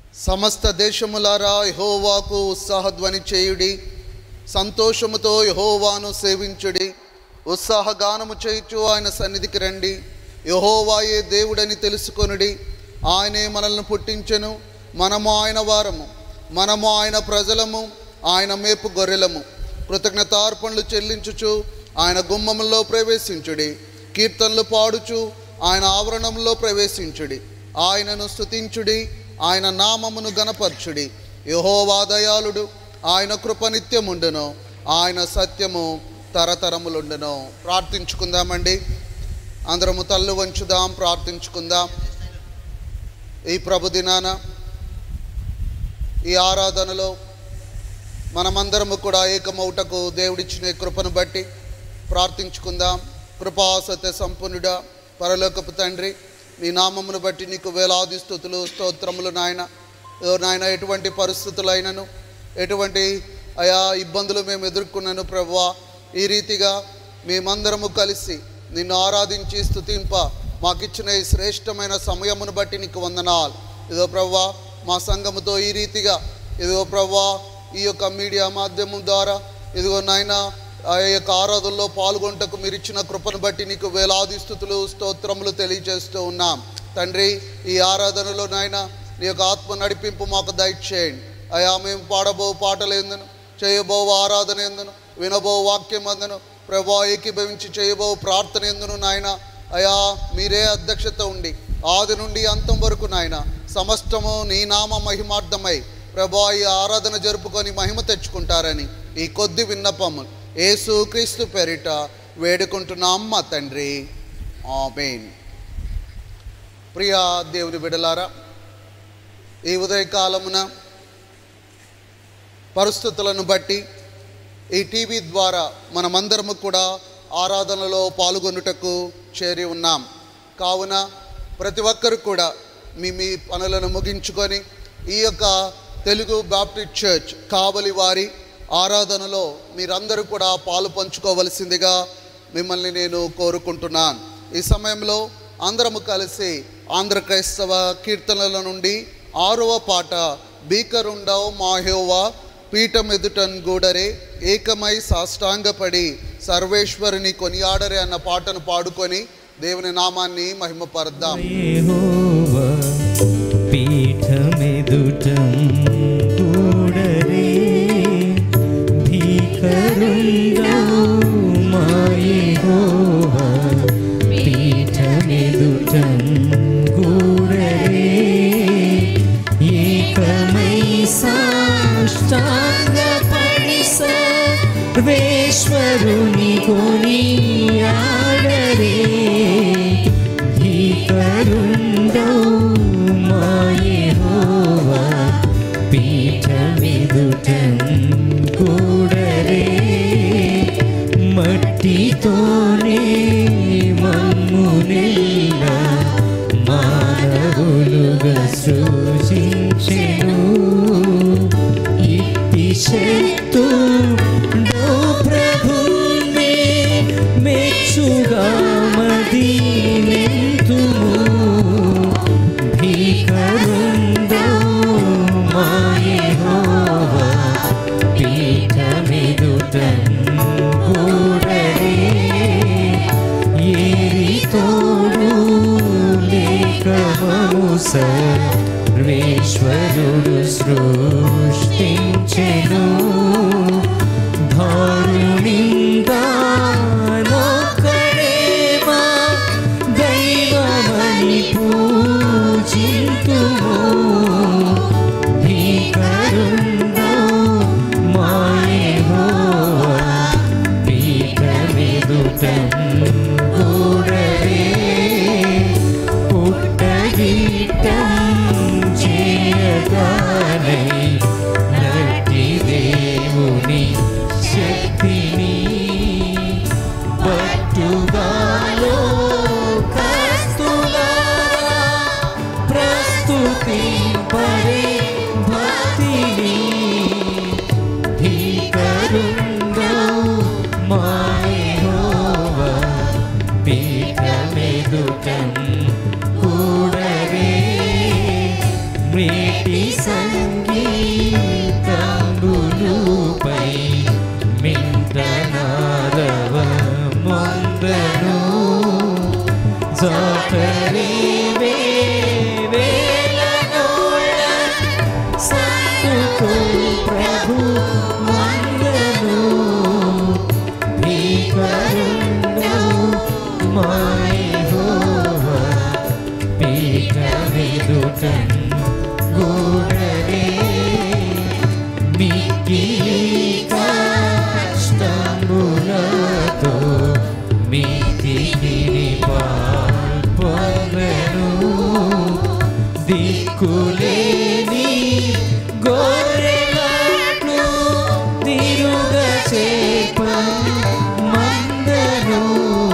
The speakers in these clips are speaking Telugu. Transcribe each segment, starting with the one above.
సమస్త దేశములారా యహోవాకు ఉత్సాహధ్వని చేయుడి సంతోషముతో యహోవాను సేవించుడి ఉత్సాహగానము చేయుచు ఆయన సన్నిధికి రండి యహోవాయే దేవుడని తెలుసుకొనుడి ఆయనే మనల్ని పుట్టించెను మనము ఆయన వారము మనము ఆయన ప్రజలము ఆయన మేపు గొర్రెలము కృతజ్ఞతార్పణలు చెల్లించుచు ఆయన గుమ్మములో ప్రవేశించుడి కీర్తనలు పాడుచు ఆయన ఆవరణంలో ప్రవేశించుడి ఆయనను స్తుతించుడి ఆయన నామమును గనపరచుడి యహోవా దయాళుడు ఆయన కృప నిత్యముండును ఆయన సత్యము తరతరములుండును ప్రార్థించుకుందామండి అందరము తల్లు వంచుదాం ప్రార్థించుకుందాం ఈ ప్రభు దినాన ఈ ఆరాధనలో మనమందరము కూడా ఏకమౌటకు దేవుడిచ్చిన ఈ కృపను బట్టి ప్రార్థించుకుందాం కృపాసత్య సంపన్నుడా పరలోకపు తండ్రి నీ నామమును బట్టి నీకు వేలాది స్థుతులు స్తోత్రములు నాయన ఓ నాయన ఎటువంటి పరిస్థితులైనను ఎటువంటి అయా ఇబ్బందులు మేము ఎదుర్కొన్నాను ప్రభువా ఈ రీతిగా మేమందరము కలిసి నిన్ను ఆరాధించి స్థుతింప మాకిచ్చిన ఈ శ్రేష్టమైన సమయమును బట్టి నీకు వందనాలు ఇదో ప్రవ్వా మా సంఘముతో ఈ రీతిగా ఇదిగో ప్రవ్వా ఈ యొక్క మీడియా మాధ్యమం ద్వారా ఇదిగో నాయన ఆ యొక్క ఆరాధనలో పాల్గొంటకు మీరు ఇచ్చిన కృపను బట్టి నీకు వేలాది స్థుతులు స్తోత్రములు తెలియజేస్తూ ఉన్నాం తండ్రి ఈ ఆరాధనలో నాయన నీ యొక్క ఆత్మ నడిపింపు మాకు దయచేయండి అయా మేము పాడబో పాటలు ఎందును చేయబో ఆరాధన ఎందును వినబో వాక్యం అందును ప్రభా ఏకీభవించి చేయబో ప్రార్థన ఎందును నాయన అయా మీరే అధ్యక్షత ఉండి ఆది నుండి అంతం వరకు నాయన సమస్తము నీ నామ మహిమార్థమై ప్రభా ఈ ఆరాధన జరుపుకొని మహిమ తెచ్చుకుంటారని ఈ కొద్ది విన్నపము యేసు క్రీస్తు పేరిట వేడుకుంటున్నాం మా తండ్రి ఆమెన్ ప్రియా దేవుని బిడలారా ఈ ఉదయకాలమున పరిస్థితులను బట్టి ఈ టీవీ ద్వారా మనమందరము కూడా ఆరాధనలో పాల్గొనుటకు చేరి ఉన్నాం కావున ప్రతి ఒక్కరు కూడా మీ మీ పనులను ముగించుకొని ఈ యొక్క తెలుగు బాప్టిస్ట్ చర్చ్ కావలి వారి ఆరాధనలో మీరందరూ కూడా పాలు పంచుకోవలసిందిగా మిమ్మల్ని నేను కోరుకుంటున్నాను ఈ సమయంలో అందరము కలిసి ఆంధ్ర క్రైస్తవ కీర్తనల నుండి ఆరవ పాట బీకరుండవు మాహోవా పీఠం ఎదుటన్ గూడరే ఏకమై సాష్టాంగపడి సర్వేశ్వరుని కొనియాడరే అన్న పాటను పాడుకొని దేవుని నామాన్ని మహిమపరద్దాం యెహోవా పీఠమెదుటం కూడరే భీకరుండవు మా యెహోవా పీఠమెదుటం కూడరే ఏకమై సాష్టాంగపడి సర్వేశ్వరుని కొనియాడరే భీకరుండవు మా యెహోవా పీఠమెదుటం కూడరే మట్టితోనే మమ్మునెల్ల మానవులుగా సృజించెను ఇట్టి శక్తుడో ప్రభునే మెచ్చుగా మదీనెంతుము భీకరుందో మా యెహోవా పీఠమెదుటం కూడరే ఏరి తోడు లేఖము సర్వేశ్వరుడు సృష్టించెను ధారుణింగా నొక్కడేమా దైవమని పూజింతుము భీకరుందో మాయహోవా పీఠమెదుటం కూడరే పుట్టగిట్టం చేయగానై నటి దేవుని శక్తిని పట్టుగాలో కస్తులారా ప్రస్తుతి పరే భక్తిని భీకరుందో మాయహోవా పీఠమెదుటం కూడరే మే మేటి సంగీతంబులుపై మింటనారవ మొందను జాతరి వేలనోళ్ళ సంతుకు ప్రభు వందను భీకరుండు మాయహోవా పీఠ విదుటన్ గూడరే మిక్కిలి కష్టములతో మితికిని పాల్పొందెను దిక్కులేని గొర్రెలను తిరుగ చేప మందను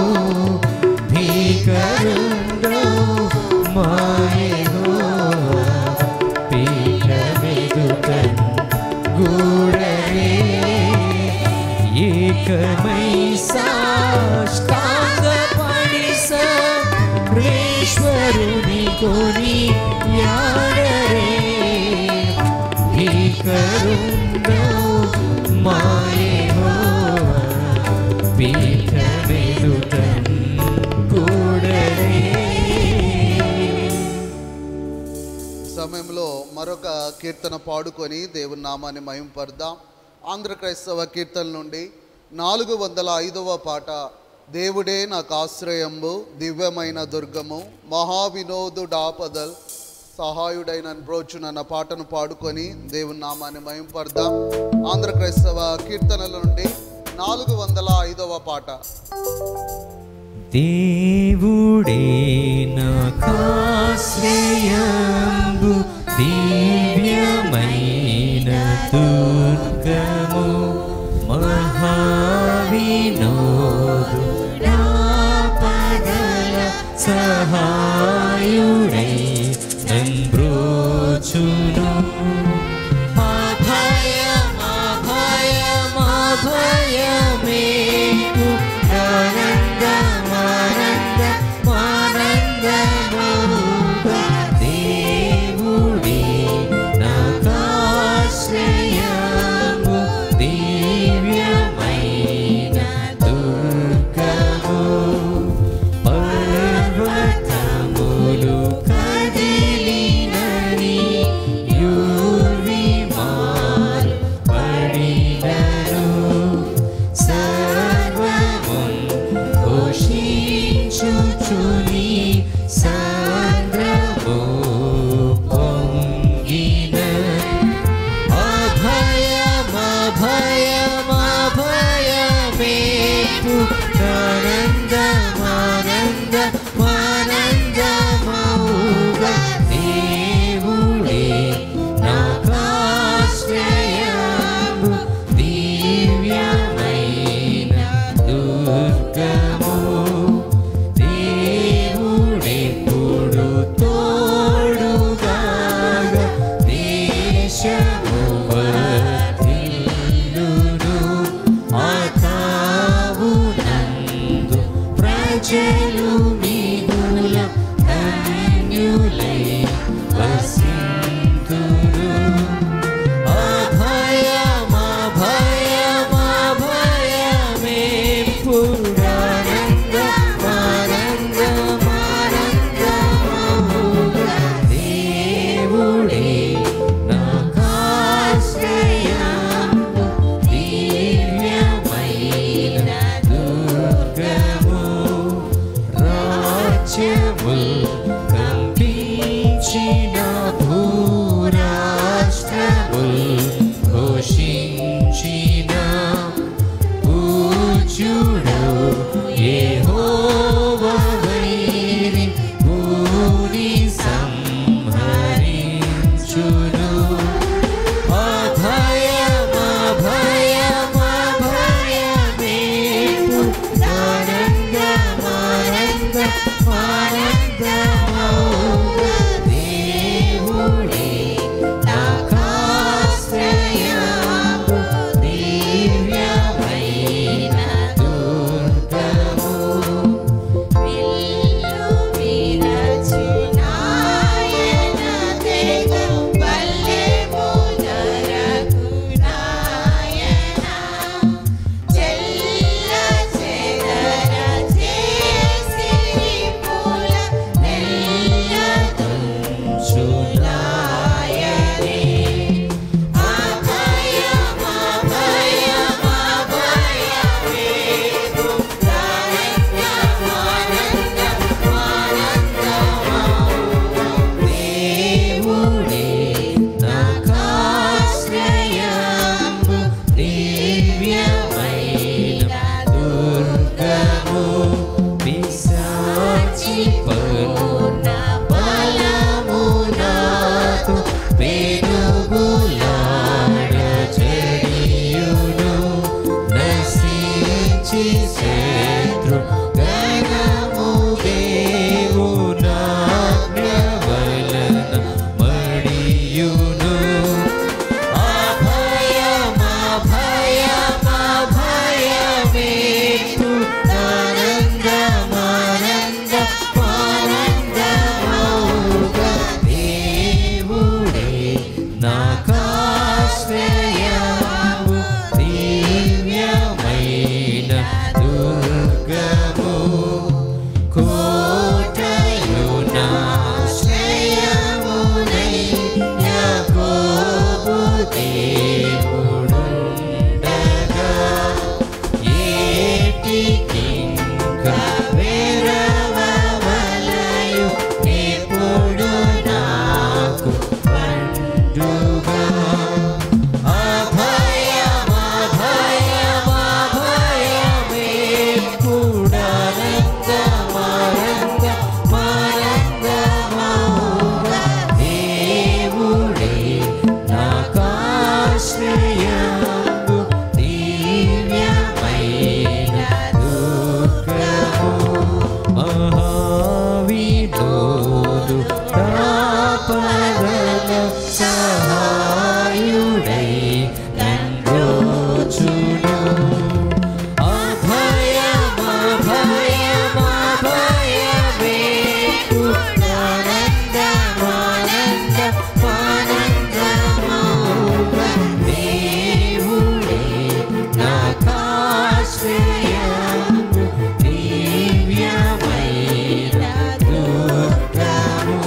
భీకరుండో మాయో పీఠమెదుటన్ గూడరే ఏకమై సాష్టాంగ పడిస ప్రేశ్వరుని కొని యాడరే భీకరుండో మాయో పీఠమెదుటన్ గూడరే సమయంలో మరొక కీర్తన పాడుకొని దేవుని నామాన్ని మహింపడదాం ఆంధ్ర క్రైస్తవ కీర్తన నుండి నాలుగు వందల ఐదవ పాట దేవుడే నాకు ఆశ్రయంబు దివ్యమైన దుర్గము మహావినోదుడాపదల్ సహాయుడైన బ్రోచునన్న పాటను పాడుకొని దేవుని నామాన్ని మహింపడదాం ఆంధ్ర క్రైస్తవ కీర్తనల నుండి నాలుగు వందల ఐదవ పాట దేవుడే నాకాశ్రయంబు దివ్యమైన దుర్గము మహావినోదు పగల సహాయుడై నంబ్రోచును అభయమేకు ఆనందమానందమానందముగా దేవుడే నాకాశ్రయము దివ్యమైన దుర్గము పర్వతములు కదిలినని యూద పెనుగులాడచడియును నశించి శత్రు గణము దేవునాజ్ఞవలన మడియును అభయమభయమభయమేపు ఆనందమానందమానందమౌగా దేవుడే నాకాశ్రయము దివ్యమైన దుర్గము కోటయు నాశ్రయమునై యాకోబు దేవుడుండగా ఏటికింకా వెరవవలయు ఎప్పుడు నాకు పండుగా మహావినోదు ప్రాపదల సహాయుడై నందోచును అభయమభయమభయమేపు ఆనందమానందమానందమౌగా దేవుడే నాకాశ్రయము దివ్యమైన దుర్గము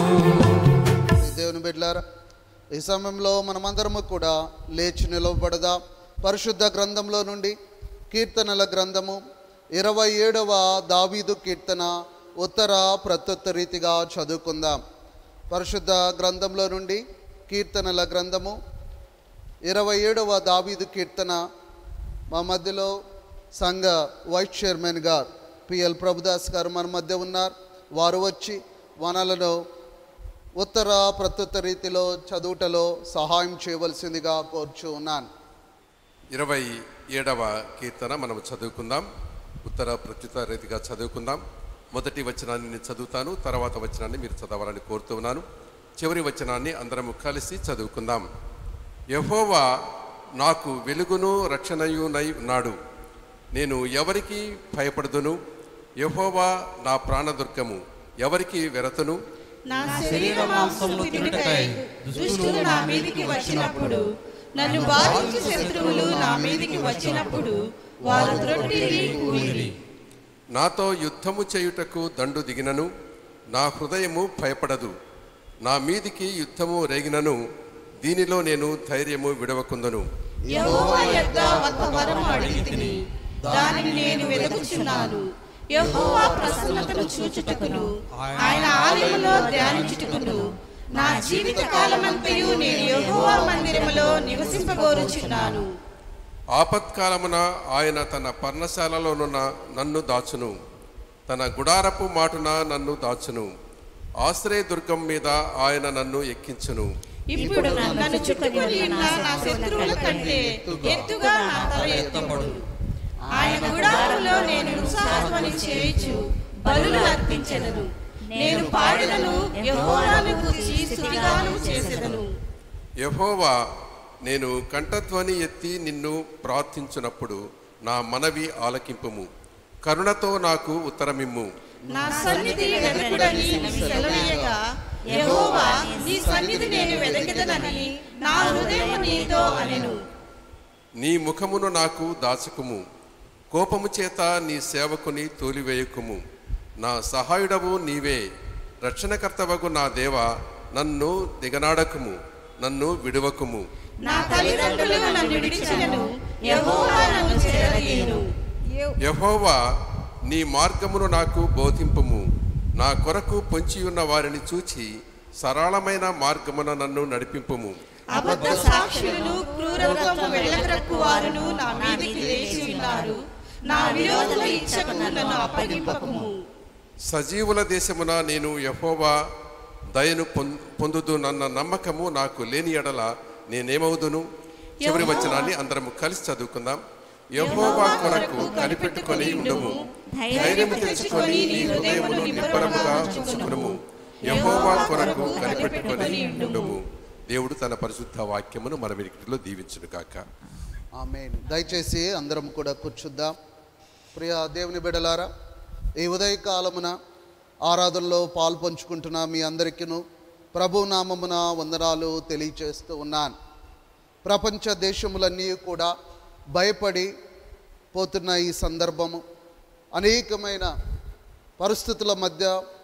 దేవుని బిడ్డలారా ఈ సమయంలో మనమందరము కూడా లేచి నిలవబడదాం పరిశుద్ధ గ్రంథంలో నుండి కీర్తనల గ్రంథము ఇరవై ఏడవ దావీదు కీర్తన ఉత్తర ప్రత్యుత్త రీతిగా చదువుకుందాం పరిశుద్ధ గ్రంథంలో నుండి కీర్తనల గ్రంథము ఇరవై ఏడవ దావీదు కీర్తన మా మధ్యలో సంఘ వైస్ చైర్మన్ గారు పిఎల్ ప్రభుదాస్ గారు మన మధ్య ఉన్నారు వారు వచ్చి వనలను ఉత్తర ప్రత్యుత్త రీతిలో చదువుటలో సహాయం చేయవలసిందిగా కోరుచు ఉన్నాను ఇరవై ఏడవ కీర్తన మనం చదువుకుందాం ఉత్తర ప్రత్యుత రీతిగా చదువుకుందాం మొదటి వచనాన్ని నేను చదువుతాను తర్వాత వచనాన్ని మీరు చదవాలని కోరుతూ ఉన్నాను చివరి వచనాన్ని అందరము కలిసి చదువుకుందాం యహోవా నాకు వెలుగును రక్షణయునై ఉన్నాడు నేను ఎవరికి భయపడదును యహోవా నా ప్రాణదుర్గము ఎవరికి వెరతును నా శరీర మాంసములు తినుటకై దుష్టులు నా మీదికి వచ్చినప్పుడు నన్ను బాధించు శత్రువులు నా మీదికి వచ్చినప్పుడు వారు త్రొట్టిల్లి కూలిరి నాతో యుద్ధము చేయుటకు దండు దిగినను నా హృదయము భయపడదు నా మీదికి యుద్ధము రేగినను దీనిలో నేను ధైర్యము విడవకుందను యెహోవా యొద్ద ఒక వరము అడిగితిని దానిని నేను వెతుకుచున్నాను యెహోవా ప్రసన్నతను చూచుటకును ఆయన ఆలయములో ధ్యానించుటకును నా జీవిత కాలమంతయు నేను యెహోవా మందిరములో నివసింపగోరుచున్నాను ఆపత్కాలమున ఆయన తన పర్ణశాలలోనున్న నన్ను దాచును తన గుడారపు మాటున నన్ను దాచును ఆశ్రయదుర్గం మీద ఆయన నన్ను ఎక్కించును ఇప్పుడు నన్ను చుట్టుకొని ఉన్న నా శత్రువుల కంటే ఎత్తుగా నా తల ఎత్తబడు ఆయన గుడారంలో నేను ఉత్సాహధ్వని చేయుచు బలులు అర్పించెదను నేను పాడినను యెహోవాను గూర్చి స్తుతిగానం చేసెదను యహోవా నేను కంఠధ్వని ఎత్తి నిన్ను ప్రార్థించున్నప్పుడు నా మనవి ఆలకింపుము కరుణతో నాకు ఉత్తరమిమ్ము నా సన్నిధి వెదకుడని సెలవీయగా యెహోవా నీ సన్నిధి నేను వెదకెదనని నా హృదయం నీతో అనెను నీ ముఖమును నాకు దాచుకుము కోపము చేత నీ సేవకుని తోలివేయకుము నా సహాయుడవు నీవే రక్షణకర్తవగు నా దేవ నన్ను దిగనాడకుము నన్ను విడువకుము నా తల్లిదండ్రులు నన్ను విడిచినను యెహోవా నన్ను చేరదీయును యహోవా నీ మార్గమును నాకు బోధింపుము నా కొరకు పొంచియున్న వారిని చూచి సరళమైన మార్గమున నన్ను నడిపింపుము అబద్ధ సాక్షులను క్రూరత్వము వెళ్ళద్రక్కు వారును నా మీదికి లేచి ఉన్నారు నా విరోధుల ఇచ్చకు నన్ను అప్పగింపకుము సజీవుల దేశమున నేను యహోవా దయను పొం- పొందుదు నన్న నమ్మకము నాకు లేని ఎడల నేనేమవుదును చివరి వచనాన్ని అందరము కలిసి చదువుకుందాం యెహోవా కొరకు కనిపెట్టుకొని ఉండము ధైర్యం తెచ్చుకొని నీ హృదయమును నిబ్బరముగా ఉంచుకునుము యెహోవా కొరకు కనిపెట్టుకొని ఉండము దేవుడు తన పరిశుద్ధ వాక్యమును మన వినికిడిలో దీవించును కాక ఆమె దయచేసి అందరం కూడా కూర్చుద్దాం ప్రియ దేవుని బిడలారా ఈ ఉదయకాలమున ఆరాధనలో పాలు పంచుకుంటున్న మీ అందరికీను ప్రభు నామమున వందనాలు తెలియచేస్తూ ఉన్నాను ప్రపంచ దేశములన్నీ కూడా భయపడి పోతున్న ఈ సందర్భము అనేకమైన పరిస్థితుల మధ్య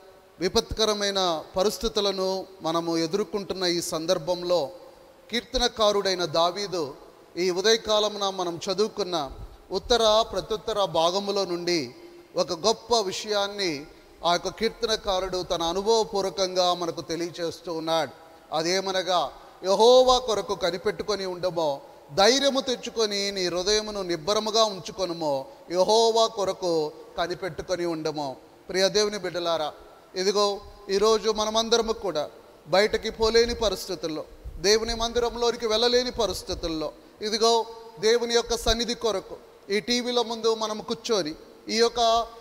విపత్కరమైన పరిస్థితులను మనము ఎదుర్కొంటున్న ఈ సందర్భంలో కీర్తనకారుడైన దావీదు ఈ ఉదయకాలమున మనం చదువుకున్న ఉత్తర ప్రత్యుత్తర భాగములో నుండి ఒక గొప్ప విషయాన్ని ఆ యొక్క కీర్తనకారుడు తన అనుభవపూర్వకంగా మనకు తెలియచేస్తూ ఉన్నాడు అదేమనగా యహోవా కొరకు కనిపెట్టుకొని ఉండమో ధైర్యము తెచ్చుకొని నీ హృదయమును నిబ్బరముగా ఉంచుకొనుమో యహోవా కొరకు కనిపెట్టుకొని ఉండమో ప్రియ దేవుని బిడ్డలారా ఇదిగో ఈరోజు మనమందరము కూడా బయటకి పోలేని పరిస్థితుల్లో దేవుని మందిరంలోనికి వెళ్ళలేని పరిస్థితుల్లో ఇదిగో దేవుని యొక్క సన్నిధి కొరకు ఈ టీవీల ముందు మనం కూర్చొని ఈ యొక్క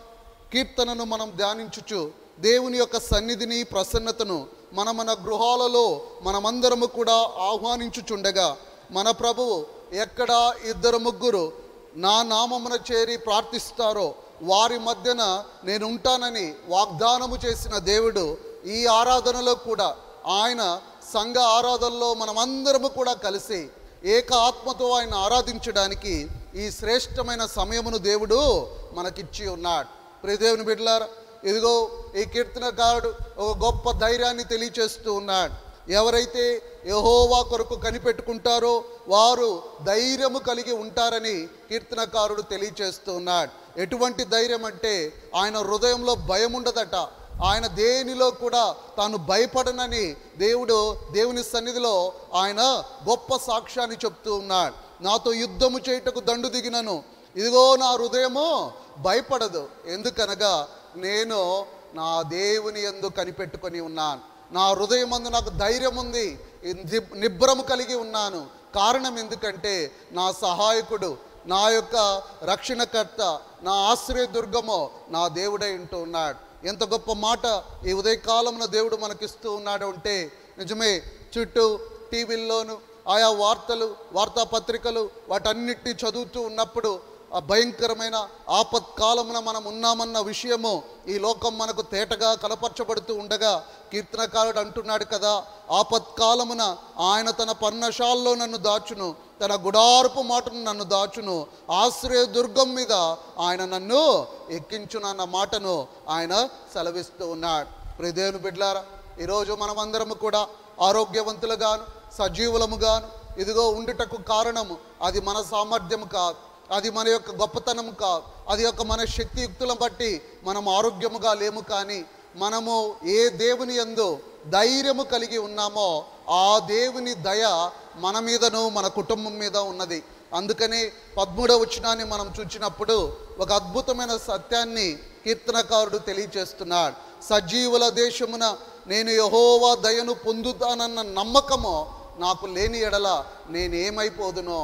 కీర్తనను మనం ధ్యానించుచు దేవుని యొక్క సన్నిధిని ప్రసన్నతను మన మన గృహాలలో మనమందరము కూడా ఆహ్వానించుచుండగా మన ప్రభువు ఎక్కడ ఇద్దరు ముగ్గురు నా నామమున చేరి ప్రార్థిస్తారో వారి మధ్యన నేను ఉంటానని వాగ్దానము చేసిన దేవుడు ఈ ఆరాధనలో కూడా ఆయన సంఘ ఆరాధనలో మనమందరము కూడా కలిసి ఏక ఆత్మతో ఆయన ఆరాధించడానికి ఈ శ్రేష్టమైన సమయమును దేవుడు మనకిచ్చి ఉన్నాడు ప్రియదేవుని బిడ్డలారా ఇదిగో ఈ కీర్తనకారుడు ఒక గొప్ప ధైర్యాన్ని తెలియచేస్తూ ఉన్నాడు ఎవరైతే యహోవా కొరకు కనిపెట్టుకుంటారో వారు ధైర్యము కలిగి ఉంటారని కీర్తనకారుడు తెలియచేస్తూ ఉన్నాడు ఎటువంటి ధైర్యం అంటే ఆయన హృదయంలో భయం ఉండదట ఆయన దేనిలో కూడా తాను భయపడనని దేవుడు దేవుని సన్నిధిలో ఆయన గొప్ప సాక్ష్యాన్ని చెప్తూ ఉన్నాడు నాతో యుద్ధము చేయుటకు దండు దిగినను ఇదిగో నా హృదయము భయపడదు ఎందుకనగా నేను నా దేవుని ఎందు కనిపెట్టుకొని ఉన్నాను నా హృదయం అందు నాకు ధైర్యం ఉంది ని- నిబ్బరము కలిగి ఉన్నాను కారణం ఎందుకంటే నా సహాయకుడు నా యొక్క రక్షణకర్త నా ఆశ్రయ దుర్గమో నా దేవుడై ఉంటూ ఉన్నాడు ఎంత గొప్ప మాట ఈ ఉదయకాలంలో దేవుడు మనకిస్తూ ఉన్నాడు అంటే నిజమే చుట్టూ టీవీల్లోను ఆయా వార్తలు వార్తాపత్రికలు వాటన్నిటిని చదువుతూ ఉన్నప్పుడు ఆ భయంకరమైన ఆపత్కాలమున మనం ఉన్నామన్న విషయము ఈ లోకం మనకు తేటగా కనపరచబడుతూ ఉండగా కీర్తనకారుడు అంటున్నాడు కదా ఆపత్కాలమున ఆయన తన పర్ణశాలలో నన్ను దాచును తన గుడారపు మాటను నన్ను దాచును ఆశ్రయ దుర్గం మీద ఆయన నన్ను ఎక్కించునన్న మాటను ఆయన సెలవిస్తూ ఉన్నాడు ప్రియదేవుని బిడ్లారా ఈరోజు మనమందరము కూడా ఆరోగ్యవంతులుగాను సజీవులముగాను ఇదిగో ఉండుటకు కారణము అది మన సామర్థ్యము కాదు అది మన యొక్క గొప్పతనం కాదు అది యొక్క మన శక్తియుక్తులను బట్టి మనం ఆరోగ్యముగా లేము కానీ మనము ఏ దేవుని యందు ధైర్యము కలిగి ఉన్నామో ఆ దేవుని దయ మన మీదను మన కుటుంబం మీద ఉన్నది అందుకని పద్మూడవ వచనాన్ని మనం చూచినప్పుడు ఒక అద్భుతమైన సత్యాన్ని కీర్తనకారుడు తెలియచేస్తున్నాడు సజీవుల దేశమున నేను యహోవా దయను పొందుతానన్న నమ్మకము నాకు లేని ఎడల నేనేమైపోదునో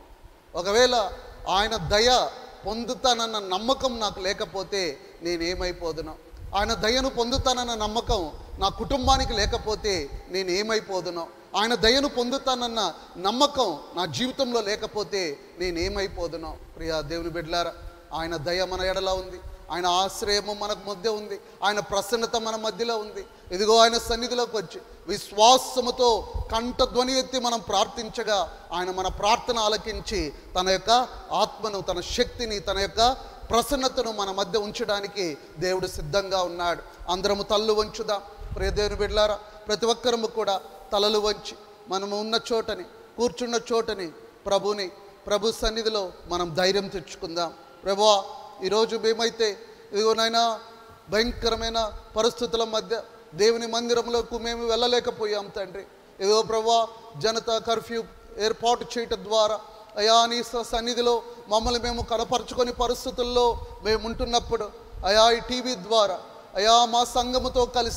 ఒకవేళ ఆయన దయ పొందుతానన్న నమ్మకం నాకు లేకపోతే నేనేమైపోదును ఆయన దయను పొందుతానన్న నమ్మకం నా కుటుంబానికి లేకపోతే నేను ఏమైపోదును ఆయన దయను పొందుతానన్న నమ్మకం నా జీవితంలో లేకపోతే నేనేమైపోదును ప్రియా దేవుని బిడ్డలారా ఆయన దయ మన ఎడల ఉంది ఆయన ఆశ్రయము మనకు మధ్య ఉంది ఆయన ప్రసన్నత మన మధ్యలో ఉంది ఇదిగో ఆయన సన్నిధిలోకి వచ్చి విశ్వాసముతో కంఠధ్వని ఎత్తి మనం ప్రార్థించగా ఆయన మన ప్రార్థన ఆలకించి తన యొక్క ఆత్మను తన శక్తిని తన యొక్క ప్రసన్నతను మన మధ్య ఉంచడానికి దేవుడు సిద్ధంగా ఉన్నాడు అందరము తల్లు వంచుదాం ప్రియదేవుని బిడ్లారా ప్రతి ఒక్కరము కూడా తలలు వంచి మనము ఉన్న చోటని కూర్చున్న చోటని ప్రభుని ప్రభు సన్నిధిలో మనం ధైర్యం తెచ్చుకుందాం ప్రభువా ఈరోజు మేమైతే ఇదిగోనైనా భయంకరమైన పరిస్థితుల మధ్య దేవుని మందిరంలోకి మేము వెళ్ళలేకపోయాం తండ్రి ఏదో ప్రభా జనతా కర్ఫ్యూ ఏర్పాటు చేయటం ద్వారా అయా నీ స- సన్నిధిలో మమ్మల్ని మేము కనపరుచుకొని పరిస్థితుల్లో మేము ఉంటున్నప్పుడు అయా ఈ టీవీ ద్వారా అయా మా సంఘముతో కలిసి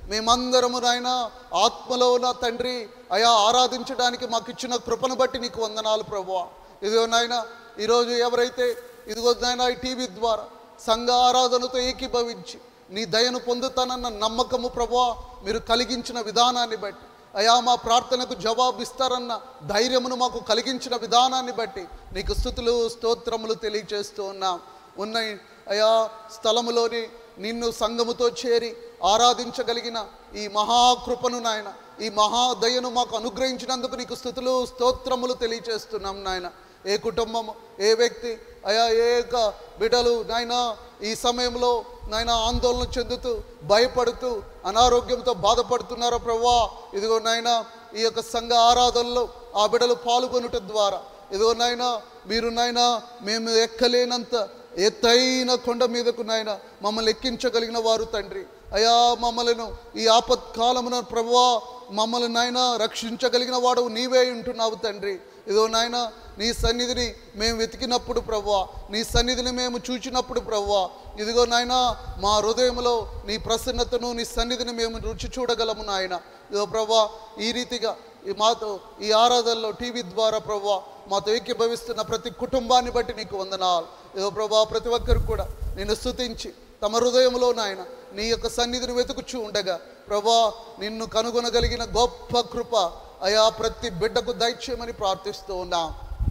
మేమందరము నాయన ఆత్మలో ఉన్న తండ్రి అయా ఆరాధించడానికి మాకు ఇచ్చిన కృపను బట్టి నీకు వందనాలు ప్రభువా ఇదిగో నాయన ఈరోజు ఎవరైతే ఇదిగో నాయన ఈ టీవీ ద్వారా సంఘ ఆరాధనతో ఏకీభవించి నీ దయను పొందుతానన్న నమ్మకము ప్రభువా మీరు కలిగించిన విధానాన్ని బట్టి అయా మా ప్రార్థనకు జవాబు ఇస్తారన్న ధైర్యమును మాకు కలిగించిన విధానాన్ని బట్టి నీకు స్థుతులు స్తోత్రములు తెలియజేస్తూ ఉన్నాం ఉన్న అయా స్థలములోని నిన్ను సంఘముతో చేరి ఆరాధించగలిగిన ఈ మహాకృపను నాయన ఈ మహాదయను మాకు అనుగ్రహించినందుకు నీకు స్థుతులు స్తోత్రములు తెలియజేస్తున్నాం నాయన ఏ కుటుంబము ఏ వ్యక్తి అయా ఏక బిడ్డలు నాయన ఈ సమయంలో నాయన ఆందోళన చెందుతూ భయపడుతూ అనారోగ్యంతో బాధపడుతున్నారో ప్రభా ఇదిగో నాయన ఈ యొక్క సంఘ ఆరాధనలో ఆ బిడ్డలు పాల్గొనుట ద్వారా ఇదిగో నాయన మీరు నాయన మేము ఎక్కలేనంత ఎత్తైన కొండ మీదకు నాయన మమ్మల్ని ఎక్కించగలిగిన వారు తండ్రి అయా మమ్మలను ఈ ఆపత్కాలమున ప్రభువా మమ్మల్ని నాయన రక్షించగలిగిన వాడు నీవే ఉంటున్నావు తండ్రి ఇదో నాయన నీ సన్నిధిని మేము వెతికినప్పుడు ప్రభువా నీ సన్నిధిని మేము చూచినప్పుడు ప్రభువా ఇదిగో నాయన మా హృదయంలో నీ ప్రసన్నతను నీ సన్నిధిని మేము రుచి చూడగలము నాయన ఇదో ప్రభా ఈ రీతిగా ఈ మాతో ఈ ఆరాధనలో టీవీ ద్వారా ప్రభా మాతో ఏకీభవిస్తున్న ప్రతి కుటుంబాన్ని బట్టి నీకు వందనాలు ఇదో ప్రభా ప్రతి ఒక్కరు కూడా నేను స్తుతించి తమ హృదయంలో నాయన నీ యొక్క సన్నిధిని వెతుకుచూ ఉండగా ప్రభా నిన్ను కనుగొనగలిగిన గొప్ప కృప అయా ప్రతి బిడ్డకు దయచేయమని ప్రార్థిస్తూ ఉన్నాం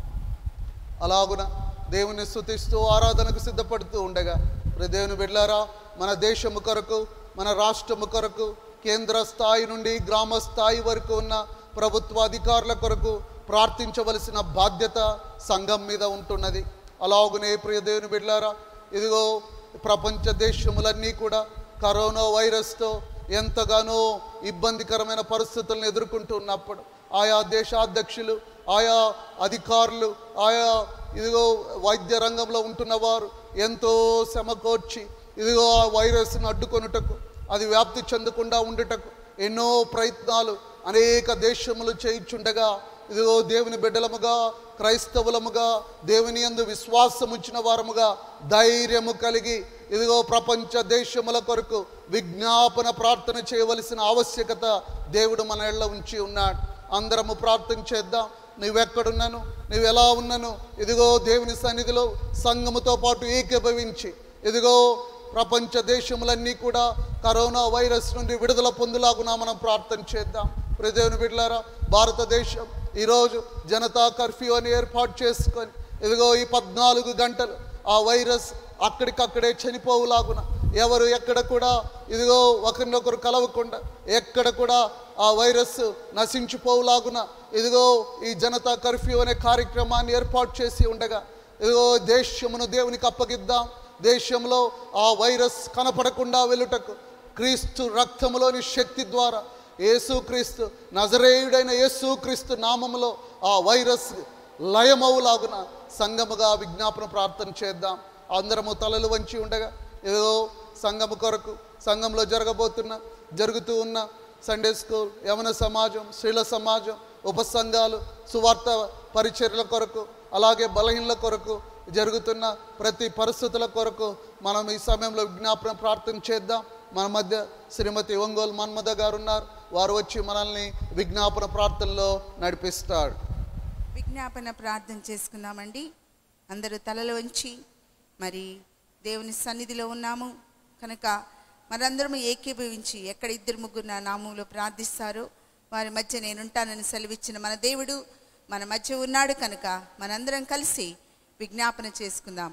అలాగున దేవుని స్థుతిస్తూ ఆరాధనకు సిద్ధపడుతూ ఉండగా మరి దేవుని బిడ్డారా మన దేశము కొరకు మన రాష్ట్రము కొరకు కేంద్ర స్థాయి నుండి గ్రామ స్థాయి వరకు ఉన్న ప్రభుత్వ అధికారుల కొరకు ప్రార్థించవలసిన బాధ్యత సంఘం మీద ఉంటున్నది అలాగునే ప్రియ దేవుని బిడ్డారా ఇదిగో ప్రపంచ దేశములన్నీ కూడా కరోనా వైరస్తో ఎంతగానో ఇబ్బందికరమైన పరిస్థితులను ఎదుర్కొంటున్నప్పుడు ఆయా దేశాధ్యక్షులు ఆయా అధికారులు ఆయా ఇదిగో వైద్య రంగంలో ఉంటున్న వారు ఎంతో శ్రమ కోర్చి ఇదిగో ఆ వైరస్ను అడ్డుకొనుటకు అది వ్యాప్తి చెందకుండా ఉండుటకు ఎన్నో ప్రయత్నాలు అనేక దేశములు చేయించుండగా ఇదిగో దేవుని బిడ్డలముగా క్రైస్తవులముగా దేవుని యందు విశ్వాసం ఉంచిన వారముగా ధైర్యము కలిగి ఇదిగో ప్రపంచ దేశముల కొరకు విజ్ఞాపన ప్రార్థన చేయవలసిన ఆవశ్యకత దేవుడు మన ఎళ్ళ ఉంచి ఉన్నాడు అందరము ప్రార్థన చేద్దాం నువ్వెక్కడున్నాను నువ్వు ఎలా ఉన్నాను ఇదిగో దేవుని సన్నిధిలో సంఘముతో పాటు ఏకీభవించి ఇదిగో ప్రపంచ దేశములన్నీ కూడా కరోనా వైరస్ నుండి విడుదల పొందులాగునా మనం ప్రార్థన చేద్దాం ప్రదేవుని బిడ్డలారా భారతదేశం ఈరోజు జనతా కర్ఫ్యూ అని ఏర్పాటు చేసుకొని ఇదిగో ఈ పద్నాలుగు గంటలు ఆ వైరస్ అక్కడికక్కడే చనిపోవులాగున ఎవరు ఎక్కడ కూడా ఇదిగో ఒకరినొకరు కలవకుండా ఎక్కడ కూడా ఆ వైరస్ నశించిపోవులాగున ఇదిగో ఈ జనతా కర్ఫ్యూ అనే కార్యక్రమాన్ని ఏర్పాటు చేసి ఉండగా ఇదిగో దేశమును దేవునికి అప్పగిద్దాం దేశంలో ఆ వైరస్ కనపడకుండా వెళ్ళుటకు క్రీస్తు రక్తములోని శక్తి ద్వారా యేసుక్రీస్తు నజరేయుడైన యేసుక్రీస్తు నామములో ఆ వైరస్ లయమవులాగున సంఘముగా విజ్ఞాపన ప్రార్థన చేద్దాం అందరము తలలు వంచి ఉండగా ఏదో సంఘము కొరకు సంఘంలో జరగబోతున్న జరుగుతూ ఉన్న సండే స్కూల్ యవన సమాజం స్త్రీల సమాజం ఉపసంఘాలు సువార్త పరిచర్ల కొరకు అలాగే బలహీనల కొరకు జరుగుతున్న ప్రతి పరిస్థితుల కొరకు మనం ఈ సమయంలో విజ్ఞాపన ప్రార్థన చేద్దాం మన మధ్య శ్రీమతి ఒంగోలు మన్మద గారు ఉన్నారు వారు వచ్చి మనల్ని విజ్ఞాపన ప్రార్థనలో నడిపిస్తాడు విజ్ఞాపన ప్రార్థన చేసుకుందామండి అందరూ తలలు వంచి మరి దేవుని సన్నిధిలో ఉన్నాము కనుక మనందరం ఏకీభవించి ఎక్కడ ఇద్దరు ముగ్గురు నా నామంలో ప్రార్థిస్తారో వారి మధ్య నేనుంటానని సెలవిచ్చిన మన దేవుడు మన మధ్య ఉన్నాడు కనుక మనందరం కలిసి విజ్ఞాపన చేసుకుందాం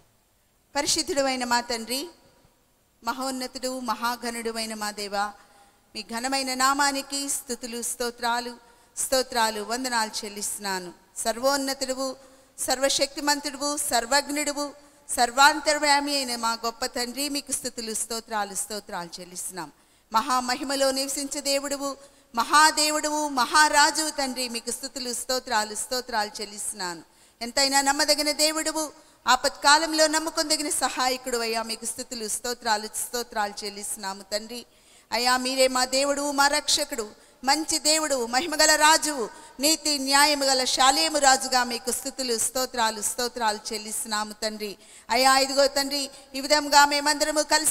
పరిశుద్ధుడైన మా తండ్రి మహోన్నతుడు మహాఘనుడు అయిన మా దేవా మీ ఘనమైన నామానికి స్థుతులు స్తోత్రాలు స్తోత్రాలు వందనాలు చెల్లిస్తున్నాను సర్వోన్నతుడువు సర్వశక్తిమంతుడువు సర్వజ్ఞుడువు సర్వాంతర్వ్యామి అయిన మా గొప్ప తండ్రి మీకు స్థుతులు స్తోత్రాలు స్తోత్రాలు చెల్లిస్తున్నాం మహామహిమలో నివసించే దేవుడువు మహాదేవుడువు మహారాజు తండ్రి మీకు స్థుతులు స్తోత్రాలు స్తోత్రాలు చెల్లిస్తున్నాను ఎంతైనా నమ్మదగిన దేవుడువు ఆపత్కాలంలో నమ్ముకొందగిన సహాయకుడు అయ్యా మీకు స్థుతులు స్తోత్రాలు స్తోత్రాలు చెల్లిస్తున్నాము తండ్రి అయ్యా మీరే మా దేవుడు మా రక్షకుడు మంచి దేవుడు మహిమగల రాజువు నీతి న్యాయము గల శాలేము రాజుగా మీకు స్థుతులు స్తోత్రాలు స్తోత్రాలు చెల్లిస్తున్నాము తండ్రి అయ్యా ఇదిగో తండ్రి ఈ విధంగా మేమందరము కలిసి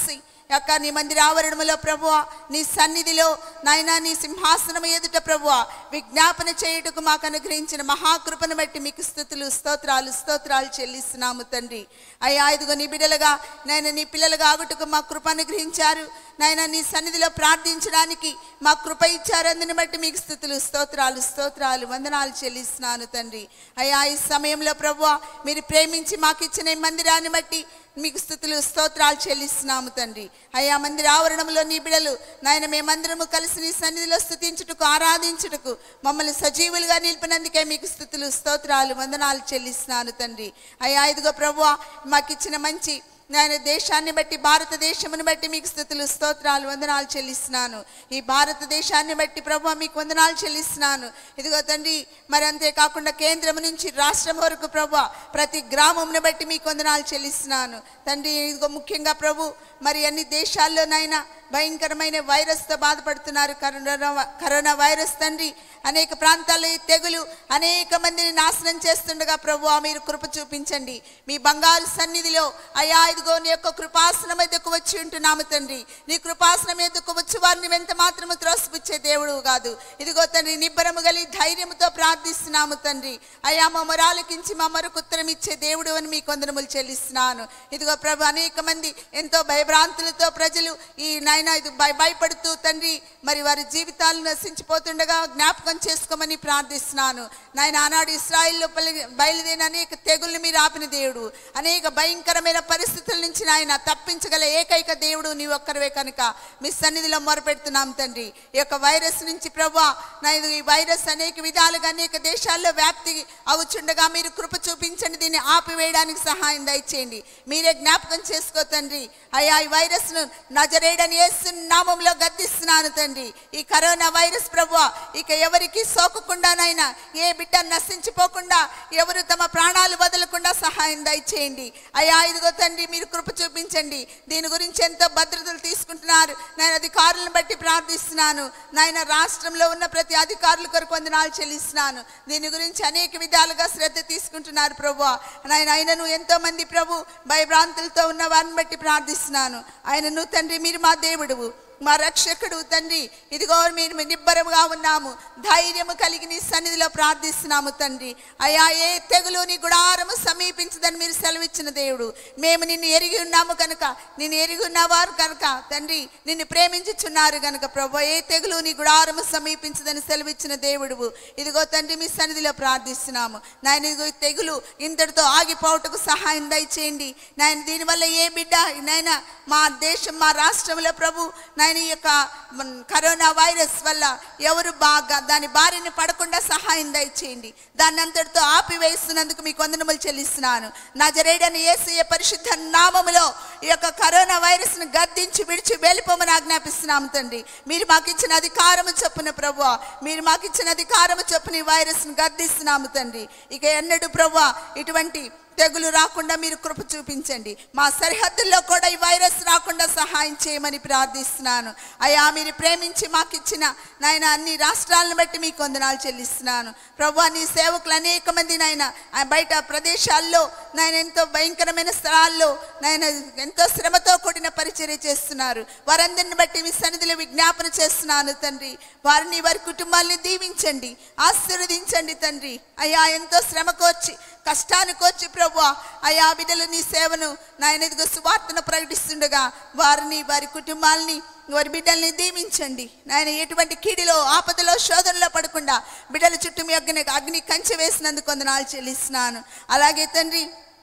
యొక్క నీ మందిర ఆవరణములో ప్రభువ నీ సన్నిధిలో నాయన నీ సింహాసనం ఎదుట ప్రభువ విజ్ఞాపన చేయుటకు మాకు అనుగ్రహించిన మహాకృపను బట్టి మీకు స్థుతులు స్తోత్రాలు స్తోత్రాలు చెల్లిస్తున్నాము తండ్రి అయ్యా ఇదిగో నీ బిడ్డలుగా నాయన నీ పిల్లలుగా ఆగుటకు మా కృప అనుగ్రహించారు నాయన నీ సన్నిధిలో ప్రార్థించడానికి మా కృప ఇచ్చారు అందుని బట్టి మీకు స్థుతులు స్తోత్రాలు స్తోత్రాలు వందనాలు చెల్లిస్తున్నాను తండ్రి అయ్యా ఈ సమయంలో ప్రభువ మీరు ప్రేమించి మాకు ఇచ్చిన ఈ మందిరాన్ని బట్టి మీకు స్థుతులు స్తోత్రాలు చెల్లిస్తున్నాము తండ్రి అయ్యా మందిర ఆవరణంలో నీ బిడలు నాయన మేమందరము కలిసి నీ సన్నిధిలో స్థుతించుటకు ఆరాధించుటకు మమ్మల్ని సజీవులుగా నిలిపినందుకే మీకు స్థుతులు స్తోత్రాలు వందనాలు చెల్లిస్తున్నాను తండ్రి అయ్యా ఇదిగో ప్రభువ మాకు ఇచ్చిన మంచి నేను దేశాన్ని బట్టి భారతదేశమును బట్టి మీకు స్థుతులు స్తోత్రాలు వందనాలు చెల్లిస్తున్నాను ఈ భారతదేశాన్ని బట్టి ప్రభు మీకు వందనాలు చెల్లిస్తున్నాను ఇదిగో తండ్రి మరి అంతేకాకుండా కేంద్రం నుంచి రాష్ట్రం వరకు ప్రభు ప్రతి గ్రామంను బట్టి మీకు వందనాలు చెల్లిస్తున్నాను తండ్రి ఇదిగో ముఖ్యంగా ప్రభు మరి అన్ని దేశాల్లోనైనా భయంకరమైన వైరస్తో బాధపడుతున్నారు కరోనా కరోనా వైరస్ తండ్రి అనేక ప్రాంతాల్లో ఈ తెగులు అనేక మందిని నాశనం చేస్తుండగా ప్రభు మీరు కృప చూపించండి మీ బంగారు సన్నిధిలో అయా ఇదిగో నీ యొక్క కృపాసనం ఎదుకు వచ్చి ఉంటున్నాము తండ్రి నీ కృపాసనం ఎదుకు వచ్చి వారిని వెంట మాత్రము త్రోసిపుచ్చే దేవుడు కాదు ఇదిగో తండ్రి నిబ్బరము గలి ధైర్యముతో ప్రార్థిస్తున్నాము తండ్రి అయా మా మొరాలకించి మా మరొక ఉత్తరం ఇచ్చే దేవుడు అని మీ కొందరములు చెల్లిస్తున్నాను ఇదిగో ప్రభు అనేక మంది ఎంతో భయభ్రాంతులతో ప్రజలు ఈ నాయన ఇది భయ- భయపడుతూ తండ్రి మరి వారి జీవితాలు నశించిపోతుండగా జ్ఞాపకం చేసుకోమని ప్రార్థిస్తున్నాను నాయన ఆనాడు ఇస్రాయిల్లో బయలుదేరిన అనేక తెగుల్ని మీరు ఆపిన దేవుడు అనేక భయంకరమైన పరిస్థితుల నుంచి నాయన తప్పించగల ఏకైక దేవుడు నీ ఒక్కరివే కనుక మీ సన్నిధిలో మొరపెడుతున్నాం తండ్రి ఈ యొక్క వైరస్ నుంచి ప్రభా నా ఇది ఈ వైరస్ అనేక విధాలుగా అనేక దేశాల్లో వ్యాప్తి అవుచుండగా మీరు కృప చూపించండి దీన్ని ఆపివేయడానికి సహాయం దయచేయండి మీరే జ్ఞాపకం చేసుకో తండ్రి అయ్యా ఈ వైరస్ ను నజరేడని యేసు నామంలో గద్దిస్తున్నాను తండ్రి ఈ కరోనా వైరస్ ప్రభు ఇక ఎవరికి సోకకుండానైనా ఏ బిడ్డ నశించిపోకుండా ఎవరు తమ ప్రాణాలు వదలకుండా సహాయం దయచేయండి అయ్యా ఇదిగో తండ్రి మీరు కృప చూపించండి దీని గురించి ఎంతో భద్రతలు తీసుకుంటున్నారు నేను అధికారులను బట్టి ప్రార్థిస్తున్నాను నాయన రాష్ట్రంలో ఉన్న ప్రతి అధికారుల కొరకు వందనాలు చెల్లిస్తున్నాను దీని గురించి అనేక విధాలుగా శ్రద్ధ తీసుకుంటున్నారు ప్రభు నాయన ఆయనను ఎంతో మంది ప్రభు భయభ్రాంతులతో ఉన్న వారిని బట్టి ప్రార్థిస్తున్నాను ఆయనను తండ్రి మీరు మా దేవుడువు మా రక్షకుడు తండ్రి ఇదిగో మీరు నిబ్బరముగా ఉన్నాము ధైర్యము కలిగి నీ సన్నిధిలో ప్రార్థిస్తున్నాము తండ్రి అయా ఏ తెగులు నీ గుడారము సమీపించదని మీరు సెలవిచ్చిన దేవుడు మేము నిన్ను ఎరిగి ఉన్నాము కనుక నిన్ను ఎరిగి ఉన్నవారు కనుక తండ్రి నిన్ను ప్రేమించుచున్నారు కనుక ప్రభు ఏ తెగులు నీ గుడారము సమీపించదని సెలవిచ్చిన దేవుడువు ఇదిగో తండ్రి మీ సన్నిధిలో ప్రార్థిస్తున్నాము నాయన ఇదిగో ఈ తెగులు ఇంతటితో ఆగిపోవటకు సహాయం దయచేయండి నాయన దీనివల్ల ఏ బిడ్డ నాయన మా దేశం మా రాష్ట్రంలో ప్రభు నాయన ఈ యొక్క మ్, కరోనా వైరస్ వల్ల ఎవరు బాగా దాని బారిన పడకుండా సహాయం దయచేయండి దాన్ని అంతటితో ఆపివేస్తున్నందుకు మీకు వందనములు చెల్లిస్తున్నాను నా జరేడని ఏసయ్య పరిశుద్ధ నామములో ఈ యొక్క కరోనా వైరస్ను గద్దించి విడిచి వెళ్ళిపోమని ఆజ్ఞాపిస్తున్నాము తండ్రి మీరు మాకు ఇచ్చిన అధికారము చొప్పున ప్రభు మీరు మాకు ఇచ్చిన అధికారము చొప్పున ఈ వైరస్ను గద్దిస్తున్నాము తండ్రి ఇక ఎన్నడూ ప్రభు ఇటువంటి తెగులు రాకుండా మీరు కృప చూపించండి మా సరిహద్దుల్లో కూడా ఈ వైరస్ రాకుండా సహాయం చేయమని ప్రార్థిస్తున్నాను అయ్యా మీరు ప్రేమించి మాకు ఇచ్చిన నాయన అన్ని రాష్ట్రాలను బట్టి మీకు వందనాలు చెల్లిస్తున్నాను ప్రభు నీ సేవకులు అనేక మంది నాయన ఆ బయట ప్రదేశాల్లో నాయన ఎంతో భయంకరమైన స్థలాల్లో నాయన ఎంతో శ్రమతో కూడిన పరిచర్య చేస్తున్నారు వారందరిని బట్టి మీ సన్నిధిలో విజ్ఞాపన చేస్తున్నాను తండ్రి వారిని వారి కుటుంబాన్ని దీవించండి ఆశీర్వదించండి తండ్రి అయ్యా ఎంతో శ్రమకు వచ్చి కష్టానికి వచ్చి ప్రభు అయా బిడ్డలు నీ సేవను నాయన ఇదిగో సువార్తను ప్రకటిస్తుండగా వారిని వారి కుటుంబాలని వారి బిడ్డల్ని దీవించండి నాయన ఎటువంటి కీడిలో ఆపదలో శోధనలో పడకుండా బిడ్డల చుట్టూ మీ అగ్ని అగ్ని కంచె వేసినందుకు వందనాలు చెల్లిస్తున్నాను అలాగే తండ్రి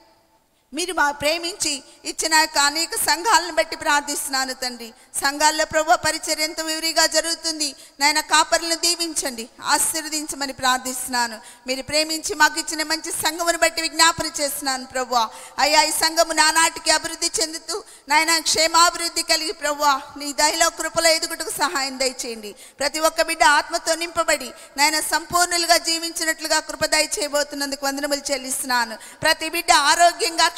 మీరు మా ప్రేమించి ఇచ్చిన యొక్క అనేక సంఘాలను బట్టి ప్రార్థిస్తున్నాను తండ్రి సంఘాల్లో ప్రభు పరిచర్య ఎంత వివరిగా జరుగుతుంది నాయన కాపర్లను దీవించండి ఆశీర్వదించమని ప్రార్థిస్తున్నాను మీరు ప్రేమించి మాకు ఇచ్చిన మంచి సంఘమును బట్టి విజ్ఞాపన చేస్తున్నాను ప్రభు అయ్యా ఈ సంఘము నానాటికి అభివృద్ధి చెందుతూ నాయన క్షేమాభివృద్ధి కలిగి ప్రభు నీ దయలో కృపలో ఎదుగుటకు సహాయం దయచేయండి ప్రతి ఒక్క బిడ్డ ఆత్మతో నింపబడి నాయన సంపూర్ణులుగా జీవించినట్లుగా కృప దయ చేయబోతున్నందుకు వందనములు చెల్లిస్తున్నాను ప్రతి బిడ్డ ఆరోగ్యంగా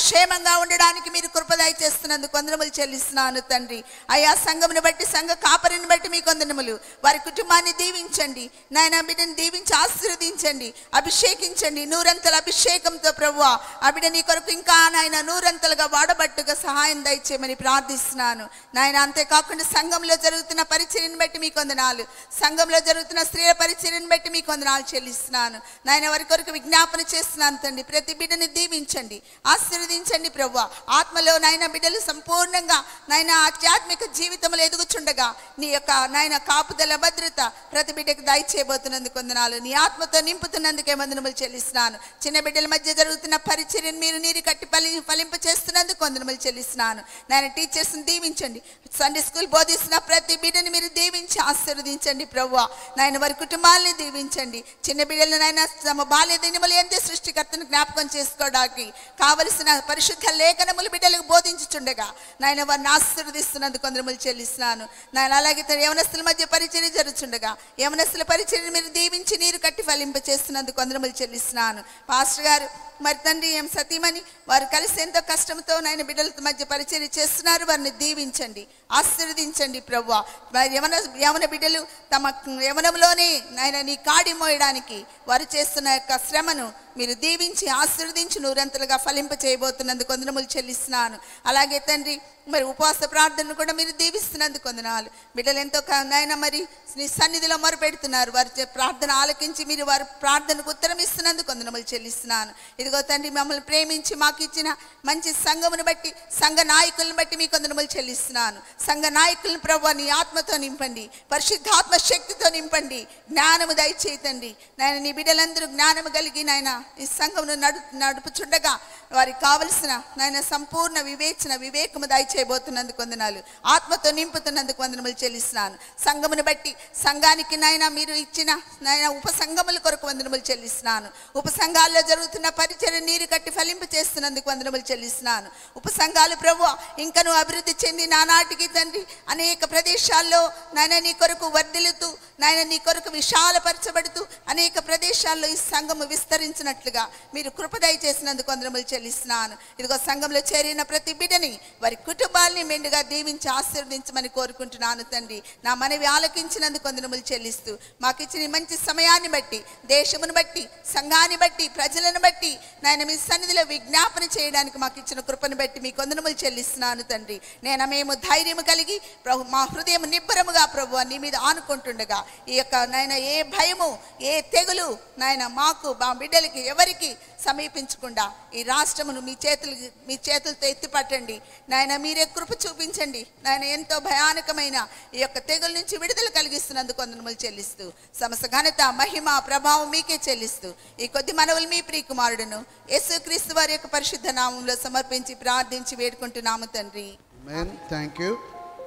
క్షేమంగా ఉండడానికి మీరు కృపదయ చేస్తున్నందుకు వందనములు చెల్లిస్తున్నాను తండ్రి అయా సంఘమును బట్టి సంఘ కాపరిని బట్టి మీ వందనములు వారి కుటుంబాన్ని దీవించండి నాయన బిడ్డని దీవించి ఆశీర్వదించండి అభిషేకించండి నూరంతల అభిషేకంతో ప్రభు ఆ బిడ్డ నీ కొరకు ఇంకా నాయన నూరంతలుగా వాడబట్టుగా సహాయం దయచేయమని ప్రార్థిస్తున్నాను నాయన అంతేకాకుండా సంఘంలో జరుగుతున్న పరిచర్యను బట్టి మీకు వందనాలు సంఘంలో జరుగుతున్న స్త్రీల పరిచర్యను బట్టి మీకు వందనాలు చెల్లిస్తున్నాను నాయన వారి కొరకు విజ్ఞాపన చేస్తున్నాను తండ్రి ప్రతి బిడ్డని దీవించండి ఆశీర్వదించండి ప్రభు ఆత్మలో నాయన బిడ్డలు సంపూర్ణంగా నాయన ఆధ్యాత్మిక జీవితంలో ఎదుగుచుండగా నీ యొక్క నాయన కాపుదల భద్రత ప్రతి బిడ్డకు దయచేయబోతున్నందుకు వందనాలు నీ ఆత్మతో నింపుతున్నందుకే వందనములు చెల్లిస్తున్నాను చిన్న బిడ్డల మధ్య జరుగుతున్న పరిచర్యను మీరు నీరు కట్టి ఫలి ఫలింప చేస్తున్నందుకు వందనములు చెల్లిస్తున్నాను నాయన టీచర్స్ని దీవించండి సండే స్కూల్ బోధిస్తున్న ప్రతి బిడ్డని మీరు దీవించి ఆశీర్వదించండి ప్రభు నాయన వారి కుటుంబాలని దీవించండి చిన్న బిడ్డలను నాయన తమ బాల్య దినములు ఎంతే సృష్టికర్తను జ్ఞాపకం చేసుకోవడానికి కావలసిన పరిశుద్ధ లేఖనములు బిడ్డలకు బోధించుచుండగా నాయన వారిని ఆశీర్వదిస్తున్నందుకు కొందరములు చెల్లిస్తున్నాను నాయన అలాగే తన యవనస్తుల మధ్య పరిచర్య జరుగుచుండగా యవనస్తుల పరిచర్యను మీరు దీవించి నీరు కట్టి ఫలింప చేస్తున్నందుకు కొందరములు చెల్లిస్తున్నాను పాస్టర్ గారు మరి తండ్రి ఏం సతీమణి వారు కలిసి ఎంతో కష్టంతో నాయన బిడ్డల మధ్య పరిచర్య చేస్తున్నారు వారిని దీవించండి ఆశీర్వదించండి ప్రభు మరి యవన యవన బిడ్డలు తమ యవనంలోనే నాయన నీ కాడి మోయడానికి వారు చేస్తున్న యొక్క శ్రమను మీరు దీవించి ఆశీర్వదించి నూరంతలుగా ఫలింప చేయబోతున్నందుకు వందనములు చెల్లిస్తున్నాను అలాగే తండ్రి మరి ఉపవాస ప్రార్థనను కూడా మీరు దీవిస్తున్నందుకు వందనాలు బిడ్డలు ఎంతో క- నాయన మరి నీ సన్నిధిలో మొరపెడుతున్నారు వారి చే- ప్రార్థన ఆలకించి మీరు వారి ప్రార్థనకు ఉత్తరం ఇస్తున్నందుకు వందనములు చెల్లిస్తున్నాను ఇదిగో తండ్రి మమ్మల్ని ప్రేమించి మాకు ఇచ్చిన మంచి సంఘమును బట్టి సంఘ నాయకులను బట్టి మీకు వందనములు చెల్లిస్తున్నాను సంఘ నాయకులను ప్రభు నీ ఆత్మతో నింపండి పరిశుద్ధాత్మ శక్తితో నింపండి జ్ఞానము దయచేతండి నాయన నీ బిడ్డలందరూ జ్ఞానము కలిగి నాయన ఈ సంఘమును నడు నడుపుచుండగా వారికి కావలసిన నాయన సంపూర్ణ వివేచన వివేకము దయచేయబోతున్నందుకు వందనాలు ఆత్మతో నింపుతున్నందుకు వందనములు చెల్లిస్తున్నాను సంఘమును బట్టి సంఘానికి నాయన మీరు ఇచ్చిన నాయన ఉపసంఘముల కొరకు వందనములు చెల్లిస్తున్నాను ఉపసంఘాల్లో జరుగుతున్న పరిచర్య నీరు కట్టి ఫలింపు చేస్తున్నందుకు వందనములు చెల్లిస్తున్నాను ఉపసంఘాలు ప్రభు ఇంకను అభివృద్ధి చెంది నానాటికి తండ్రి అనేక ప్రదేశాల్లో నాయన నీ కొరకు వర్ధిల్లుతూ నాయన నీ కొరకు విశాలపరచబడుతూ అనేక ప్రదేశాల్లో ఈ సంఘము విస్తరించినట్లుగా మీరు కృపదయ చేసినందుకు వందనములు చెల్లిస్తున్నాను ఇదిగో సంఘంలో చేరిన ప్రతి బిడ్డని వారి కుటుంబాల్ని మెండుగా దీవించి ఆశీర్వదించమని కోరుకుంటున్నాను తండ్రి నా మనవి ఆలకించినందుకు వందనములు చెల్లిస్తూ మాకు ఇచ్చిన ఈ మంచి సమయాన్ని బట్టి దేశమును బట్టి సంఘాన్ని బట్టి ప్రజలను బట్టి నాయన మీ సన్నిధిలో విజ్ఞాపన చేయడానికి మాకు ఇచ్చిన కృపను బట్టి మీ కొందనములు చెల్లిస్తున్నాను తండ్రి నేను మేము ధైర్యము కలిగి ప్రభు మా హృదయం నిబ్బరముగా ప్రభు నీ మీద ఆనుకుంటుండగా ఈ యొక్క నాయన ఏ భయము ఏ తెగులు నాయన మాకు మా బిడ్డలకి ఎవరికి సమీపించకుండా ఈ రాష్ట్రమును మీ చేతులు మీ చేతులతో ఎత్తిపట్టండి నాయన మీరే కృప చూపించండి నాయన ఎంతో భయానకమైన ఈ యొక్క తెగుల నుంచి విడుదల కలిగిస్తున్నందుకు వందనములు చెల్లిస్తూ సమస్త ఘనత మహిమ ప్రభావం మీకే చెల్లిస్తూ ఈ కొద్ది మనవులు మీ ప్రియకుమారుడును యేసుక్రీస్తు వారి యొక్క పరిశుద్ధ నామంలో సమర్పించి ప్రార్థించి వేడుకుంటున్నాము తండ్రి మేన్ థ్యాంక్ యూ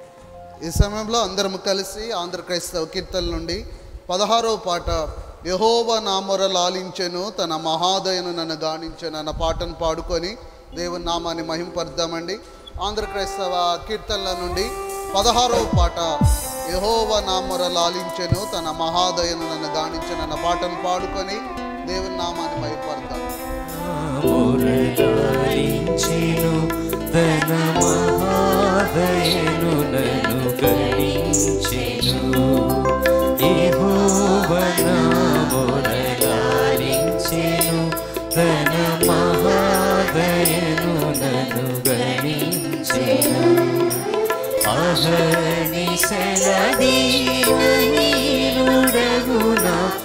ఈ సమయంలో అందరం కలిసి ఆంధ్ర క్రైస్తవ కీర్తన నుండి పదహారవ పాట యహోవ నామొర లాలించెను తన మహాదయను నన్ను గానించెను అన్న పాటను పాడుకొని దేవుని నామాన్ని మహింపరుద్దామండి ఆంధ్ర క్రైస్తవ కీర్తనల నుండి పదహారవ పాట యహోవ నామొర లాలించెను తన మహాదయను నన్ను గానించెను అన్న పాటను పాడుకొని దేవుని నామాన్ని మహింపరుద్దాం మురళించెను తన మహాదయను నన్ను గణించెను యెహోవన మురళించెను తన మహాదయను నన్ను గణించెను అహర్నిశలదీనహీనుడగున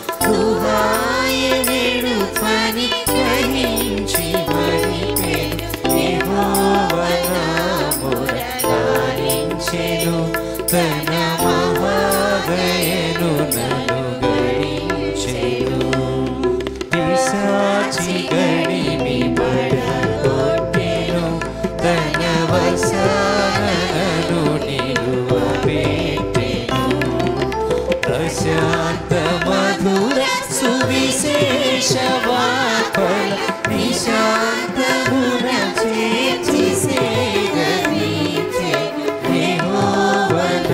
గుహాయనుడు పని గ్రహించి మరిపెను యెహోవన మురళించెను తన మహాదయను నన్ను గణించెను పిశాచి గడిమి పడగొట్టెను తన వసానను నిలువబెట్టెను ప్రశాంత మధుర సువిశేష వాపల నిశాంతమున చేర్చి సేగరీచే యెహోవన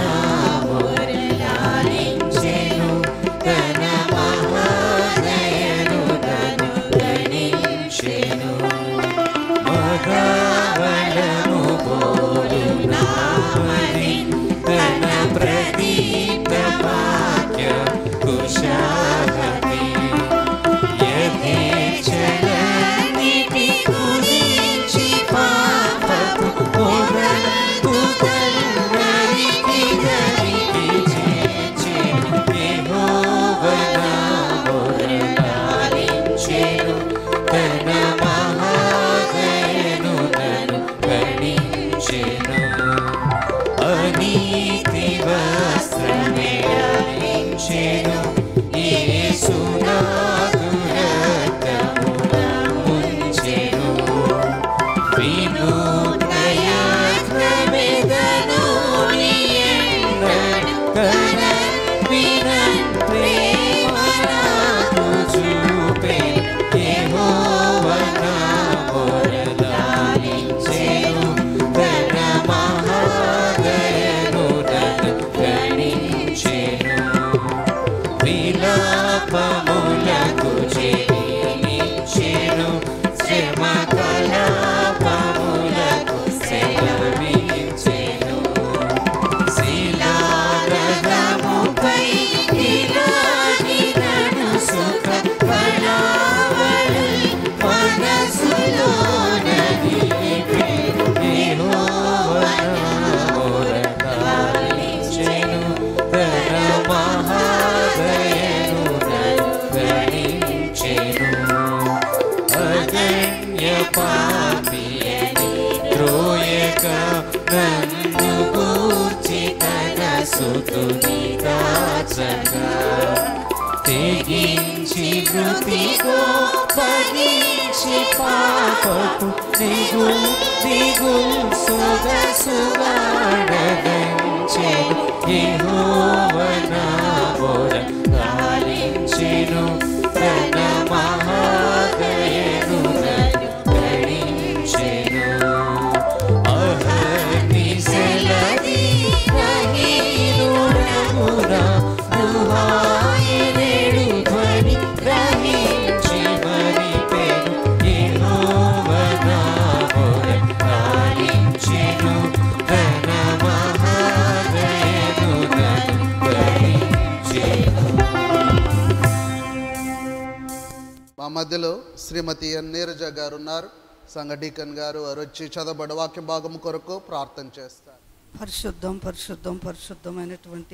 మురళించెను తన మహాదయను నన్ను గణించెను మగా చెలించెను శ్రమ కలాపములకు సెలవించెను శిలారథముపై ఇలాగినను సుఖ కళావళి మనసులోన నిలిపెను యెహోవనామొరలాలించెను తన మహాదయను నన్ను గణించెను అగణ్య పాపియని త్రోయక నన్ను గూర్చి తన సుతుని దాచగా తెగించి మృతికో పగించి పాపపు దిగుల్ దిగుల్ సుగ సుగాడగంచెను యెహోవనా బోర గాలించెను తన మహాదయను నన్ను గణించెను అహర్ని సెలది రహీనుడమురా దుహాయిరేడు ధ్వని గ్రహించి మరిపెను యెహోవనా బోర గాలించెను తన మహాదయను నన్ను గణించెను మా మధ్యలో శ్రీమతి ఎన్ నీరజ గారు ఉన్నారు సంఘ డీకన్ గారు వారు వచ్చి చదవబడ వాక్య భాగం కొరకు ప్రార్థన చేస్తారు పరిశుద్ధం పరిశుద్ధం పరిశుద్ధమైనటువంటి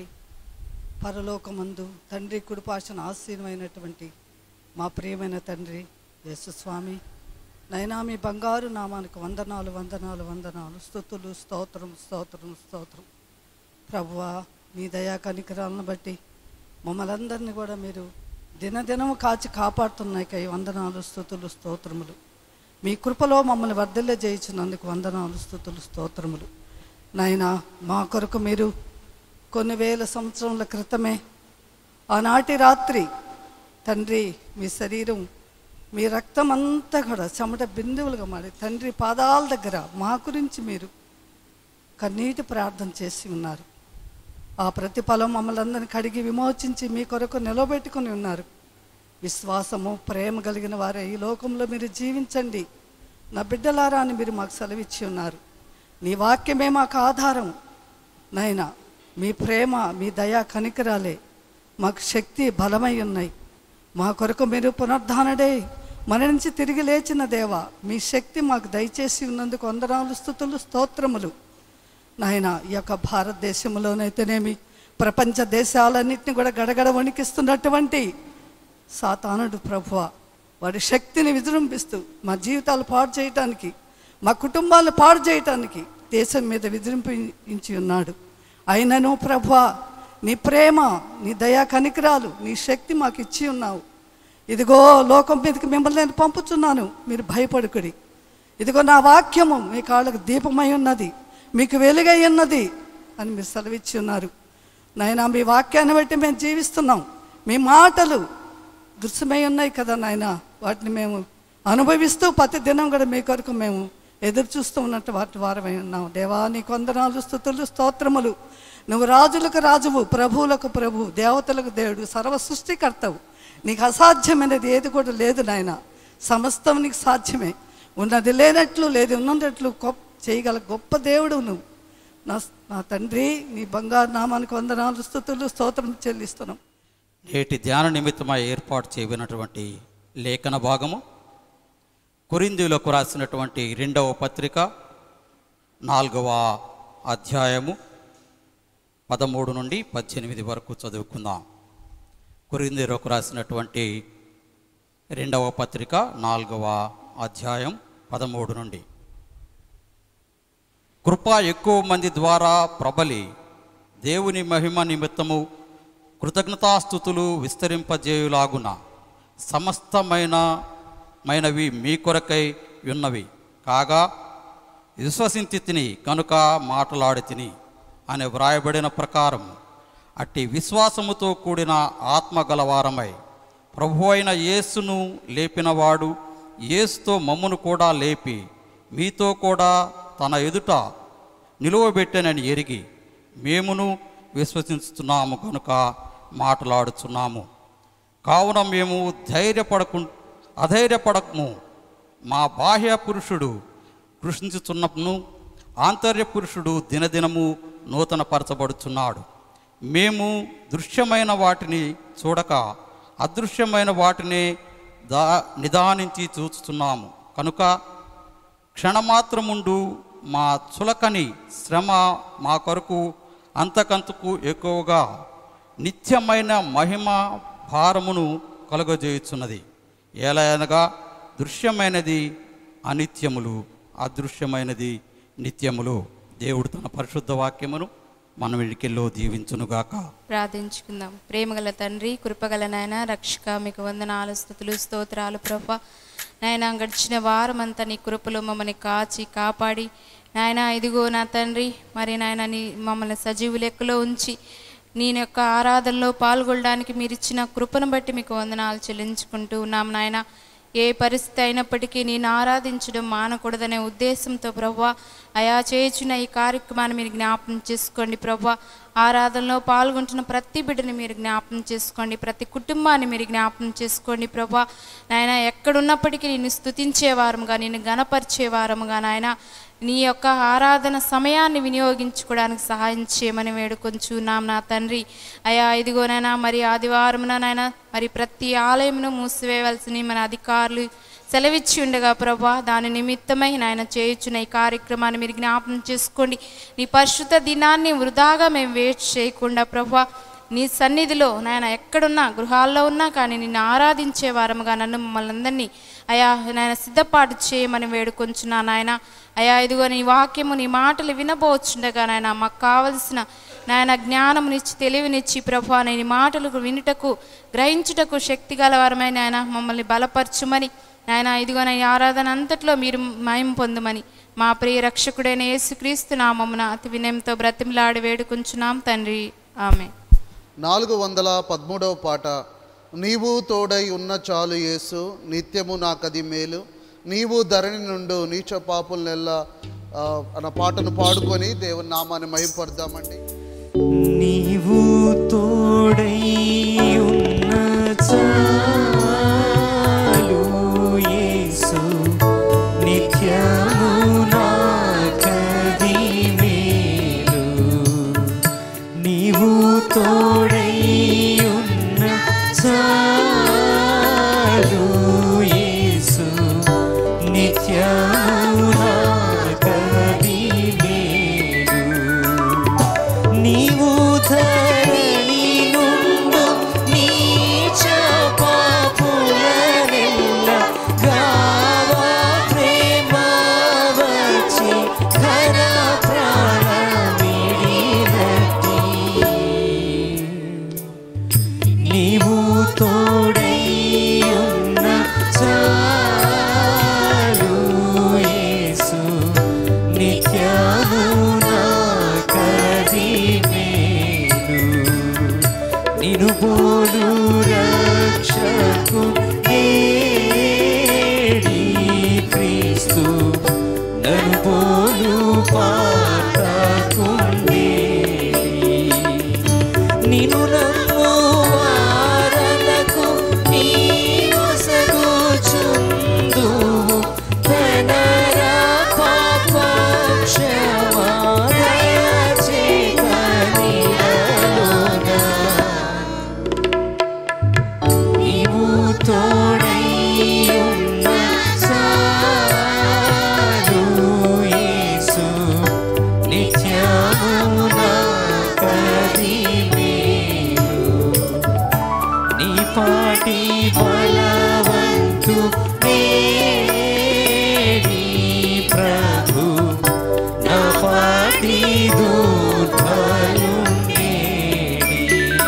పరలోకమందు తండ్రి కుడిపాశన ఆశీనమైనటువంటి మా ప్రియమైన తండ్రి యేసుస్వామి నైనా మీ బంగారు నామానికి వందనాలు వందనాలు వందనాలు స్థుతులు స్తోత్రం స్తోత్రం స్తోత్రం ప్రభువా మీ దయా కనికరాలను బట్టి మమ్మల్ని అందరినీ కూడా మీరు దినదినము కాచి కాపాడుతున్నాయి కై వందనాలు స్థుతులు స్తోత్రములు మీ కృపలో మమ్మల్ని వర్ధిల్ల చేయించినందుకు వందనాలు స్థుతులు స్తోత్రములు నాయనా మా కొరకు మీరు కొన్ని వేల సంవత్సరముల క్రితమే ఆనాటి రాత్రి తండ్రి మీ శరీరం మీ రక్తం అంతా కూడా చెమట బిందువులుగా మారి తండ్రి పాదాల దగ్గర మా గురించి మీరు కన్నీటి ప్రార్థన చేసి ఉన్నారు ఆ ప్రతిఫలం మమ్మల్ని అందరిని కడిగి విమోచించి మీ కొరకు నిలబెట్టుకుని ఉన్నారు విశ్వాసము ప్రేమ కలిగిన వారే ఈ లోకంలో మీరు జీవించండి నా బిడ్డలారా అని మీరు మాకు సెలవిచ్చి ఉన్నారు నీ వాక్యమే మాకు ఆధారం నాయనా మీ ప్రేమ మీ దయా కనికరాలే మాకు శక్తి బలమై ఉన్నాయి మా కొరకు మీరు పునరుద్ధానడే మన నుంచి తిరిగి లేచిన దేవ మీ శక్తి మాకు దయచేసి ఉన్నందుకు వందనాలు స్థుతులు స్తోత్రములు నాయన ఈ యొక్క భారతదేశంలోనైతేనేమి ప్రపంచ దేశాలన్నింటినీ కూడా గడగడ వణికిస్తున్నటువంటి సాతానుడు ప్రభువ వాడి శక్తిని విజృంభిస్తూ మా జీవితాలు పాడు చేయటానికి మా కుటుంబాలను పాడు చేయటానికి దేశం మీద విజృంభించి ఉన్నాడు అయినను ప్రభువ నీ ప్రేమ నీ దయా కనికరాలు నీ శక్తి మాకు ఇచ్చి ఉన్నావు ఇదిగో లోకం మీదకి మిమ్మల్ని నేను పంపుచున్నాను మీరు భయపడుకుడి ఇదిగో నా వాక్యము మీ కాళ్ళకు దీపమై ఉన్నది మీకు వెలుగై ఉన్నది అని మీరు సెలవిచ్చి ఉన్నారు నాయన మీ వాక్యాన్ని బట్టి మేము జీవిస్తున్నాం మీ మాటలు దృశ్యమై ఉన్నాయి కదా నాయన వాటిని మేము అనుభవిస్తూ ప్రతి దినం కూడా మీ కొరకు మేము ఎదురు చూస్తూ ఉన్నట్టు వాటి వారమై ఉన్నాం దేవా నీ కొందనాలు స్థుతులు స్తోత్రములు నువ్వు రాజులకు రాజువు ప్రభువులకు ప్రభు దేవతలకు దేవుడు సర్వ సృష్టికర్తవు నీకు అసాధ్యమైనది ఏది కూడా లేదు నాయన సమస్తం నీకు సాధ్యమే ఉన్నది లేనట్లు లేదు ఉన్నట్లు గొప్ప చేయగల గొప్ప దేవుడు నువ్వు నా నా తండ్రి నీ బంగారు నామానికి వందనాలు స్థుతులు స్తోత్రం చెల్లిస్తున్నాం నేటి ధ్యాన నిమిత్తమై ఏర్పాటు చేయబడినటువంటి లేఖన భాగము కొరిందీలకు రాసినటువంటి రెండవ పత్రిక నాలుగవ అధ్యాయము పదమూడు నుండి పద్దెనిమిది వరకు చదువుకుందాం కొరిందీలకు రాసినటువంటి రెండవ పత్రిక నాలుగవ అధ్యాయం పదమూడు నుండి కృప ఎక్కువ మంది ద్వారా ప్రబలి దేవుని మహిమ నిమిత్తము కృతజ్ఞతాస్థుతులు విస్తరింపజేయులాగున సమస్తమైన మైనవి మీ కొరకై ఉన్నవి కాగా విశ్వసించి తిని కనుక మాటలాడి తిని అని వ్రాయబడిన ప్రకారం అట్టి విశ్వాసముతో కూడిన ఆత్మ గలవారమై ప్రభు అయిన యేసును లేపినవాడు యేసుతో మమ్మును కూడా లేపి మీతో కూడా తన ఎదుట నిలువబెట్టనని ఎరిగి మేమును విశ్వసిస్తున్నాము కనుక మాట్లాడుచున్నాము కావున మేము ధైర్యపడకు అధైర్యపడకము మా బాహ్య పురుషుడు కృషించుతున్నప్పుడు ఆంతర్య పురుషుడు దినదినము నూతనపరచబడుచున్నాడు మేము దృశ్యమైన వాటిని చూడక అదృశ్యమైన వాటిని దా నిదానించి చూస్తున్నాము కనుక క్షణమాత్రముండు మా చులకని శ్రమ మా కొరకు అంతకంతకు ఎక్కువగా నిత్యమైన మహిమ భారమును కలుగజేయుచున్నది ఏలయనగా దృశ్యమైనది అనిత్యములు అదృశ్యమైనది నిత్యములు దేవుడు తన పరిశుద్ధ వాక్యమును మనం ఇడికెల్లో దీవించునుగాక ప్రార్థించుకుందాం ప్రేమగల తండ్రి కృపగల నాయన రక్షక మీకు వందనాలు స్థుతులు స్తోత్రాలు ప్రభ నాయన గడిచిన వారం అంతా నీ కృపలో మమ్మల్ని కాచి కాపాడి నాయన ఇదిగో నా తండ్రి మరి నాయన నీ మమ్మల్ని సజీవు లెక్కలో ఉంచి నేను యొక్క ఆరాధనలో పాల్గొనడానికి మీరు ఇచ్చిన కృపను బట్టి మీకు వందనాలు చెల్లించుకుంటూ ఉన్నాం నాయన ఏ పరిస్థితి అయినప్పటికీ నేను ఆరాధించడం మానకూడదనే ఉద్దేశంతో ప్రభా అయా చేయుచున్న ఈ కార్యక్రమాన్ని మీరు జ్ఞాపకం చేసుకోండి ప్రభా ఆరాధనలో పాల్గొంటున్న ప్రతి బిడ్డని మీరు జ్ఞాపకం చేసుకోండి ప్రతి కుటుంబాన్ని మీరు జ్ఞాపకం చేసుకోండి ప్రభా నాయన ఎక్కడున్నప్పటికీ నేను స్తుతించేవారముగా నేను గణపరిచేవారముగా నాయన నీ యొక్క ఆరాధన సమయాన్ని వినియోగించుకోవడానికి సహాయం చేయమని వేడుకొంచున్నాం నా తండ్రి అయా ఇదిగోనైనా మరి ఆదివారమున నాయన మరి ప్రతి ఆలయమును మూసివేయవలసిన మన అధికారులు సెలవిచ్చి ఉండగా ప్రభా దాని నిమిత్తమై నాయన చేయుచున్న ఈ కార్యక్రమాన్ని మీరు జ్ఞాపకం చేసుకోండి నీ పరిశుద్ధ దినాన్ని వృధాగా మేము వేస్ట్ చేయకుండా ప్రభా నీ సన్నిధిలో నాయన ఎక్కడున్నా గృహాల్లో ఉన్నా కానీ నిన్ను ఆరాధించే వారముగా నన్ను మమ్మల్ని అందరినీ అయా నాయన సిద్ధపాటు చేయమని వేడుకొంచున్నా నాయన అయా ఇదిగో నీ వాక్యము నీ మాటలు వినబోచుండగా నాయన మాకు కావలసిన నాయన జ్ఞానమునిచ్చి తెలివినిచ్చి ప్రభా నీ మాటలు వినుటకు గ్రహించుటకు శక్తి గలవారమైన ఆయన మమ్మల్ని బలపరచుమని నాయన ఇదిగో ఈ ఆరాధన అంతట్లో మీరు మయం పొందమని మా ప్రియ రక్షకుడైన యేసుక్రీస్తు నామమున అతి వినయంతో బ్రతిమలాడి వేడుకుంచున్నాం తండ్రి ఆమె నాలుగు వందల పదమూడవ పాట నీవు తోడై ఉన్న చాలు యేసు నిత్యము నాకది మేలు నీవు ధరణి నుండు నీచ పాపులనెల్లా ఆ, అన్న పాటను పాడుకొని దేవుని నామాన్ని మహింపడదామండి నీవు తోడై ఉన్న చాలు యేసు నిత్యము నాకది మేలు నీవు తోడై ఉన్న చాలు యేసు నిత్యము నాకది మేలు నీవు ధరణి నుండు నీచ పాపులనెల్ల గావా ప్రేమ వచ్చి ఘన ప్రాణమిడినట్టి నీవు తోడై ఉన్న చాలు యేసు నిత్యము నాకది మేలు నిను పోలు రక్షకు ఏడి క్రీస్తు నన్ను పోలు పాతకుండేడి నిను నమ్ము వారలకు నీవు సగుచుందు ధనరా పాప క్షమా దయచేతనిలోగా నీవు తోడై ఉన్న చాలు యేసు నిత్యము నాకది మేలు నీ పాటి బలవంతు నేడి ప్రభు నా పాటి దూర్బలు నేడి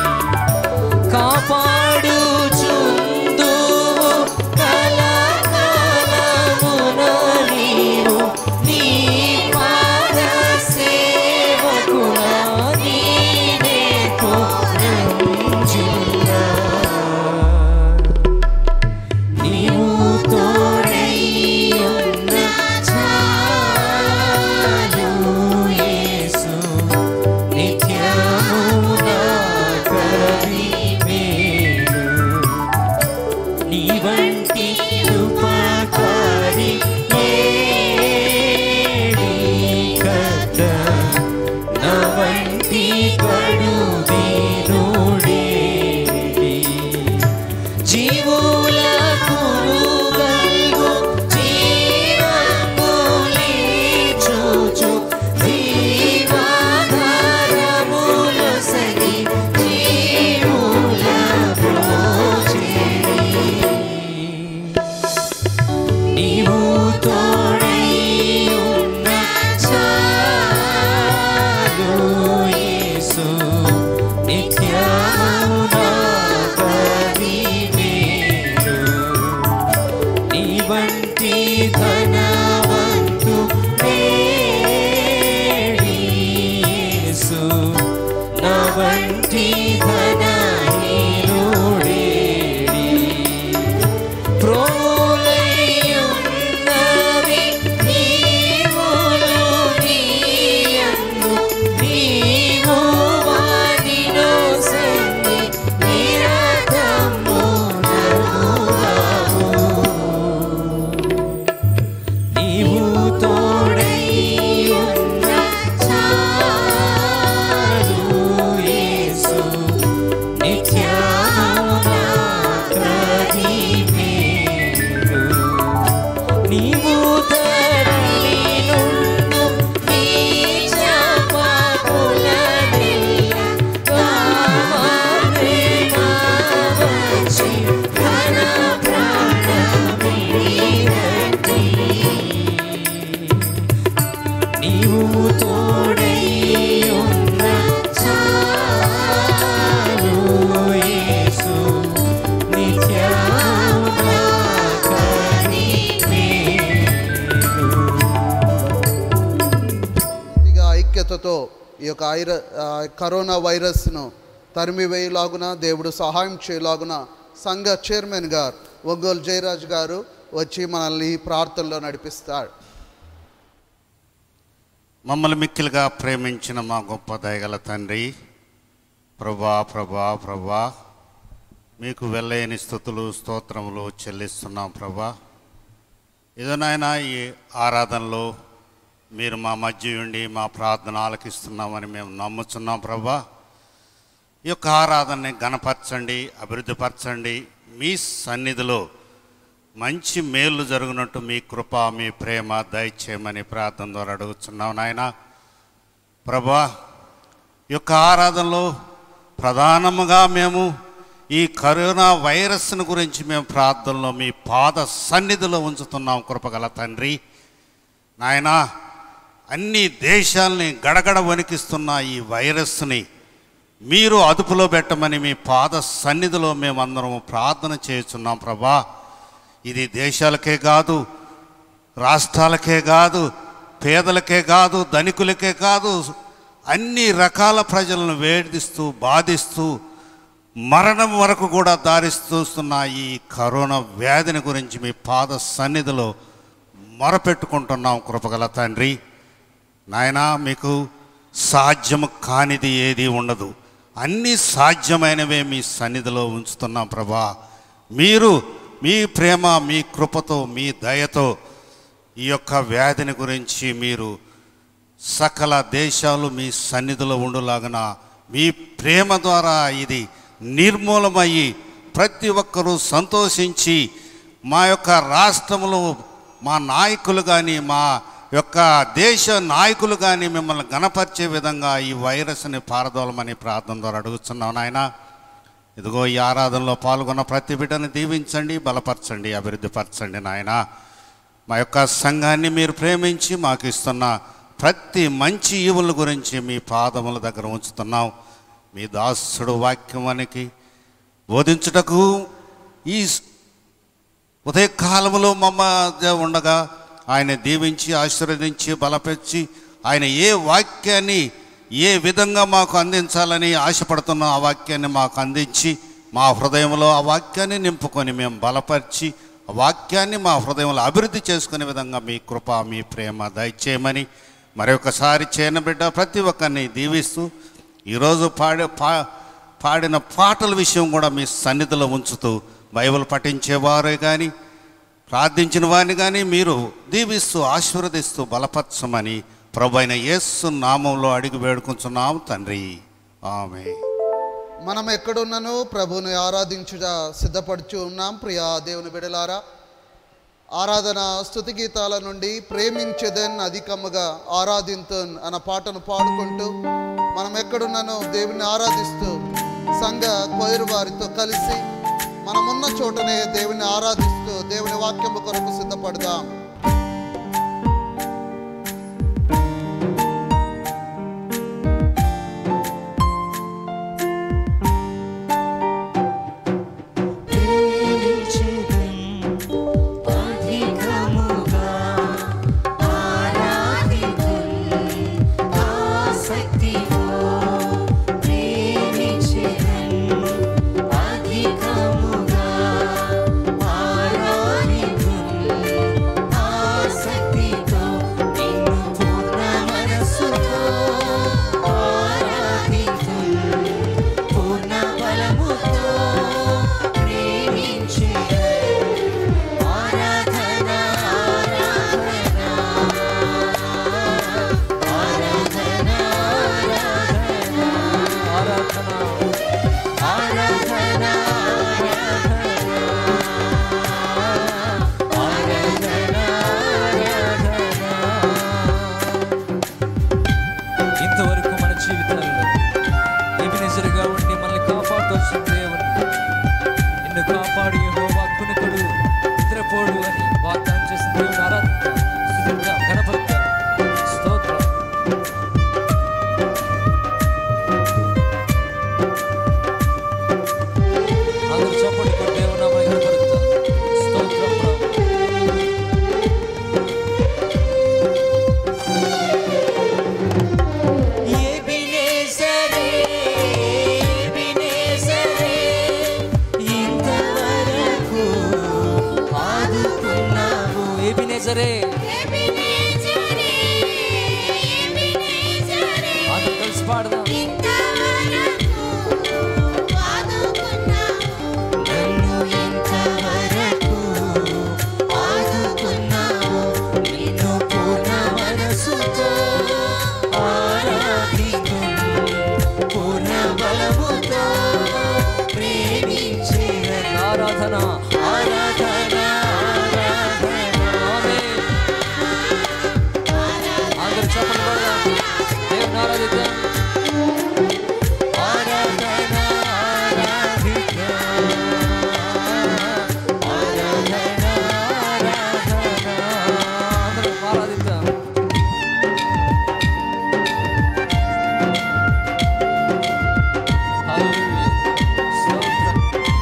కాపాడుచుందు కలకాలమున నీవు నీ పాద సేవకుల నీవే కోరంజులా నీవు వంటి ఉపకారి లేడి కదా నా వంటి కడు దీనుడేడి జీవుల కురుగల్గు జీవములిచుచు జీవాధారములు సగి జీవుల ప్రోచిరి నీవు తోడై ఉన్న చాలు యేసు నిత్యము నాకది మేలు నీ వంటి ధనవంతు లేడి యేసు నా వంటి ధనహీనుడేడి ప్రోలయున్నవి నీవులు నీయందు నీవు వానిలో సంగి నిరతము నలుగావు నీవు తోడై ఉన్న చాలు యేసు నిత్యము నాకది మేలు నీవు ధరణి నుండు నీ చాపకులనెల్ల కామప్రేమవచి ఘన ప్రాణమిడినట్టి. నీవు తోడై ఉన్న చాలు యేసు నిత్యము నాకది మేలు. పూర్తిగా ఐక్యతతో ఈ యొక్క ఐర ఆ, కరోనా వైరస్ను తరిమివేయలాగున దేవుడు సహాయం చేయలాగున సంఘ చైర్మన్ గారు ఒంగోలు జయరాజ్ గారు వచ్చి మనల్ని ఈ ప్రార్థనలో నడిపిస్తాడు మమ్మల్ని మిక్కిలిగా ప్రేమించిన మా గొప్ప దయగల తండ్రి ప్రభా ప్రభా ప్రభా మీకు వెళ్ళలేని స్థుతులు స్తోత్రములు చెల్లిస్తున్నాం ప్రభా ఏదోనైనా ఈ ఆరాధనలో మీరు మా మధ్య ఉండి మా ప్రార్థన ఆలకిస్తున్నామని మేము నమ్ముతున్నాం ప్రభా ఈ యొక్క ఆరాధనని గణపరచండి అభివృద్ధిపరచండి మీ సన్నిధిలో మంచి మేలు జరుగునట్టు మీ కృప మీ ప్రేమ దయచేయమని ప్రార్థన ద్వారా అడుగుతున్నాం నాయన ప్రభా ఈ యొక్క ఆరాధనలో ప్రధానముగా మేము ఈ కరోనా వైరస్ను గురించి మేము ప్రార్థనలో మీ పాద సన్నిధిలో ఉంచుతున్నాం కృపగల తండ్రి నాయనా అన్ని దేశాల్ని గడగడ వణికిస్తున్న ఈ వైరస్ని మీరు అదుపులో పెట్టమని మీ పాద సన్నిధిలో మేమందరం ప్రార్థన చేస్తున్నాం ప్రభా ఇది దేశాలకే కాదు రాష్ట్రాలకే కాదు పేదలకే కాదు ధనికులకే కాదు అన్ని రకాల ప్రజలను వేధిస్తూ బాధిస్తూ మరణం వరకు కూడా దారిస్తూస్తున్న ఈ కరోనా వ్యాధిని గురించి మీ పాద సన్నిధిలో మొరపెట్టుకుంటున్నాం కృపగల తండ్రి నాయనా మీకు సాధ్యము కానిది ఏది ఉండదు అన్నీ సాధ్యమైనవే మీ సన్నిధిలో ఉంచుతున్నాం ప్రభా మీరు మీ ప్రేమ మీ కృపతో మీ దయతో ఈ యొక్క వ్యాధిని గురించి మీరు సకల దేశాలు మీ సన్నిధిలో ఉండులాగన మీ ప్రేమ ద్వారా ఇది నిర్మూలమయ్యి ప్రతి ఒక్కరూ సంతోషించి మా యొక్క రాష్ట్రంలో మా నాయకులు కానీ మా యొక్క దేశ నాయకులు కానీ మిమ్మల్ని గణపరిచే విధంగా ఈ వైరస్ని పారదోలమని ప్రార్థన ద్వారా అడుగుతున్నాం నాయన ఇదిగో ఈ ఆరాధనలో పాల్గొన్న ప్రతి బిడ్డని దీవించండి బలపరచండి అభివృద్ధిపరచండి నాయన మా యొక్క సంఘాన్ని మీరు ప్రేమించి మాకు ఇస్తున్న ప్రతి మంచి ఈవుల గురించి మీ పాదముల దగ్గర ఉంచుతున్నాం మీ దాసుడు వాక్యమానికి బోధించుటకు ఈ ఉదయకాలంలో మమ్మ ఉండగా ఆయన దీవించి ఆశీర్వదించి బలపరిచి ఆయన ఏ వాక్యాన్ని ఏ విధంగా మాకు అందించాలని ఆశపడుతున్న ఆ వాక్యాన్ని మాకు అందించి మా హృదయంలో ఆ వాక్యాన్ని నింపుకొని మేము బలపరిచి ఆ వాక్యాన్ని మా హృదయంలో అభివృద్ధి చేసుకునే విధంగా మీ కృప మీ ప్రేమ దయచేయమని మరొకసారి చేయనబిడ్డ ప్రతి ఒక్కరిని దీవిస్తూ ఈరోజు పాడే పా పాడిన పాటల విషయం కూడా మీ సన్నిధిలో ఉంచుతూ బైబిల్ పఠించేవారే కానీ ప్రార్థించిన వారిని కానీ మీరు దీవిస్తూ ఆశీర్వదిస్తూ బలపరచమని ప్రభు అయిన యేసు నామంలో అడిగి వేడుకుంటున్నాం తండ్రి ఆమె మనం ఎక్కడున్నను ప్రభుని ఆరాధించుట సిద్ధపడుచు ఉన్నాం ప్రియా దేవుని బిడలారా ఆరాధన స్థుతి గీతాల నుండి ప్రేమించదన్ అధికముగా ఆరాధింతున్ అన్న పాటను పాడుకుంటూ మనం ఎక్కడున్నను దేవుని ఆరాధిస్తూ సంఘ కొయిరు వారితో కలిసి మనమున్న చోటనే దేవుని ఆరాధిస్తూ దేవుని వాక్యము కొరకు సిద్ధపడదాం ఇంతవరకు మన జీవితాల్లో ఎబినెజరుగా ఉండి మనల్ని కాపాడుతోసిన దేవుడు నిన్ను కాపాడి యెహోవా కునుకుడు నిద్రపోడు అని వాగ్దానం చేసిన దేవుని ఆరాధిద్దాం స్తుతిద్దాం గణపరుద్దాం స్తోత్రం అందరూ చప్పట్లు కొట్టి దేవుని నామమున గణపరుద్దాం స్తోత్రం ప్రభు ఎబినేజరే అందరూ కలిసి పాడదాం ఆరాధన ఆమేన్. అందరూ చప్పట్లు కొడదాం దేవుని ఆరాధిద్దాం అందరూ ఆరాధిద్దాం హల్లెలూయా స్తోత్రం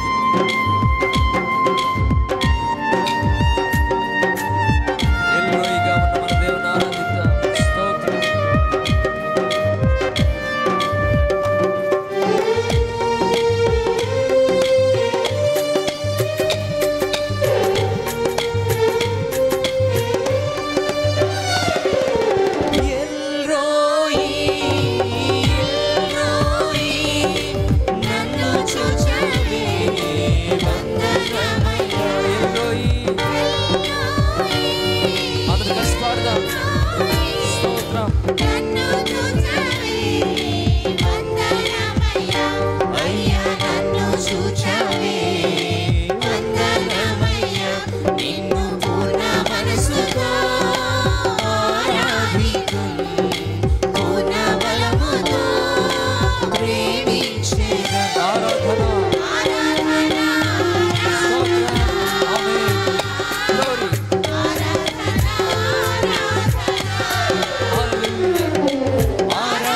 ఎల్లోయిగా ఉన్న మన దేవుని ఆరాధిద్దాం స్తోత్రం ఎల్లోయి అందరూ కలిసి పాడదాం స్తోత్రం ఆరాధన స్తోత్రం ఆమేన్ గ్లోరీ హల్లెలూయా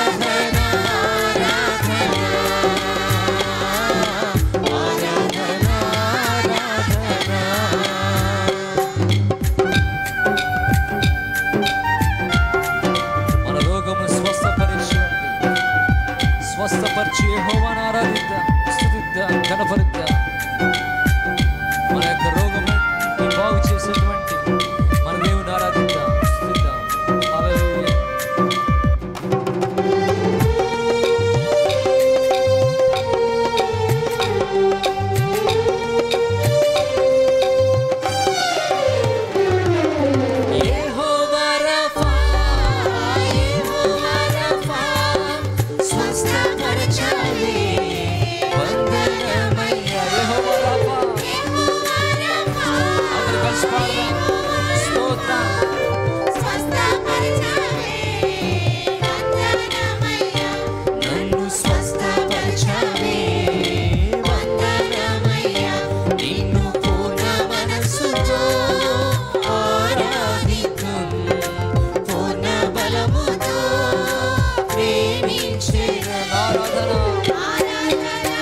కలిసి పాడదాం స్తోత్రం నన్ను స్వస్థపరచవే వందనమయ్యా నిన్ను పూర్ణ మనసుతో ఆరాధితం పూర్ణ బలముతో ప్రేమించేద ఆరాధన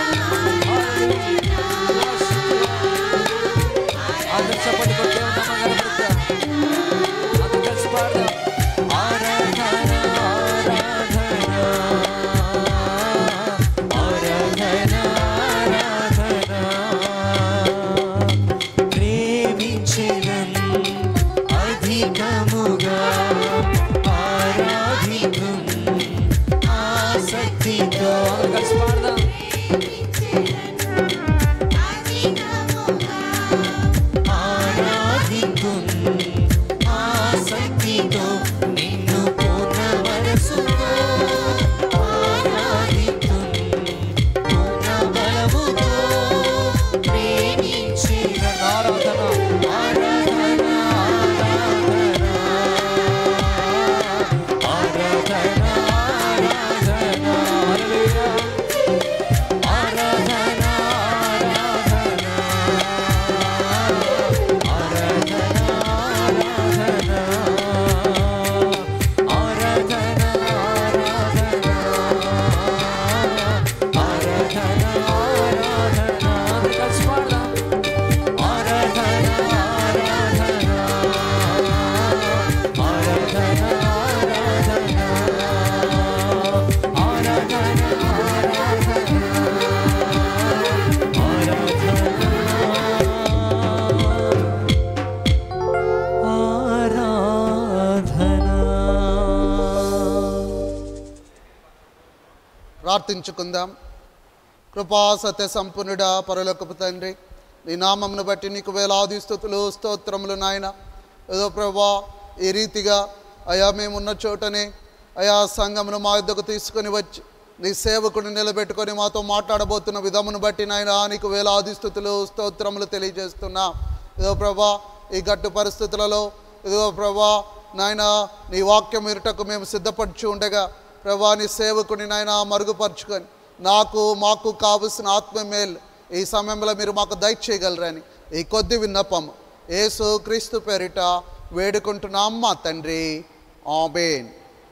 అందరూ చప్పట్లు కొట్టి దేవుని నామం కనపరుద్దాం. అందరూ కలిసి పాడదాం ఆరాధన ఆరాధన ఆరాధన ఆరాధన ప్రేమించెదన్ అధికముగా ఆరాధికం ఆసక్తితో కలిసి పాడదాం ఆరాధికం ఆసక్తితో నిన్ను పూర్ణ మనసుతో ఆరాధికం పూర్ణ బలముతో ప్రేమించిన ఆరాధన ఆరాధన ఆరాధన ఆరాధన ఆరాధన హల్లెలూయా ఆరాధన ప్రార్థించుకుందాం కృపా సత్య సంపన్నుడా పరలోకపు తండ్రి నీ నామమును బట్టి నీకు వేలాది స్థుతులు స్తోత్రములు నాయన ఏదో ప్రభా ఈ రీతిగా అయా మేమున్న చోటనే అయా సంఘమును మా యొద్దకు తీసుకొని వచ్చి నీ సేవకుడిని నిలబెట్టుకొని మాతో మాట్లాడబోతున్న విధమును బట్టి నాయన నీకు వేలాది స్థుతులు స్తోత్రములు తెలియజేస్తున్నా ఏదో ప్రభా ఈ గట్టు పరిస్థితులలో ఇదిగో ప్రభా నాయన నీ వాక్యం ఇరుటకు మేము సిద్ధపరచు ఉండగా ప్రభా నీ సేవకుని నాయన మరుగుపరుచుకొని నాకు మాకు కావలసిన ఆత్మ మేలు ఈ సమయంలో మీరు మాకు దయచేయగలరని ఈ కొద్ది విన్నపం యేసు క్రీస్తు పేరిట వేడుకుంటున్నాం మా తండ్రి ఆబేన్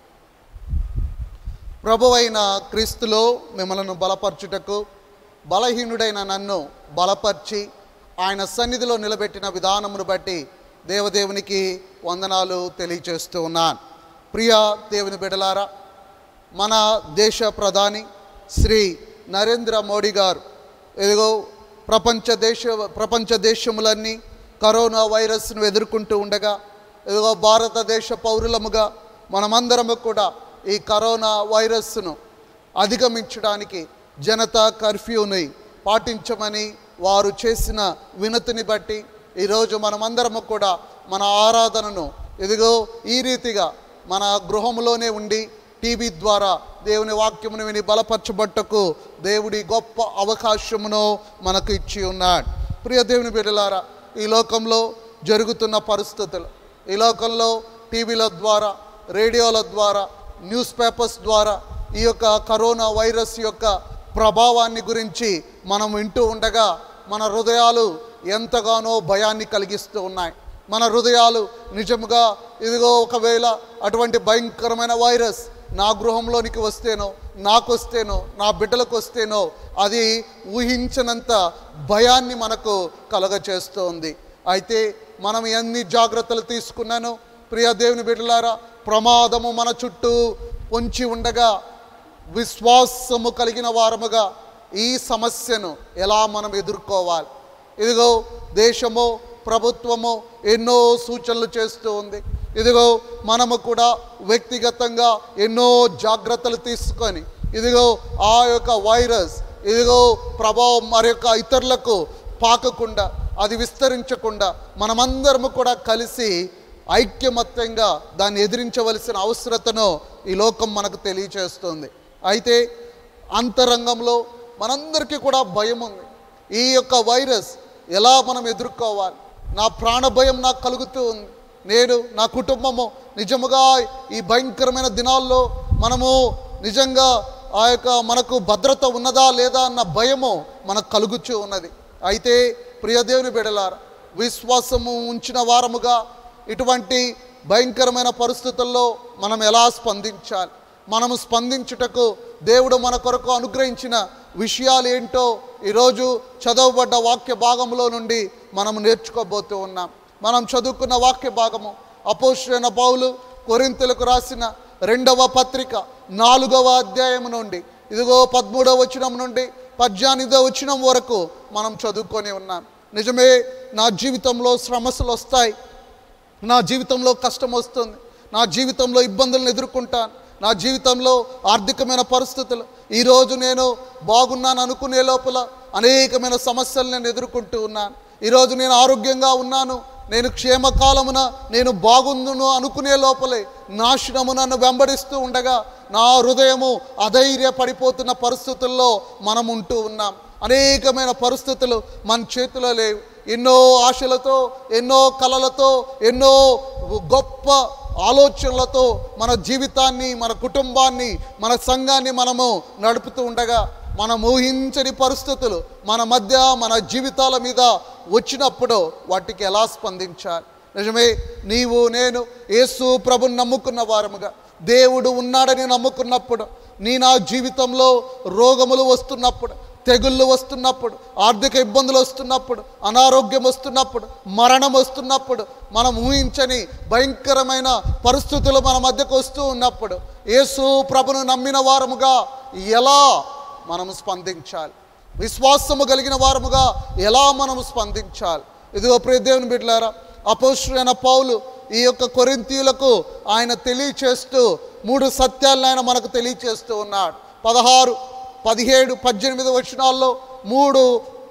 ప్రభువైన క్రీస్తులో మిమ్మల్ని బలపరచుటకు బలహీనుడైన నన్ను బలపరిచి ఆయన సన్నిధిలో నిలబెట్టిన విధానమును బట్టి దేవదేవునికి వందనాలు తెలియచేస్తూ ఉన్నాను ప్రియ దేవుని బిడలారా మన దేశ ప్రధాని శ్రీ నరేంద్ర మోడీ గారు ఇదిగో ప్రపంచ దేశ ప్రపంచ దేశములన్నీ కరోనా వైరస్ను ఎదుర్కొంటూ ఉండగా ఇదిగో భారతదేశ పౌరులముగా మనమందరము కూడా ఈ కరోనా వైరస్ను అధిగమించడానికి జనతా కర్ఫ్యూని పాటించమని వారు చేసిన వినతిని బట్టి ఈరోజు మనమందరము కూడా మన ఆరాధనను ఇదిగో ఈ రీతిగా మన గృహంలోనే ఉండి టీవీ ద్వారా దేవుని వాక్యమును విని బలపరచబట్టకు దేవుడి గొప్ప అవకాశమును మనకు ఇచ్చి ఉన్నాడు ప్రియ దేవుని బిడ్డలారా ఈ లోకంలో జరుగుతున్న పరిస్థితులు ఈ లోకంలో టీవీల ద్వారా రేడియోల ద్వారా న్యూస్ పేపర్స్ ద్వారా ఈ యొక్క కరోనా వైరస్ యొక్క ప్రభావాన్ని గురించి మనం వింటూ ఉండగా మన హృదయాలు ఎంతగానో భయాన్ని కలిగిస్తూ ఉన్నాయి మన హృదయాలు నిజముగా ఇదిగో ఒకవేళ అటువంటి భయంకరమైన వైరస్ నా గృహంలోనికి వస్తేనో నాకు వస్తేనో నా బిడ్డలకు వస్తేనో అది ఊహించనంత భయాన్ని మనకు కలగచేస్తోంది అయితే మనం ఎన్ని జాగ్రత్తలు తీసుకున్నానో ప్రియ దేవుని బిడ్డలారా ప్రమాదము మన చుట్టూ పొంచి ఉండగా విశ్వాసము కలిగిన వారముగా ఈ సమస్యను ఎలా మనం ఎదుర్కోవాలి ఇదిగో దేశము ప్రభుత్వము ఎన్నో సూచనలు చేస్తూ ఉంది ఇదిగో మనము కూడా వ్యక్తిగతంగా ఎన్నో జాగ్రత్తలు తీసుకొని ఇదిగో ఆ యొక్క వైరస్ ఇదిగో ప్రభావం మరి యొక్క ఇతరులకు పాకకుండా అది విస్తరించకుండా మనమందరము కూడా కలిసి ఐక్యమత్యంగా దాన్ని ఎదిరించవలసిన అవసరతను ఈ లోకం మనకు తెలియచేస్తుంది అయితే అంతరంగంలో మనందరికీ కూడా భయం ఉంది ఈ యొక్క వైరస్ ఎలా మనం ఎదుర్కోవాలి నా ప్రాణ భయం నాకు కలుగుతూ ఉంది నేను నా కుటుంబము నిజముగా ఈ భయంకరమైన దినాల్లో మనము నిజంగా ఆ యొక్క మనకు భద్రత ఉన్నదా లేదా అన్న భయము మనకు కలుగుచూ ఉన్నది అయితే ప్రియదేవుని బిడలార విశ్వాసము ఉంచిన వారముగా ఇటువంటి భయంకరమైన పరిస్థితుల్లో మనం ఎలా స్పందించాలి మనము స్పందించుటకు దేవుడు మన కొరకు అనుగ్రహించిన విషయాలు ఏంటో ఈరోజు చదవబడ్డ వాక్య భాగంలో నుండి మనం నేర్చుకోబోతూ ఉన్నాం మనం చదువుకున్న వాక్య భాగము అపోషణ పౌలు కొరింతలకు రాసిన రెండవ పత్రిక నాలుగవ అధ్యాయం నుండి ఇదిగో పదమూడవ వచనం నుండి పద్దెనిమిదవ వచనం వరకు మనం చదువుకొని ఉన్నాం నిజమే నా జీవితంలో శ్రమస్సులు వస్తాయి నా జీవితంలో కష్టం వస్తుంది నా జీవితంలో ఇబ్బందులను ఎదుర్కొంటాను నా జీవితంలో ఆర్థికమైన పరిస్థితులు ఈరోజు నేను బాగున్నాను అనుకునే లోపల అనేకమైన సమస్యలు నేను ఎదుర్కొంటూ ఉన్నాను ఈరోజు నేను ఆరోగ్యంగా ఉన్నాను నేను క్షేమకాలమున నేను బాగుందును అనుకునే లోపలే నాశనము నన్ను వెంబడిస్తూ ఉండగా నా హృదయము అధైర్య పడిపోతున్న పరిస్థితుల్లో మనం ఉంటూ ఉన్నాం అనేకమైన పరిస్థితులు మన చేతిలో లేవు ఎన్నో ఆశలతో ఎన్నో కలలతో ఎన్నో గొప్ప ఆలోచనలతో మన జీవితాన్ని మన కుటుంబాన్ని మన సంఘాన్ని మనము నడుపుతూ ఉండగా మనం ఊహించని పరిస్థితులు మన మధ్య మన జీవితాల మీద వచ్చినప్పుడు వాటికి ఎలా స్పందించాలి నిజమే నీవు నేను యేసు ప్రభుని నమ్ముకున్న వారముగా దేవుడు ఉన్నాడని నమ్ముకున్నప్పుడు నీ నా జీవితంలో రోగములు వస్తున్నప్పుడు తెగుళ్ళు వస్తున్నప్పుడు ఆర్థిక ఇబ్బందులు వస్తున్నప్పుడు అనారోగ్యం వస్తున్నప్పుడు మరణం వస్తున్నప్పుడు మనం ఊహించని భయంకరమైన పరిస్థితులు మన మధ్యకు వస్తూ ఉన్నప్పుడు యేసు ప్రభును నమ్మిన వారముగా ఎలా మనము స్పందించాలి విశ్వాసము కలిగిన వారముగా ఎలా మనము స్పందించాలి ఇదిగో ప్రియ దేవుని బిడ్డలారా అపోషుడైన పౌలు ఈ యొక్క కొరింతీయులకు ఆయన తెలియచేస్తూ మూడు సత్యాలను ఆయన మనకు తెలియచేస్తూ ఉన్నాడు పదహారు పదిహేడు పద్దెనిమిది వచనాల్లో మూడు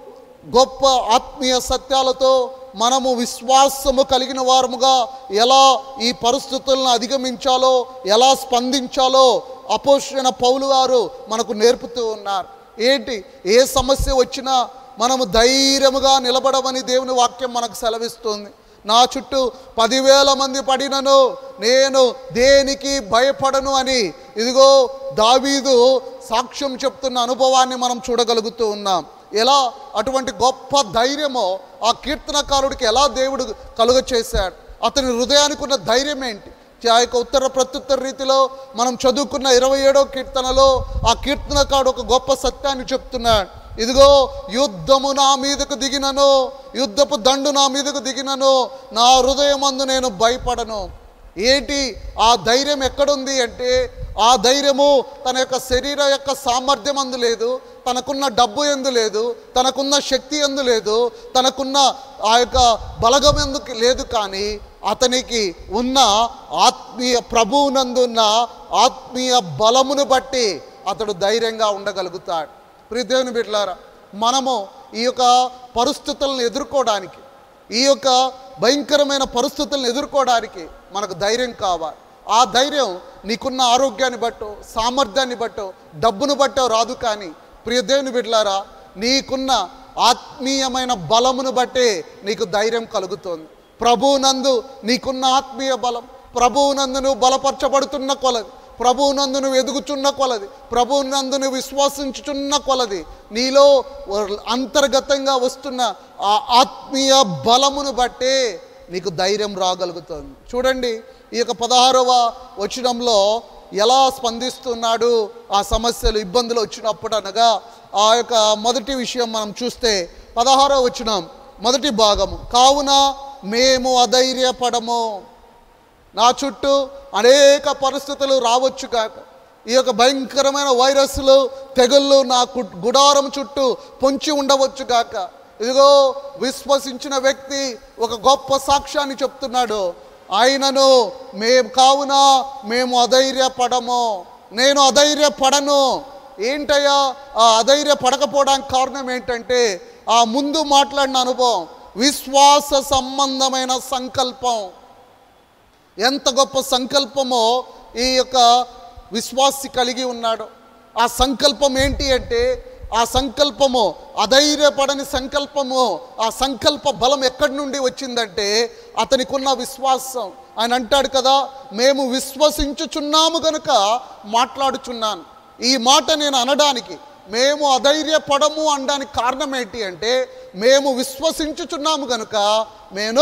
గొప్ప ఆత్మీయ సత్యాలతో మనము విశ్వాసము కలిగిన వారముగా ఎలా ఈ పరిస్థితులను అధిగమించాలో ఎలా స్పందించాలో అపోషణ పౌలు గారు మనకు నేర్పుతూ ఉన్నారు ఏంటి ఏ సమస్య వచ్చినా మనము ధైర్యముగా నిలబడమని దేవుని వాక్యం మనకు సెలవిస్తుంది నా చుట్టూ పదివేల మంది పడినను నేను దేనికి భయపడను అని ఇదిగో దావీదు సాక్ష్యం చెప్తున్న అనుభవాన్ని మనం చూడగలుగుతూ ఉన్నాం ఎలా అటువంటి గొప్ప ధైర్యమో ఆ కీర్తనకారుడికి ఎలా దేవుడు కలుగ చేశాడు అతని హృదయానికి ఉన్న ధైర్యం ఏంటి ఆ యొక్క ఉత్తర ప్రత్యుత్తర రీతిలో మనం చదువుకున్న ఇరవై ఏడో కీర్తనలో ఆ కీర్తనకాడు ఒక గొప్ప సత్యాన్ని చెప్తున్నాడు ఇదిగో యుద్ధము నా మీదకు దిగినను యుద్ధపు దండు నా మీదకు దిగినను నా హృదయమందు నేను భయపడను ఏంటి ఆ ధైర్యం ఎక్కడుంది అంటే ఆ ధైర్యము తన యొక్క శరీర యొక్క సామర్థ్యం అందు లేదు తనకున్న డబ్బు ఎందు లేదు తనకున్న శక్తి ఎందు లేదు తనకున్న ఆ యొక్క బలగం ఎందుకు లేదు కానీ అతనికి ఉన్న ఆత్మీయ ప్రభువునందున్న ఆత్మీయ బలమును బట్టి అతడు ధైర్యంగా ఉండగలుగుతాడు ప్రియదేవుని బిడ్డలారా మనము ఈ యొక్క పరిస్థితులను ఎదుర్కోవడానికి ఈ యొక్క భయంకరమైన పరిస్థితులను ఎదుర్కోవడానికి మనకు ధైర్యం కావాలి ఆ ధైర్యం నీకున్న ఆరోగ్యాన్ని బట్టో సామర్థ్యాన్ని బట్టో డబ్బును బట్టో రాదు కానీ ప్రియదేవుని బిడ్డలారా నీకున్న ఆత్మీయమైన బలమును బట్టే నీకు ధైర్యం కలుగుతుంది ప్రభువునందు నీకున్న ఆత్మీయ బలం ప్రభువునందు నువ్వు బలపరచబడుతున్న కొలది ప్రభువునందు నువ్వు ఎదుగుచున్న కొలది ప్రభువునందు నువ్వు విశ్వాసించుచున్న కొలది నీలో అంతర్గతంగా వస్తున్న ఆ ఆత్మీయ బలమును బట్టే నీకు ధైర్యం రాగలుగుతుంది చూడండి ఈ యొక్క పదహారవ వచనంలో ఎలా స్పందిస్తున్నాడు ఆ సమస్యలు ఇబ్బందులు వచ్చినప్పుడు అనగా ఆ యొక్క మొదటి విషయం మనం చూస్తే పదహారవ వచనం మొదటి భాగము కావున మేము అధైర్యపడము నా చుట్టూ అనేక పరిస్థితులు రావచ్చు కాక ఈ యొక్క భయంకరమైన వైరస్లు తెగుళ్ళు నా కు- గుడారం చుట్టూ పొంచి ఉండవచ్చు కాక ఇదిగో విశ్వసించిన వ్యక్తి ఒక గొప్ప సాక్ష్యాన్ని చెప్తున్నాడు ఆయనను మేము కావున మేము అధైర్యపడము నేను అధైర్యపడను ఏంటయ్యా ఆ అధైర్య పడకపోవడానికి కారణం ఏంటంటే ఆ ముందు మాట్లాడిన అనుభవం విశ్వాస సంబంధమైన సంకల్పం ఎంత గొప్ప సంకల్పమో ఈ యొక్క విశ్వాసి కలిగి ఉన్నాడు ఆ సంకల్పం ఏంటి అంటే ఆ సంకల్పము అధైర్యపడని సంకల్పము ఆ సంకల్ప బలం ఎక్కడి నుండి వచ్చిందంటే అతనికి ఉన్న విశ్వాసం ఆయన అంటాడు కదా మేము విశ్వసించుచున్నాము గనుక మాట్లాడుచున్నాను ఈ మాట నేను అనడానికి మేము అధైర్యపడము అనడానికి కారణం ఏంటి అంటే మేము విశ్వసించుచున్నాము గనుక నేను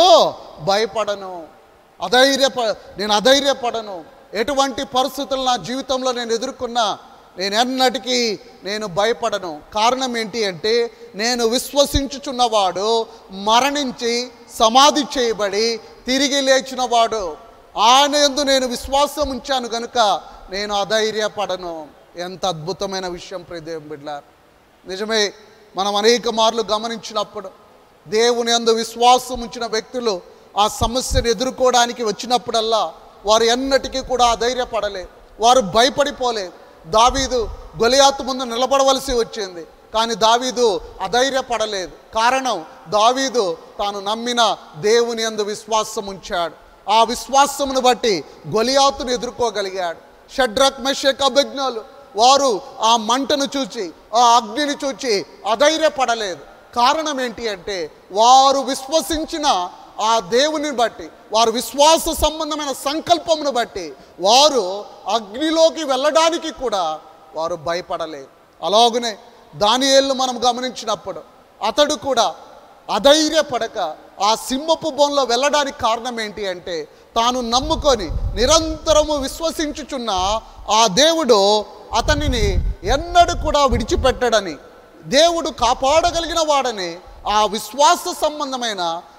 భయపడను అధైర్యప నేను అధైర్యపడను ఎటువంటి పరిస్థితులు నా జీవితంలో నేను ఎదుర్కొన్నా నేను ఎన్నటికీ నేను భయపడను కారణం ఏంటి అంటే నేను విశ్వసించుచున్నవాడు మరణించి సమాధి చేయబడి తిరిగి లేచినవాడు ఆయన యందు నేను విశ్వాసం ఉంచాను గనుక నేను అధైర్యపడను ఎంత అద్భుతమైన విషయం ప్రియదేవం బిడ్లారు నిజమే మనం అనేక మార్లు గమనించినప్పుడు దేవుని అందు విశ్వాసం ఉంచిన వ్యక్తులు ఆ సమస్యను ఎదుర్కోవడానికి వచ్చినప్పుడల్లా వారు ఎన్నటికీ కూడా అధైర్యపడలే వారు భయపడిపోలే దావీదు గొలియాతు ముందు నిలబడవలసి వచ్చింది కానీ దావీదు అధైర్యపడలేదు కారణం దావీదు తాను నమ్మిన దేవుని అందు విశ్వాసం ఉంచాడు ఆ విశ్వాసమును బట్టి గొలియాతును ఎదుర్కోగలిగాడు షడ్రక్ మెషక్ అభిజ్ఞాలు వారు ఆ మంటను చూచి ఆ అగ్నిని చూచి అధైర్యపడలేదు కారణం ఏంటి అంటే వారు విశ్వసించిన ఆ దేవుని బట్టి వారు విశ్వాస సంబంధమైన సంకల్పమును బట్టి వారు అగ్నిలోకి వెళ్ళడానికి కూడా వారు భయపడలేదు అలాగునే దానియేళ్ళు మనం గమనించినప్పుడు అతడు కూడా అధైర్యపడక ఆ సింహపు బొన్లో వెళ్ళడానికి కారణం ఏంటి అంటే తాను నమ్ముకొని నిరంతరము విశ్వసించుచున్న ఆ దేవుడు అతనిని ఎన్నడూ కూడా విడిచిపెట్టడని దేవుడు కాపాడగలిగిన వాడని ఆ విశ్వాస సంబంధమైన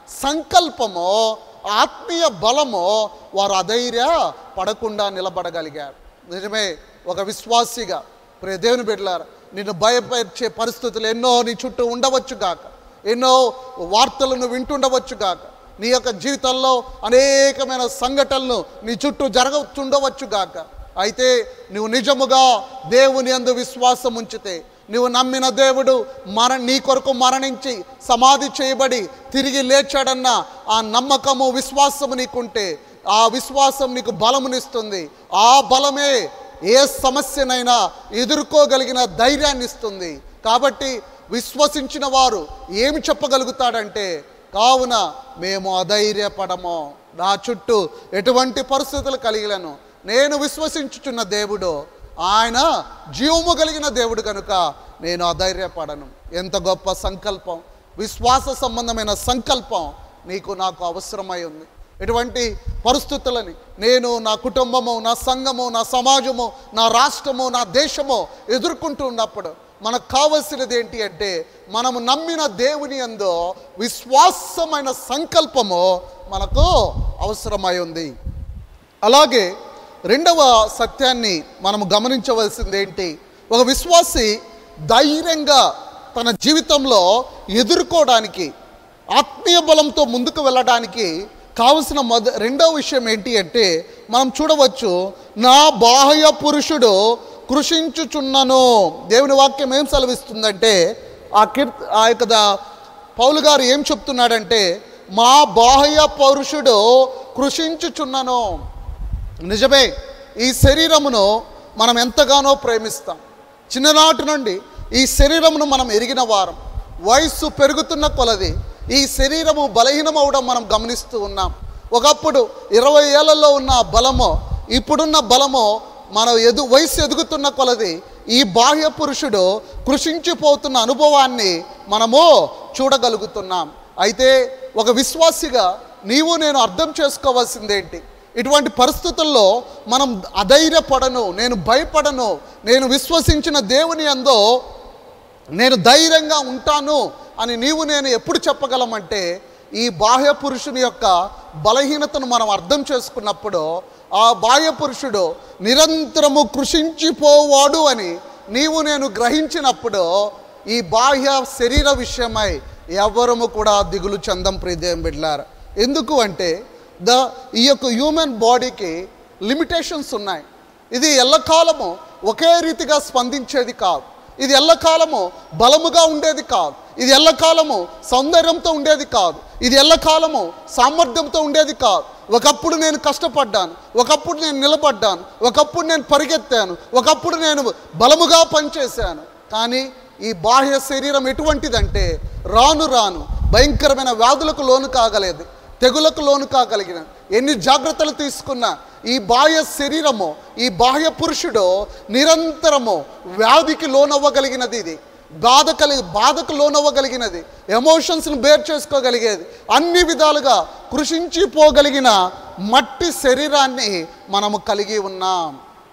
సంకల్పము ఆత్మీయ బలము వారు అధైర్య పడకుండా నిలబడగలిగారు నిజమే ఒక విశ్వాసిగా ప్రియ దేవుని బిడ్డలారా నిన్ను భయపరిచే పరిస్థితులు ఎన్నో నీ చుట్టూ ఉండవచ్చు గాక ఎన్నో వార్తలను వింటుండవచ్చు గాక నీ యొక్క జీవితంలో అనేకమైన సంఘటనలు నీ చుట్టూ జరగచుండవచ్చు గాక అయితే నువ్వు నిజముగా దేవుని అందు విశ్వాసం ఉంచితే నువ్వు నమ్మిన దేవుడు మర నీ కొరకు మరణించి సమాధి చేయబడి తిరిగి లేచాడన్న ఆ నమ్మకము విశ్వాసము నీకుంటే ఆ విశ్వాసం నీకు బలమునిస్తుంది ఆ బలమే ఏ సమస్యనైనా ఎదుర్కోగలిగిన ధైర్యాన్ని ఇస్తుంది కాబట్టి విశ్వసించిన వారు ఏమి చెప్పగలుగుతాడంటే కావున మేము అధైర్యపడము నా చుట్టూ ఎటువంటి పరిస్థితులు కలిగిలను నేను విశ్వసించుచున్న దేవుడు ఆయన జీవము కలిగిన దేవుడు కనుక నేను అధైర్యపడను ఎంత గొప్ప సంకల్పం విశ్వాస సంబంధమైన సంకల్పం నీకు నాకు అవసరమై ఉంది ఎటువంటి పరిస్థితులని నేను నా కుటుంబము నా సంఘము నా సమాజము నా రాష్ట్రము నా దేశము ఎదుర్కొంటూ ఉన్నప్పుడు మనకు కావలసినది ఏంటి అంటే మనము నమ్మిన దేవుని అందో విశ్వాసమైన సంకల్పము మనకు అవసరమై ఉంది అలాగే రెండవ సత్యాన్ని మనం గమనించవలసింది ఏంటి ఒక విశ్వాసి ధైర్యంగా తన జీవితంలో ఎదుర్కోవడానికి ఆత్మీయ బలంతో ముందుకు వెళ్ళడానికి కావలసిన మొద రెండవ విషయం ఏంటి అంటే మనం చూడవచ్చు నా బాహ్య పురుషుడు కృషించుచున్నను దేవుని వాక్యం ఏం సెలవిస్తుందంటే ఆ కీర్త ఆ యొక్క ద- పౌలు గారు ఏం చెప్తున్నాడంటే మా బాహ్య పురుషుడు కృషించుచున్నను నిజమే ఈ శరీరమును మనం ఎంతగానో ప్రేమిస్తాం చిన్ననాటి నుండి ఈ శరీరమును మనం ఎరిగిన వారం వయస్సు పెరుగుతున్న కొలది ఈ శరీరము బలహీనమవడం మనం గమనిస్తూ ఉన్నాం ఒకప్పుడు ఇరవై ఏళ్లలో ఉన్న బలము ఇప్పుడున్న బలము మన ఎదు వయసు ఎదుగుతున్న కొలది ఈ బాహ్య పురుషుడు కృషించిపోతున్న అనుభవాన్ని మనము చూడగలుగుతున్నాం అయితే ఒక విశ్వాసిగా నీవు నేను అర్థం చేసుకోవాల్సిందేంటి ఇటువంటి పరిస్థితుల్లో మనం అధైర్యపడను నేను భయపడను నేను విశ్వసించిన దేవుని అందో నేను ధైర్యంగా ఉంటాను అని నీవు నేను ఎప్పుడు చెప్పగలమంటే ఈ బాహ్య పురుషుని యొక్క బలహీనతను మనం అర్థం చేసుకున్నప్పుడు ఆ బాహ్య పురుషుడు నిరంతరము కృషించిపోవాడు అని నీవు నేను గ్రహించినప్పుడు ఈ బాహ్య శరీర విషయమై ఎవరము కూడా దిగులు చందం ప్రీదేం బిడ్లారు ఎందుకు అంటే ద ఈ యొక్క హ్యూమన్ బాడీకి లిమిటేషన్స్ ఉన్నాయి ఇది ఎల్లకాలము ఒకే రీతిగా స్పందించేది కాదు ఇది ఎల్లకాలము బలముగా ఉండేది కాదు ఇది ఎల్లకాలము సౌందర్యంతో ఉండేది కాదు ఇది ఎల్లకాలము సామర్థ్యంతో ఉండేది కాదు ఒకప్పుడు నేను కష్టపడ్డాను ఒకప్పుడు నేను నిలబడ్డాను ఒకప్పుడు నేను పరిగెత్తాను ఒకప్పుడు నేను బలముగా పనిచేశాను కానీ ఈ బాహ్య శరీరం ఎటువంటిదంటే రాను రాను భయంకరమైన వ్యాధులకు లోను కాగలేదు తెగులకు లోను కాగలిగిన ఎన్ని జాగ్రత్తలు తీసుకున్నా ఈ బాహ్య శరీరము ఈ బాహ్య పురుషుడు నిరంతరము వ్యాధికి లోనవ్వగలిగినది ఇది బాధ కలిగి బాధకు లోనవ్వగలిగినది ఎమోషన్స్ని బేర్ చేసుకోగలిగేది అన్ని విధాలుగా కృషించిపోగలిగిన మట్టి శరీరాన్ని మనము కలిగి ఉన్నాం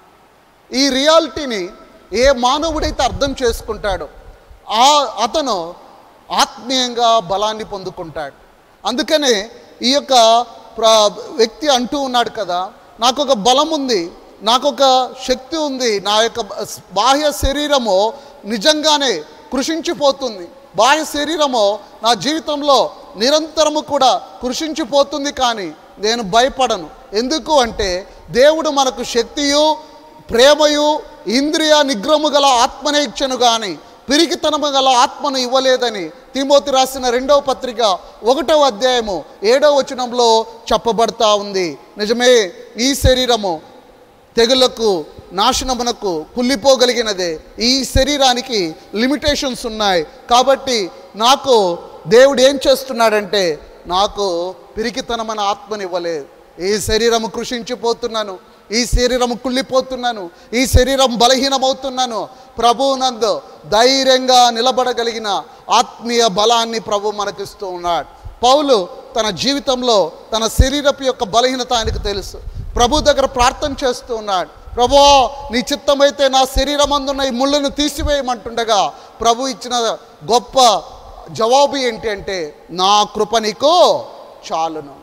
ఈ రియాలిటీని ఏ మానవుడైతే అర్థం చేసుకుంటాడో ఆ అతను ఆత్మీయంగా బలాన్ని పొందుకుంటాడు అందుకనే ఈ యొక్క ప్ర వ్యక్తి అంటూ ఉన్నాడు కదా నాకు ఒక బలం ఉంది నాకు ఒక శక్తి ఉంది నా యొక్క బాహ్య శరీరము నిజంగానే కృషించిపోతుంది బాహ్య శరీరము నా జీవితంలో నిరంతరము కూడా కృషించిపోతుంది కానీ నేను భయపడను ఎందుకు అంటే దేవుడు మనకు శక్తియు ప్రేమయు ఇంద్రియ నిగ్రహము గల ఆత్మనే ఇచ్చను కానీ పిరికితనము గల ఆత్మను ఇవ్వలేదని తిమోతి రాసిన రెండవ పత్రిక ఒకటవ అధ్యాయము ఏడవ వచనంలో చెప్పబడతా ఉంది నిజమే ఈ శరీరము తెగులకు నాశనమునకు కుళ్ళిపోగలిగినదే ఈ శరీరానికి లిమిటేషన్స్ ఉన్నాయి కాబట్టి నాకు దేవుడు ఏం చేస్తున్నాడంటే నాకు పిరికితనమైన ఆత్మని ఇవ్వలేదు ఈ శరీరము కృషించిపోతున్నాను ఈ శరీరము కుళ్ళిపోతున్నాను ఈ శరీరం బలహీనమవుతున్నాను ప్రభువునందు ధైర్యంగా నిలబడగలిగిన ఆత్మీయ బలాన్ని ప్రభు మనకిస్తూ ఉన్నాడు పౌలు తన జీవితంలో తన శరీరపు యొక్క బలహీనత ఆయనకు తెలుసు ప్రభు దగ్గర ప్రార్థన చేస్తూ ఉన్నాడు ప్రభు నీ చిత్తమైతే నా శరీరం అందున్న ఈ ముళ్ళను తీసివేయమంటుండగా ప్రభు ఇచ్చిన గొప్ప జవాబు ఏంటి అంటే నా కృప నీకు చాలును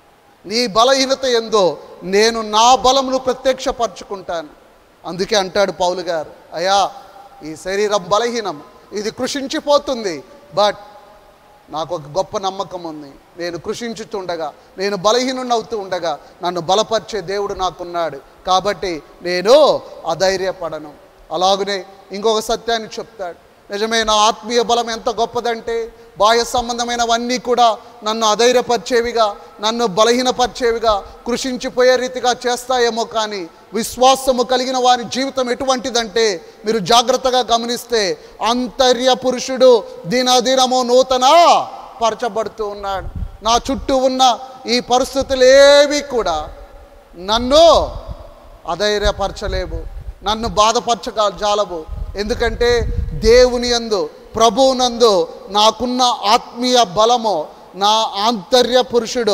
నీ బలహీనత ఎందో నేను నా బలమును ప్రత్యక్షపరచుకుంటాను అందుకే అంటాడు పౌలు గారు అయ్యా ఈ శరీరం బలహీనం ఇది కృషించిపోతుంది బట్ నాకు ఒక గొప్ప నమ్మకం ఉంది నేను కృషించుతుండగా నేను బలహీనుని అవుతూ ఉండగా నన్ను బలపరిచే దేవుడు నాకున్నాడు కాబట్టి నేను అధైర్యపడను అలాగనే ఇంకొక సత్యాన్ని చెప్తాడు నిజమే నా ఆత్మీయ బలం ఎంత గొప్పదంటే బాహ్య సంబంధమైనవన్నీ కూడా నన్ను అధైర్యపరిచేవిగా నన్ను బలహీనపరిచేవిగా కృషించిపోయే రీతిగా చేస్తాయేమో కానీ విశ్వాసము కలిగిన వారి జీవితం ఎటువంటిదంటే మీరు జాగ్రత్తగా గమనిస్తే అంతర్య పురుషుడు దినదినము నూతన పరచబడుతూ ఉన్నాడు నా చుట్టూ ఉన్న ఈ పరిస్థితులు ఏవి కూడా నన్ను అధైర్యపరచలేవు నన్ను బాధపరచగా జాలవు ఎందుకంటే దేవుని యందు ప్రభువునందు నాకున్న ఆత్మీయ బలము నా ఆంతర్య పురుషుడు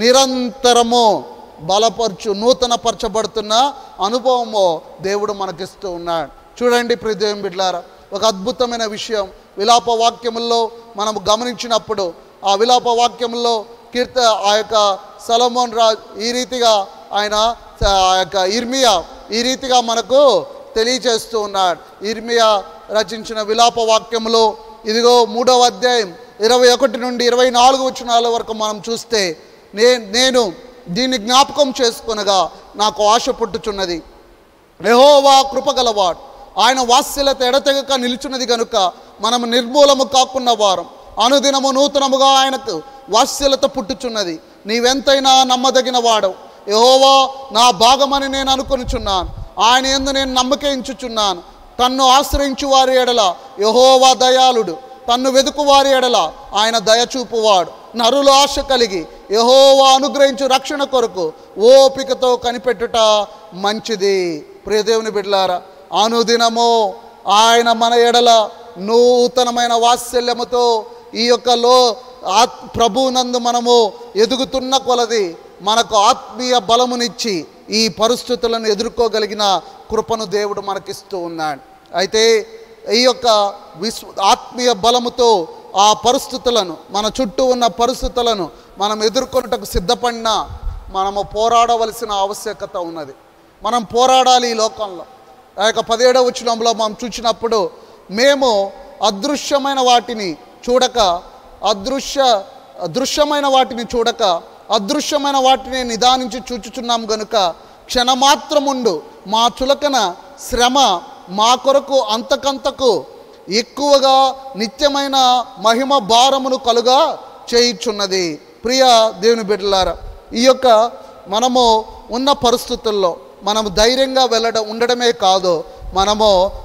నిరంతరము బలపరచు నూతనపరచబడుతున్న అనుభవము దేవుడు మనకిస్తూ ఉన్నాడు చూడండి ప్రిదేవం బిడ్లారా ఒక అద్భుతమైన విషయం విలాప వాక్యముల్లో మనం గమనించినప్పుడు ఆ విలాప వాక్యముల్లో కీర్త ఆ యొక్క సలమోన్ రాజ్ ఈ రీతిగా ఆయన ఆ యొక్క ఇర్మియా ఈ రీతిగా మనకు తెలియచేస్తూ ఉన్నాడు ఇర్మియా రచించిన విలాప వాక్యములో ఇదిగో మూడవ అధ్యాయం ఇరవై ఒకటి నుండి ఇరవై నాలుగు వచనాల వరకు మనం చూస్తే నే నేను దీన్ని జ్ఞాపకం చేసుకొనగా నాకు ఆశ పుట్టుచున్నది యెహోవా కృపగలవాడు ఆయన వాత్సల్యత ఎడతెగక నిలుచున్నది గనుక మనం నిర్మూలము కాకున్న వారం అనుదినము నూతనముగా ఆయనకు వాత్సల్యత పుట్టుచున్నది నీవెంతైనా నమ్మదగిన వాడవు యెహోవా నా భాగమని నేను అనుకొనుచున్నాను ఆయన ఎందు నేను నమ్మకించుచున్నాను తన్ను ఆశ్రయించు వారి ఎడల యెహోవా దయాళుడు తన్ను వెదుకు వారి ఎడల ఆయన దయచూపువాడు నరులు ఆశ కలిగి యెహోవా అనుగ్రహించు రక్షణ కొరకు ఓపికతో కనిపెట్టుట మంచిది ప్రియదేవుని బిడ్లారా అనుదినము ఆయన మన ఎడల నూతనమైన వాత్సల్యముతో ఈ యొక్క లో ఆత్ ప్రభువునందు మనము ఎదుగుతున్న కొలది మనకు ఆత్మీయ బలమునిచ్చి ఈ పరిస్థితులను ఎదుర్కోగలిగిన కృపను దేవుడు మనకిస్తూ ఉన్నాడు అయితే ఈ యొక్క విశ్వ ఆత్మీయ బలముతో ఆ పరిస్థితులను మన చుట్టూ ఉన్న పరిస్థితులను మనం ఎదుర్కొనుటకు సిద్ధపడినా మనము పోరాడవలసిన ఆవశ్యకత ఉన్నది మనం పోరాడాలి ఈ లోకంలో ఆ యొక్క పదిహేడవ వచనంలో మనం చూసినప్పుడు మేము అదృశ్యమైన వాటిని చూడక అదృశ్య దృశ్యమైన వాటిని చూడక అదృశ్యమైన వాటిని నిదానించి చూచుచున్నాం గనుక క్షణమాత్రముండు మా చులకన శ్రమ మా కొరకు అంతకంతకు ఎక్కువగా నిత్యమైన మహిమ భారమును కలుగా చేయుచున్నది ప్రియ దేవుని బిడ్డలారా ఈ యొక్క మనము ఉన్న పరిస్థితుల్లో మనము ధైర్యంగా వెళ్ళడం ఉండడమే కాదు మనము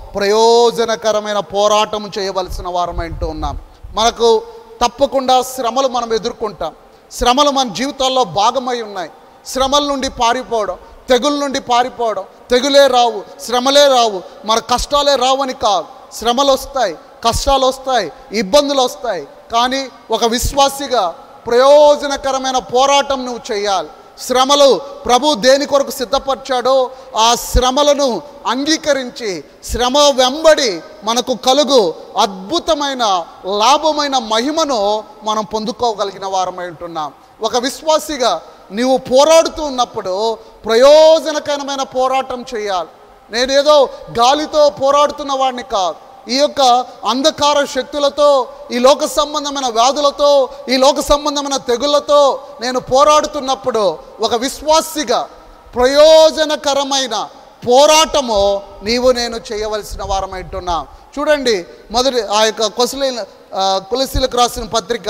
ప్రయోజనకరమైన పోరాటం చేయవలసిన వారమైంటూ ఉన్నాం మనకు తప్పకుండా శ్రమలు మనం ఎదుర్కొంటాం శ్రమలు మన జీవితాల్లో భాగమై ఉన్నాయి శ్రమల నుండి పారిపోవడం తెగుల నుండి పారిపోవడం తెగులే రావు శ్రమలే రావు మన కష్టాలే రావని కాదు శ్రమలు వస్తాయి కష్టాలు వస్తాయి ఇబ్బందులు వస్తాయి కానీ ఒక విశ్వాసిగా ప్రయోజనకరమైన పోరాటం నువ్వు చేయాలి శ్రమలు ప్రభు దేని కొరకు సిద్ధపరిచాడో ఆ శ్రమలను అంగీకరించి శ్రమ వెంబడి మనకు కలుగు అద్భుతమైన లాభమైన మహిమను మనం పొందుకోగలిగిన వారమై ఉంటున్నాం ఒక విశ్వాసిగా నీవు పోరాడుతూ ఉన్నప్పుడు ప్రయోజనకరమైన పోరాటం చేయాలి నేనేదో గాలితో పోరాడుతున్న వాడిని కాదు ఈ యొక్క అంధకార శక్తులతో ఈ లోక సంబంధమైన వ్యాధులతో ఈ లోక సంబంధమైన తెగులతో నేను పోరాడుతున్నప్పుడు ఒక విశ్వాసిగా ప్రయోజనకరమైన పోరాటము నీవు నేను చేయవలసిన వారమైంటున్నా చూడండి మొదటి ఆ యొక్క కొసలి కులశీలకు రాసిన పత్రిక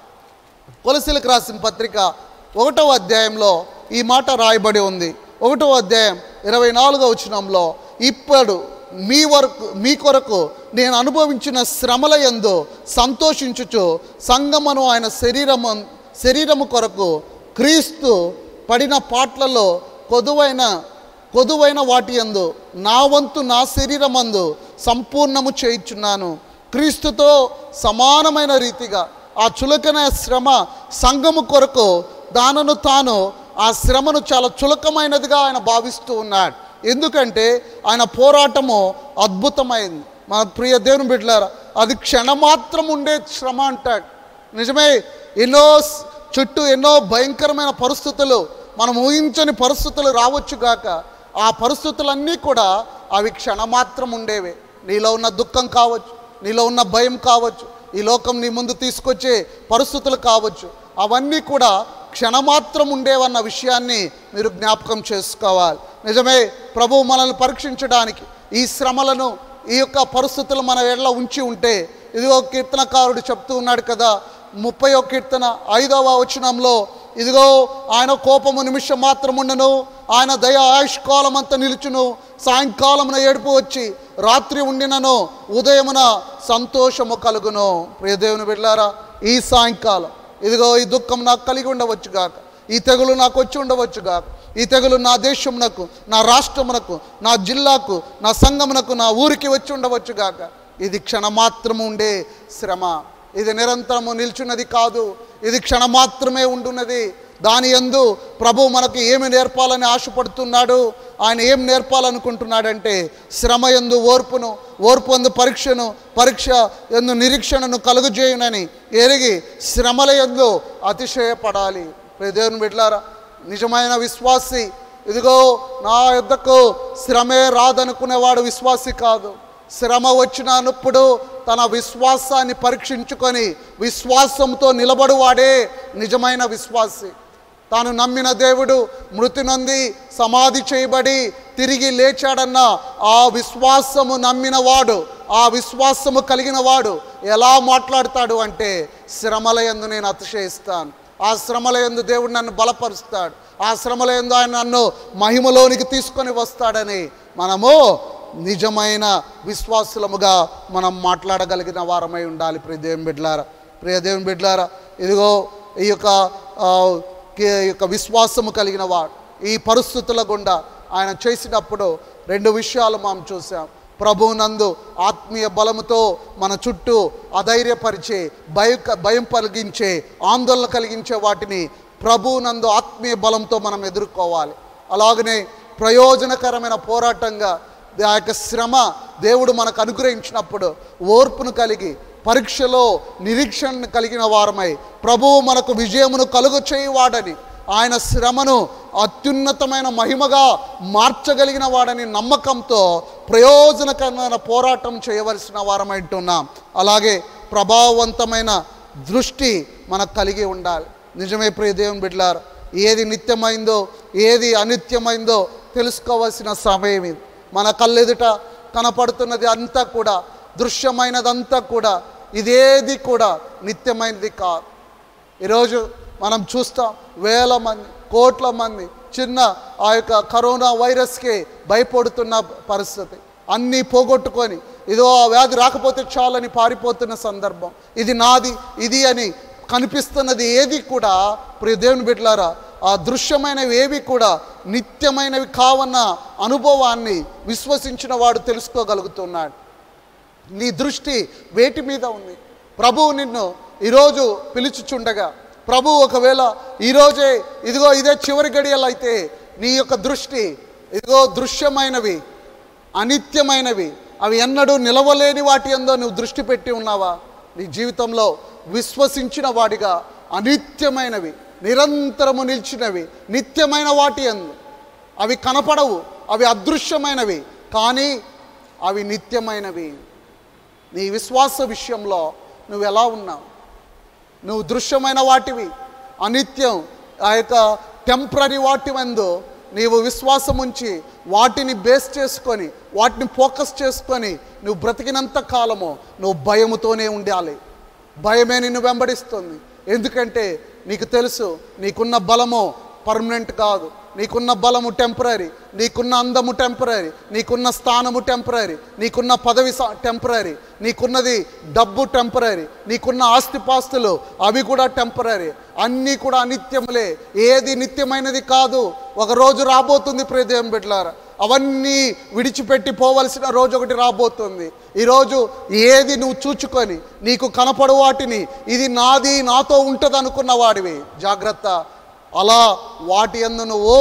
కొలసీలకు రాసిన పత్రిక ఒకటవ అధ్యాయంలో ఈ మాట రాయబడి ఉంది ఒకటవ అధ్యాయం ఇరవై నాలుగవ వచనంలో ఇప్పుడు మీ వరకు మీ కొరకు నేను అనుభవించిన శ్రమల యందు సంతోషించుచు సంగమను ఆయన శరీరము శరీరము కొరకు క్రీస్తు పడిన పాటలలో కొదువైన కొదువైన వాటి యందు నా వంతు నా శరీరమందు సంపూర్ణము చేయించున్నాను క్రీస్తుతో సమానమైన రీతిగా ఆ చులకన శ్రమ సంఘము కొరకు దానను తాను ఆ శ్రమను చాలా చులకమైనదిగా ఆయన భావిస్తూ ఉన్నాడు ఎందుకంటే ఆయన పోరాటము అద్భుతమైంది మా ప్రియ దేవుని బిడ్డలారా అది క్షణమాత్రం ఉండే శ్రమ అంటాడు నిజమే ఎన్నో స్- చుట్టూ ఎన్నో భయంకరమైన పరిస్థితులు మనం ఊహించని పరిస్థితులు రావచ్చు గాక ఆ పరిస్థితులన్నీ కూడా అవి క్షణమాత్రం ఉండేవే నీలో ఉన్న దుఃఖం కావచ్చు నీలో ఉన్న భయం కావచ్చు ఈ లోకం నీ ముందు తీసుకొచ్చే పరిస్థితులు కావచ్చు అవన్నీ కూడా క్షణమాత్రం ఉండేవన్న విషయాన్ని మీరు జ్ఞాపకం చేసుకోవాలి నిజమే ప్రభు మనల్ని పరీక్షించడానికి ఈ శ్రమలను ఈ యొక్క పరిస్థితులు మన ఎడల ఉంచి ఉంటే ఇదిగో కీర్తనకారుడు చెప్తూ ఉన్నాడు కదా ముప్పై కీర్తన ఐదవ వచనంలో ఇదిగో ఆయన కోపము నిమిషం మాత్రం ఉండను ఆయన దయ ఆయుష్కాలం అంతా నిలుచును సాయంకాలమున ఏడుపు వచ్చి రాత్రి ఉండినను ఉదయమున సంతోషము కలుగును ప్రియ దేవుని బిడ్డారా ఈ సాయంకాలం ఇదిగో ఈ దుఃఖం నాకు కలిగి ఉండవచ్చు గాక ఈ తెగులు నాకు వచ్చి ఉండవచ్చు గాక ఈ తెగులు నా దేశమునకు నా రాష్ట్రమునకు నా జిల్లాకు నా సంఘమునకు నా ఊరికి వచ్చి ఉండవచ్చు గాక ఇది క్షణమాత్రము ఉండే శ్రమ ఇది నిరంతరము నిల్చున్నది కాదు ఇది క్షణమాత్రమే ఉంటున్నది దాని యందు ప్రభు మనకు ఏమి నేర్పాలని ఆశపడుతున్నాడు ఆయన ఏం నేర్పాలనుకుంటున్నాడంటే శ్రమ ఎందు ఓర్పును ఓర్పు ఎందు పరీక్షను పరీక్ష ఎందు నిరీక్షణను కలుగుజేయునని ఎరిగి శ్రమల ఎందు అతిశయపడాలి ప్రియ దేవుని బిడ్లారా నిజమైన విశ్వాసి ఇదిగో నా యొద్దకు శ్రమే రాదనుకునేవాడు విశ్వాసి కాదు శ్రమ వచ్చినప్పుడు తన విశ్వాసాన్ని పరీక్షించుకొని విశ్వాసంతో నిలబడువాడే నిజమైన విశ్వాసి తాను నమ్మిన దేవుడు మృతి నొంది సమాధి చేయబడి తిరిగి లేచాడన్న ఆ విశ్వాసము నమ్మినవాడు ఆ విశ్వాసము కలిగిన వాడు ఎలా మాట్లాడతాడు అంటే శ్రమల యందు నేను అతిశయిస్తాను ఆ శ్రమల యందు దేవుడు నన్ను బలపరుస్తాడు ఆ శ్రమల యందు ఆయన నన్ను మహిమలోనికి తీసుకొని వస్తాడని మనము నిజమైన విశ్వాసులముగా మనం మాట్లాడగలిగిన వారమై ఉండాలి ప్రియ దేవుని బిడ్లారా ప్రియ దేవుని బిడ్లారా ఇదిగో ఈ యొక్క ఆ, కి- ఈ యొక్క విశ్వాసము కలిగిన వాడు ఈ పరిస్థితుల గుండా ఆయన చేసినప్పుడు రెండు విషయాలు మనం చూసాం ప్రభువునందు ఆత్మీయ బలముతో మన చుట్టూ అధైర్యపరిచే భయ భయం కలిగించే ఆందోళన కలిగించే వాటిని ప్రభువునందు ఆత్మీయ బలంతో మనం ఎదుర్కోవాలి అలాగనే ప్రయోజనకరమైన పోరాటంగా ఆ యొక్క శ్రమ దేవుడు మనకు అనుగ్రహించినప్పుడు ఓర్పును కలిగి పరీక్షలో నిరీక్షణను కలిగిన వారమై ప్రభువు మనకు విజయమును కలుగు చేయువాడని ఆయన శ్రమను అత్యున్నతమైన మహిమగా మార్చగలిగిన వాడని నమ్మకంతో ప్రయోజనకరమైన పోరాటం చేయవలసిన వారమైంటున్నాం అలాగే ప్రభావవంతమైన దృష్టి మనకు కలిగి ఉండాలి నిజమే ప్రియ దేవుని బిడ్డలారు ఏది నిత్యమైందో ఏది అనిత్యమైందో తెలుసుకోవాల్సిన సమయం ఇది మన కళ్ళెదుట కనపడుతున్నది అంతా కూడా దృశ్యమైనదంతా కూడా ఇదేది కూడా నిత్యమైనది కాదు ఈరోజు మనం చూస్తాం వేల మంది కోట్ల మంది చిన్న ఆ యొక్క కరోనా వైరస్కి భయపడుతున్న పరిస్థితి అన్నీ పోగొట్టుకొని ఇదో ఆ వ్యాధి రాకపోతే చాలని పారిపోతున్న సందర్భం ఇది నాది ఇది అని కనిపిస్తున్నది ఏది కూడా ప్రియ దేవుని బిడ్డలారా ఆ దృశ్యమైనవి ఏవి కూడా నిత్యమైనవి కావన్న అనుభవాన్ని విశ్వసించిన వాడు తెలుసుకోగలుగుతున్నాడు నీ దృష్టి వేటి మీద ఉంది ప్రభువు నిన్ను ఈరోజు పిలుచుచుండగా ప్రభు ఒకవేళ ఈరోజే ఇదిగో ఇదే చివరి గడియలు అయితే నీ యొక్క దృష్టి ఇదిగో దృశ్యమైనవి అనిత్యమైనవి అవి ఎన్నడూ నిలవలేని వాటి ఎందో నువ్వు దృష్టి పెట్టి ఉన్నావా నీ జీవితంలో విశ్వసించిన వాడిగా అనిత్యమైనవి నిరంతరము నిలిచినవి నిత్యమైన వాటి ఎందు అవి కనపడవు అవి అదృశ్యమైనవి కానీ అవి నిత్యమైనవి నీ విశ్వాస విషయంలో నువ్వు ఎలా ఉన్నావు నువ్వు దృశ్యమైన వాటివి అనిత్యం ఆ యొక్క టెంపరీ వాటి మందు నీవు విశ్వాసం ఉంచి వాటిని బేస్ చేసుకొని వాటిని ఫోకస్ చేసుకొని నువ్వు బ్రతికినంత కాలము నువ్వు భయముతోనే ఉండాలి భయమే నిన్ను వెంబడిస్తుంది ఎందుకంటే నీకు తెలుసు నీకున్న బలము పర్మనెంట్ కాదు నీకున్న బలము టెంపరీ నీకున్న అందము టెంపరీ నీకున్న స్థానము టెంపరీ నీకున్న పదవి టెంపరీ నీకున్నది డబ్బు టెంపరీ నీకున్న ఆస్తిపాస్తులు అవి కూడా టెంపరీ అన్నీ కూడా అనిత్యములే ఏది నిత్యమైనది కాదు ఒక రోజు రాబోతుంది ప్రియదేవం బిడ్డలారా అవన్నీ విడిచిపెట్టి పోవలసిన రోజు ఒకటి రాబోతుంది ఈరోజు ఏది నువ్వు చూచుకొని నీకు కనపడు వాటిని ఇది నాది నాతో ఉంటుంది అనుకున్న వాడివి జాగ్రత్త అలా వాటి ఎందు నువ్వు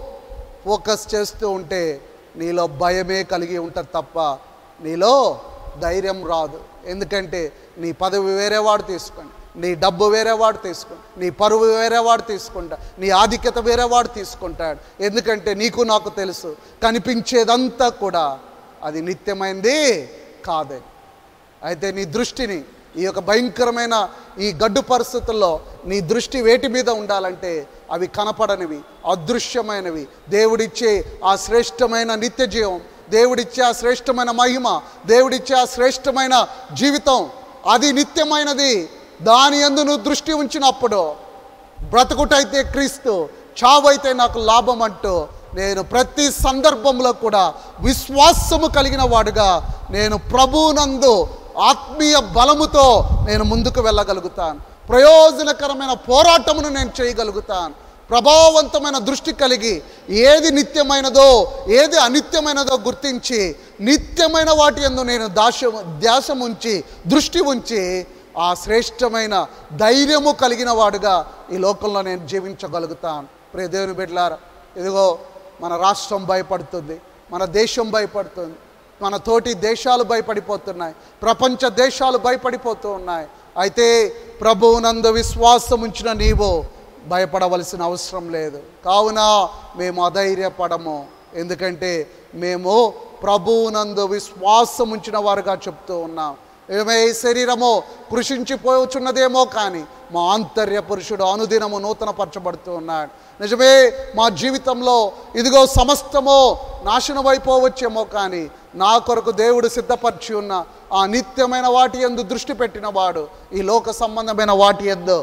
ఫోకస్ చేస్తూ ఉంటే నీలో భయమే కలిగి ఉంటుంది తప్ప నీలో ధైర్యం రాదు ఎందుకంటే నీ పదవి వేరేవాడు తీసుకొని నీ డబ్బు వేరేవాడు తీసుకొని నీ పరువు వేరేవాడు తీసుకుంటా నీ ఆధిక్యత వేరేవాడు తీసుకుంటాడు ఎందుకంటే నీకు నాకు తెలుసు కనిపించేదంతా కూడా అది నిత్యమైంది కాదే అయితే నీ దృష్టిని ఈ యొక్క భయంకరమైన ఈ గడ్డు పరిస్థితుల్లో నీ దృష్టి వేటి మీద ఉండాలంటే అవి కనపడనివి అదృశ్యమైనవి దేవుడిచ్చే ఆ శ్రేష్టమైన నిత్య జీవం దేవుడిచ్చే ఆ శ్రేష్టమైన మహిమ దేవుడిచ్చే ఆ శ్రేష్టమైన జీవితం అది నిత్యమైనది దాని యందు నువ్వు దృష్టి ఉంచినప్పుడు బ్రతుకుటైతే క్రీస్తు చావైతే నాకు లాభం అంటూ నేను ప్రతి సందర్భంలో కూడా విశ్వాసము కలిగిన వాడుగా నేను ప్రభువునందు ఆత్మీయ బలముతో నేను ముందుకు వెళ్ళగలుగుతాను ప్రయోజనకరమైన పోరాటమును నేను చేయగలుగుతాను ప్రభావవంతమైన దృష్టి కలిగి ఏది నిత్యమైనదో ఏది అనిత్యమైనదో గుర్తించి నిత్యమైన వాటి ఎందు నేను దాశ ధ్యాసం ఉంచి దృష్టి ఉంచి ఆ శ్రేష్టమైన ధైర్యము కలిగిన వాడుగా ఈ లోకంలో నేను జీవించగలుగుతాను ప్రియ దేవుని బిడ్డలారా ఇదిగో మన రాష్ట్రం భయపడుతుంది మన దేశం భయపడుతుంది మన తోటి దేశాలు భయపడిపోతున్నాయి ప్రపంచ దేశాలు భయపడిపోతూ ఉన్నాయి అయితే ప్రభువునందు విశ్వాసం ఉంచిన నీవు భయపడవలసిన అవసరం లేదు కావున మేము అధైర్యపడము ఎందుకంటే మేము ప్రభువునందు విశ్వాసం ఉంచిన వారుగా చెప్తూ ఉన్నాం ఏమే ఈ శరీరము కృషించిపోచున్నదేమో కానీ మా ఆంతర్య పురుషుడు అనుదినము నూతనపరచబడుతూ ఉన్నాడు నిజమే మా జీవితంలో ఇదిగో సమస్తము నాశనమైపోవచ్చేమో కానీ నా కొరకు దేవుడు సిద్ధపరిచి ఉన్న ఆ నిత్యమైన వాటి ఎందు దృష్టి పెట్టినవాడు ఈ లోక సంబంధమైన వాటి ఎందు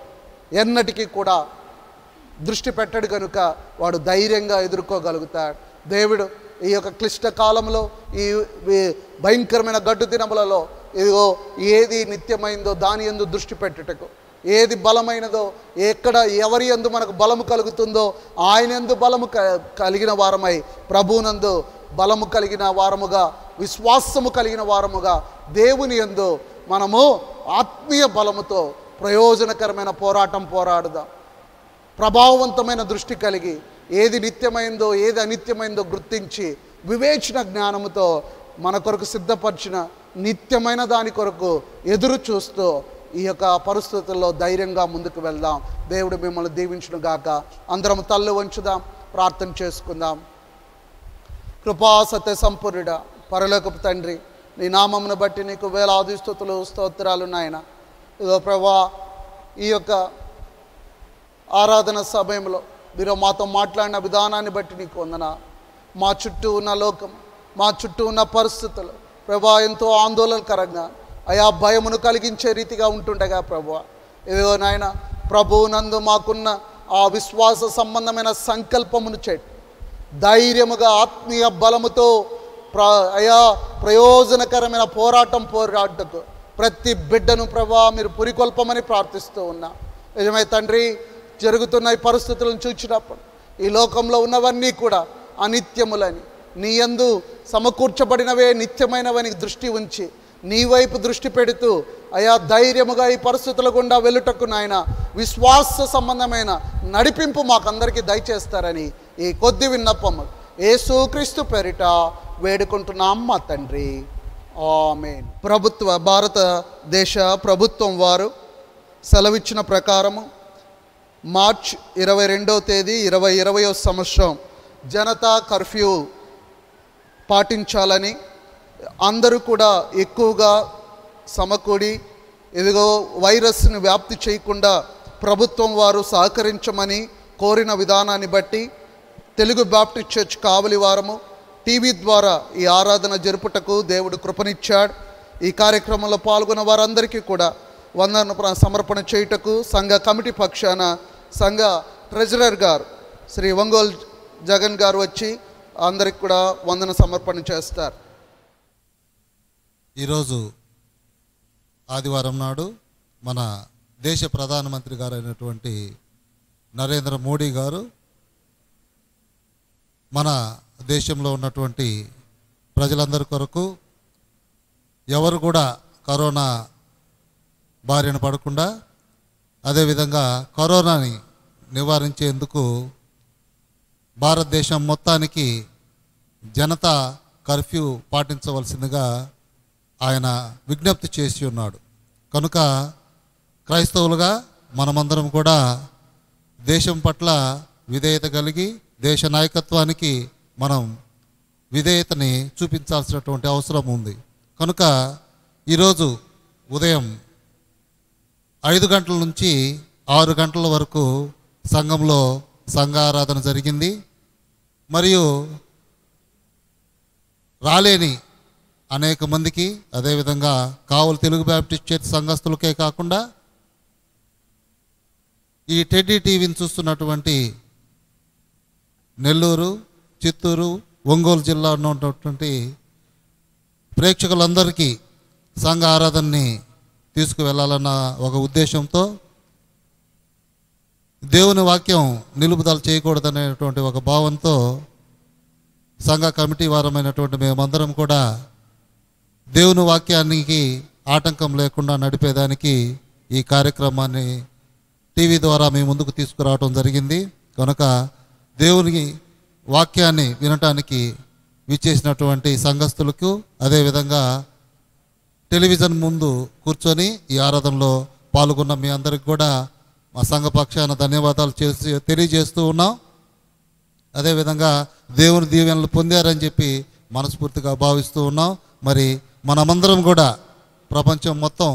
ఎన్నటికీ కూడా దృష్టి పెట్టడు కనుక వాడు ధైర్యంగా ఎదుర్కోగలుగుతాడు దేవుడు ఈ యొక్క క్లిష్ట కాలంలో ఈ ఈ భయంకరమైన గడ్డు దినములలో ఇదిగో ఏది నిత్యమైందో దాని ఎందు దృష్టి పెట్టుటకు ఏది బలమైనదో ఎక్కడ ఎవరి ఎందు మనకు బలము కలుగుతుందో ఆయన ఎందు బలము క- కలిగిన వారమై ప్రభువునందు బలము కలిగిన వారముగా విశ్వాసము కలిగిన వారముగా దేవుని ఎందు మనము ఆత్మీయ బలముతో ప్రయోజనకరమైన పోరాటం పోరాడుదాం ప్రభావవంతమైన దృష్టి కలిగి ఏది నిత్యమైందో ఏది అనిత్యమైందో గుర్తించి వివేచన జ్ఞానముతో మన కొరకు సిద్ధపరిచిన నిత్యమైన దాని కొరకు ఎదురు చూస్తూ ఈ యొక్క పరిస్థితుల్లో ధైర్యంగా ముందుకు వెళ్దాం దేవుడు మిమ్మల్ని దీవించును గాక అందరం తల్లు వంచుదాం ప్రార్థన చేసుకుందాం కృపా సత్య సంపూర్ణుడ పరలోకపు తండ్రి నీ నామమును బట్టి నీకు వేలాది స్థుతులు స్తోత్రాలు నాయన ఇదో ప్రభా ఈ యొక్క ఆరాధన సమయంలో మీరు మాతో మాట్లాడిన విధానాన్ని బట్టి నీకు వందన మా చుట్టూ ఉన్న లోకం మా చుట్టూ ఉన్న పరిస్థితులు ప్రభా ఎంతో ఆందోళనకరంగా అయా భయమును కలిగించే రీతిగా ఉంటుండగా ప్రభా ఇదిగో నాయన ప్రభువునందు మాకున్న ఆ విశ్వాస సంబంధమైన సంకల్పమును చెట్టు ధైర్యముగా ఆత్మీయ బలముతో ప్ర అయా ప్రయోజనకరమైన పోరాటం పోరాటకు ప్రతి బిడ్డను ప్రభా మీరు పురికొల్పమని ప్రార్థిస్తూ ఉన్నా నిజమే తండ్రి జరుగుతున్న ఈ పరిస్థితులను చూచినప్పుడు ఈ లోకంలో ఉన్నవన్నీ కూడా అనిత్యములని నీ యందు సమకూర్చబడినవే నిత్యమైనవని దృష్టి ఉంచి నీ వైపు దృష్టి పెడుతూ అయా ధైర్యముగా ఈ పరిస్థితుల గుండా వెళ్ళుటకు నాయన విశ్వాస సంబంధమైన నడిపింపు మాకందరికీ దయచేస్తారని ఈ కొద్ది విన్నపము యేసుక్రీస్తు పేరిట వేడుకుంటున్నాం మా తండ్రి ఆమేన్ ప్రభుత్వ భారతదేశ ప్రభుత్వం వారు సెలవిచ్చిన ప్రకారము మార్చ్ ఇరవై రెండవ తేదీ ఇరవై ఇరవయో సంవత్సరం జనతా కర్ఫ్యూ పాటించాలని అందరూ కూడా ఎక్కువగా సమకూడి ఇదిగో వైరస్ని వ్యాప్తి చేయకుండా ప్రభుత్వం వారు సహకరించమని కోరిన విధానాన్ని బట్టి తెలుగు బాప్టిస్ట్ చర్చ్ కావలి వారము టీవీ ద్వారా ఈ ఆరాధన జరుపుటకు దేవుడు కృపనిచ్చాడు ఈ కార్యక్రమంలో పాల్గొన్న వారందరికీ కూడా వందన ప్ర- సమర్పణ చేయుటకు సంఘ కమిటీ పక్షాన సంఘ ట్రెజరర్ గారు శ్రీ ఒంగోలు జగన్ గారు వచ్చి అందరికి కూడా వందన సమర్పణ చేస్తారు ఈరోజు ఆదివారం నాడు మన దేశ ప్రధానమంత్రి గారు అయినటువంటి నరేంద్ర మోడీ గారు మన దేశంలో ఉన్నటువంటి ప్రజలందరి కొరకు ఎవరు కూడా కరోనా బారిన పడకుండా అదేవిధంగా కరోనాని నివారించేందుకు భారతదేశం మొత్తానికి జనతా కర్ఫ్యూ పాటించవలసిందిగా ఆయన విజ్ఞప్తి చేసి ఉన్నాడు కనుక క్రైస్తవులుగా మనమందరం కూడా దేశం పట్ల విధేయత కలిగి దేశ నాయకత్వానికి మనం విధేయతని చూపించాల్సినటువంటి అవసరం ఉంది కనుక ఈరోజు ఉదయం ఐదు గంటల నుంచి ఆరు గంటల వరకు సంఘంలో సంఘారాధన జరిగింది మరియు రాలేని అనేక మందికి అదేవిధంగా కావలి తెలుగు బ్యాప్టిస్ట్ చర్చ్ సంఘస్థులకే కాకుండా ఈ టెడ్డీ టీవీని చూస్తున్నటువంటి నెల్లూరు చిత్తూరు ఒంగోలు జిల్లాలో ఉన్నటువంటి ప్రేక్షకులందరికీ సంఘ ఆరాధనని తీసుకువెళ్ళాలన్న ఒక ఉద్దేశంతో దేవుని వాక్యం నిలుపుదల చేయకూడదనేటువంటి ఒక భావంతో సంఘ కమిటీ వారమైనటువంటి మేమందరం కూడా దేవుని వాక్యానికి ఆటంకం లేకుండా నడిపేదానికి ఈ కార్యక్రమాన్ని టీవీ ద్వారా మీ ముందుకు తీసుకురావడం జరిగింది కనుక దేవుని వాక్యాన్ని వినటానికి విచ్చేసినటువంటి సంఘస్థులకు అదేవిధంగా టెలివిజన్ ముందు కూర్చొని ఈ ఆరాధనలో పాల్గొన్న మీ అందరికి కూడా మా సంఘ పక్షాన ధన్యవాదాలు చేసి తెలియజేస్తూ ఉన్నాం అదేవిధంగా దేవుని దీవెనలు పొందారని చెప్పి మనస్ఫూర్తిగా భావిస్తూ ఉన్నాం మరి మనమందరం కూడా ప్రపంచం మొత్తం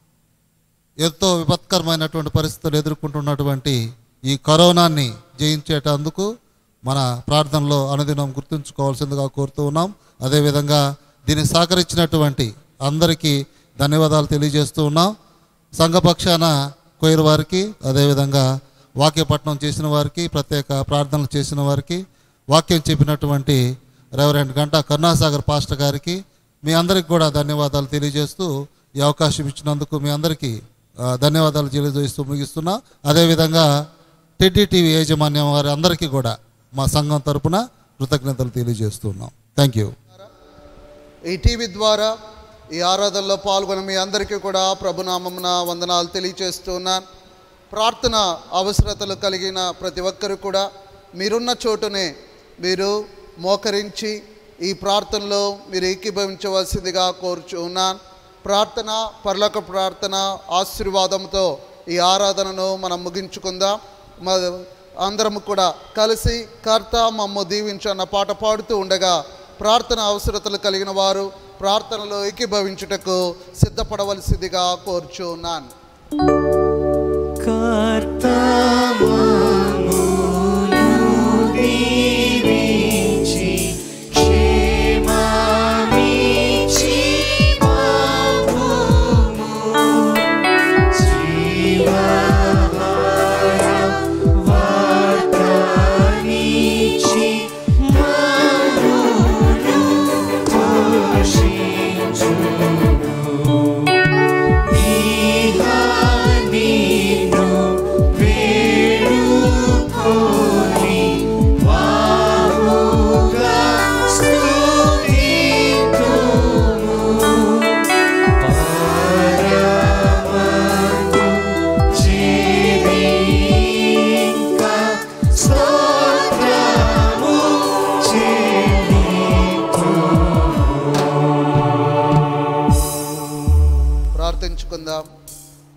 ఎంతో విపత్కరమైనటువంటి పరిస్థితులు ఎదుర్కొంటున్నటువంటి ఈ కరోనాని జయించేటందుకు మన ప్రార్థనలో అనుదినం గుర్తుంచుకోవాల్సిందిగా కోరుతూ ఉన్నాం అదేవిధంగా దీన్ని సహకరించినటువంటి అందరికీ ధన్యవాదాలు తెలియజేస్తూ ఉన్నాం సంఘపక్షాన కోయిర్ వారికి అదేవిధంగా వాక్యపట్నం చేసిన వారికి ప్రత్యేక ప్రార్థనలు చేసిన వారికి వాక్యం చెప్పినటువంటి రెవరెంట్ గంటా కరుణాసాగర్ పాస్టర్ గారికి మీ అందరికి కూడా ధన్యవాదాలు తెలియజేస్తూ ఈ అవకాశం ఇచ్చినందుకు మీ అందరికీ ఆ, ధన్యవాదాలు తెలియజేస్తూ ముగిస్తున్నా అదేవిధంగా టెడ్డీ టీవీ యాజమాన్యం వారి అందరికీ కూడా మా సంఘం తరపున కృతజ్ఞతలు తెలియజేస్తున్నాం థ్యాంక్ యూ ఈ టీవీ ద్వారా ఈ ఆరాధనలో పాల్గొన్న మీ అందరికీ కూడా ప్రభునామమున వందనాలు తెలియచేస్తున్నాను ప్రార్థన అవసరతలు కలిగిన ప్రతి ఒక్కరు కూడా మీరున్న చోటునే మీరు మోకరించి ఈ ప్రార్థనలో మీరు ఏకీభవించవలసిందిగా కోరుచున్నాను ప్రార్థన పర్లక ప్రార్థన ఆశీర్వాదంతో ఈ ఆరాధనను మనం ముగించుకుందాం మ అందరం కూడా కలిసి కర్త మమ్మ దీవించన్న పాట పాడుతూ ఉండగా ప్రార్థన అవసరతలు కలిగిన వారు ప్రార్థనలో ఏకీభవించుటకు సిద్ధపడవలసిందిగా కోరుచున్నాను వార్తానిచి మమ్మును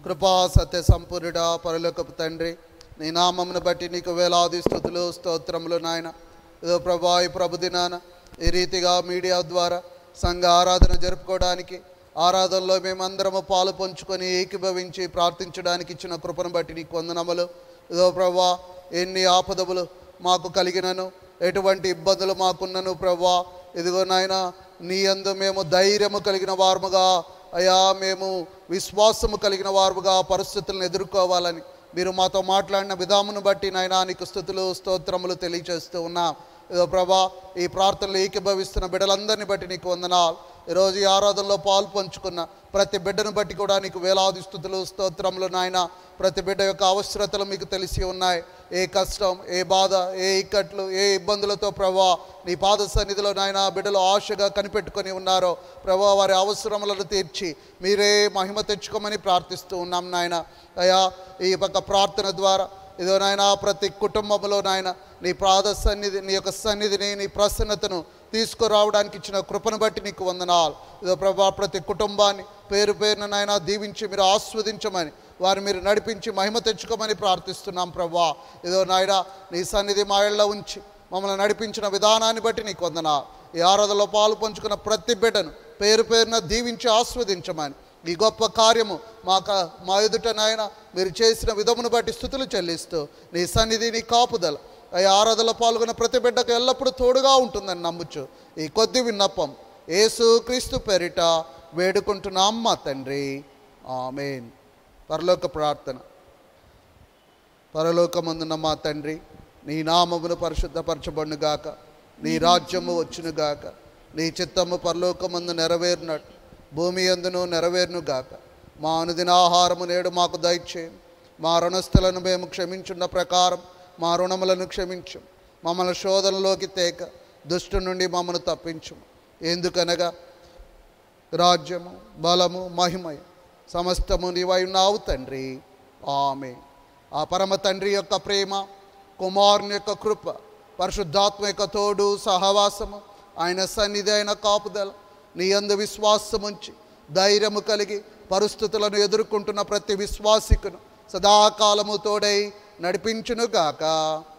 కృపా సత్య సంపూర్ణుడ పరలోకపు తండ్రి నీ నామమును బట్టి నీకు వేలాది స్థుతులు స్తోత్రములు నాయన ఇదో ప్రభా ఈ ప్రభు దినాన ఈ రీతిగా మీడియా ద్వారా సంఘ ఆరాధన జరుపుకోవడానికి ఆరాధనలో మేమందరము పాలు పంచుకొని ఏకీభవించి ప్రార్థించడానికి ఇచ్చిన కృపను బట్టి నీకు వందనములు ఇదో ప్రభా ఎన్ని ఆపదములు మాకు కలిగినను ఎటువంటి ఇబ్బందులు మాకున్నను ప్రభా ఇదిగో నాయన నీ అందు మేము ధైర్యము కలిగిన వారముగా అయా మేము విశ్వాసము కలిగిన వారుగా పరిస్థితులను ఎదుర్కోవాలని మీరు మాతో మాట్లాడిన విధామును బట్టి నాయనా నీకు స్థుతులు స్తోత్రములు తెలియజేస్తూ ఉన్నాం ఇదో ప్రభా ఈ ప్రార్థనలు ఏకీభవిస్తున్న బిడ్డలందరినీ బట్టి నీకు వందనాలు ఈరోజు ఈ ఆరాధనలో పాలు పంచుకున్న ప్రతి బిడ్డను బట్టి కూడా నీకు వేలాది స్థుతులు స్తోత్రములు నాయన ప్రతి బిడ్డ యొక్క అవసరతలు మీకు తెలిసి ఉన్నాయి ఏ కష్టం ఏ బాధ ఏ ఇక్కట్లు ఏ ఇబ్బందులతో ప్రభా నీ పాద సన్నిధిలో నాయన బిడ్డలు ఆశగా కనిపెట్టుకొని ఉన్నారో ప్రభా వారి అవసరములను తీర్చి మీరే మహిమ తెచ్చుకోమని ప్రార్థిస్తూ ఉన్నాం నాయన అయా ఈ పక్క ప్రార్థన ద్వారా ఇదో నాయన ప్రతి కుటుంబంలో నాయన నీ పాద సన్నిధి నీ యొక్క సన్నిధిని నీ ప్రసన్నతను తీసుకురావడానికి ఇచ్చిన కృపను బట్టి నీకు వందనాలు ఇదో ప్రభా ప్రతి కుటుంబాన్ని పేరు పేరున నాయన దీవించి మీరు ఆస్వాదించమని వారు మీరు నడిపించి మహిమ తెచ్చుకోమని ప్రార్థిస్తున్నాం ప్రభా ఇదో నాయన నీ సన్నిధి మా ఇళ్ళ ఉంచి మమ్మల్ని నడిపించిన విధానాన్ని బట్టి నీకు వందనా ఈ ఆరాధనలో పాలు పంచుకున్న ప్రతి బిడ్డను పేరు పేరున దీవించి ఆస్వాదించమని ఈ గొప్ప కార్యము మాక మా ఎదుట నాయన మీరు చేసిన విధమును బట్టి స్థుతులు చెల్లిస్తూ నీ సన్నిధి నీ కాపుదల ఈ ఆరాధనలో పాల్గొన్న ప్రతి బిడ్డకు ఎల్లప్పుడూ తోడుగా ఉంటుందని నమ్ముచు ఈ కొద్ది విన్నపం యేసు క్రీస్తు పేరిట వేడుకుంటున్నాం మా తండ్రి ఆమెన్ పరలోక ప్రార్థన పరలోకమందున్న మా తండ్రి నీ నామమును పరిశుద్ధపరచబడునుగాక నీ రాజ్యము వచ్చునుగాక నీ చిత్తము పరలోకమందు నెరవేరినట్టు భూమి అందును నెరవేరునుగాక మా అనుదినాహారము నేడు మాకు దయచేయం మా రుణస్థులను మేము క్షమించున్న ప్రకారం మా రుణములను క్షమించు మమ్మల్ని శోధనలోకి తేక దుష్టు నుండి మమ్మను తప్పించు ఎందుకనగా రాజ్యము బలము మహిమయ సమస్తము నీవై ఉన్నావు తండ్రి ఆమె ఆ పరమ తండ్రి యొక్క ప్రేమ కుమారుని యొక్క కృప పరిశుద్ధాత్మ యొక్క తోడు సహవాసము ఆయన సన్నిధి అయిన కాపుదల నీ అందు విశ్వాసముంచి ధైర్యము కలిగి పరిస్థితులను ఎదుర్కొంటున్న ప్రతి విశ్వాసికును సదాకాలము తోడై నడిపించునుగాక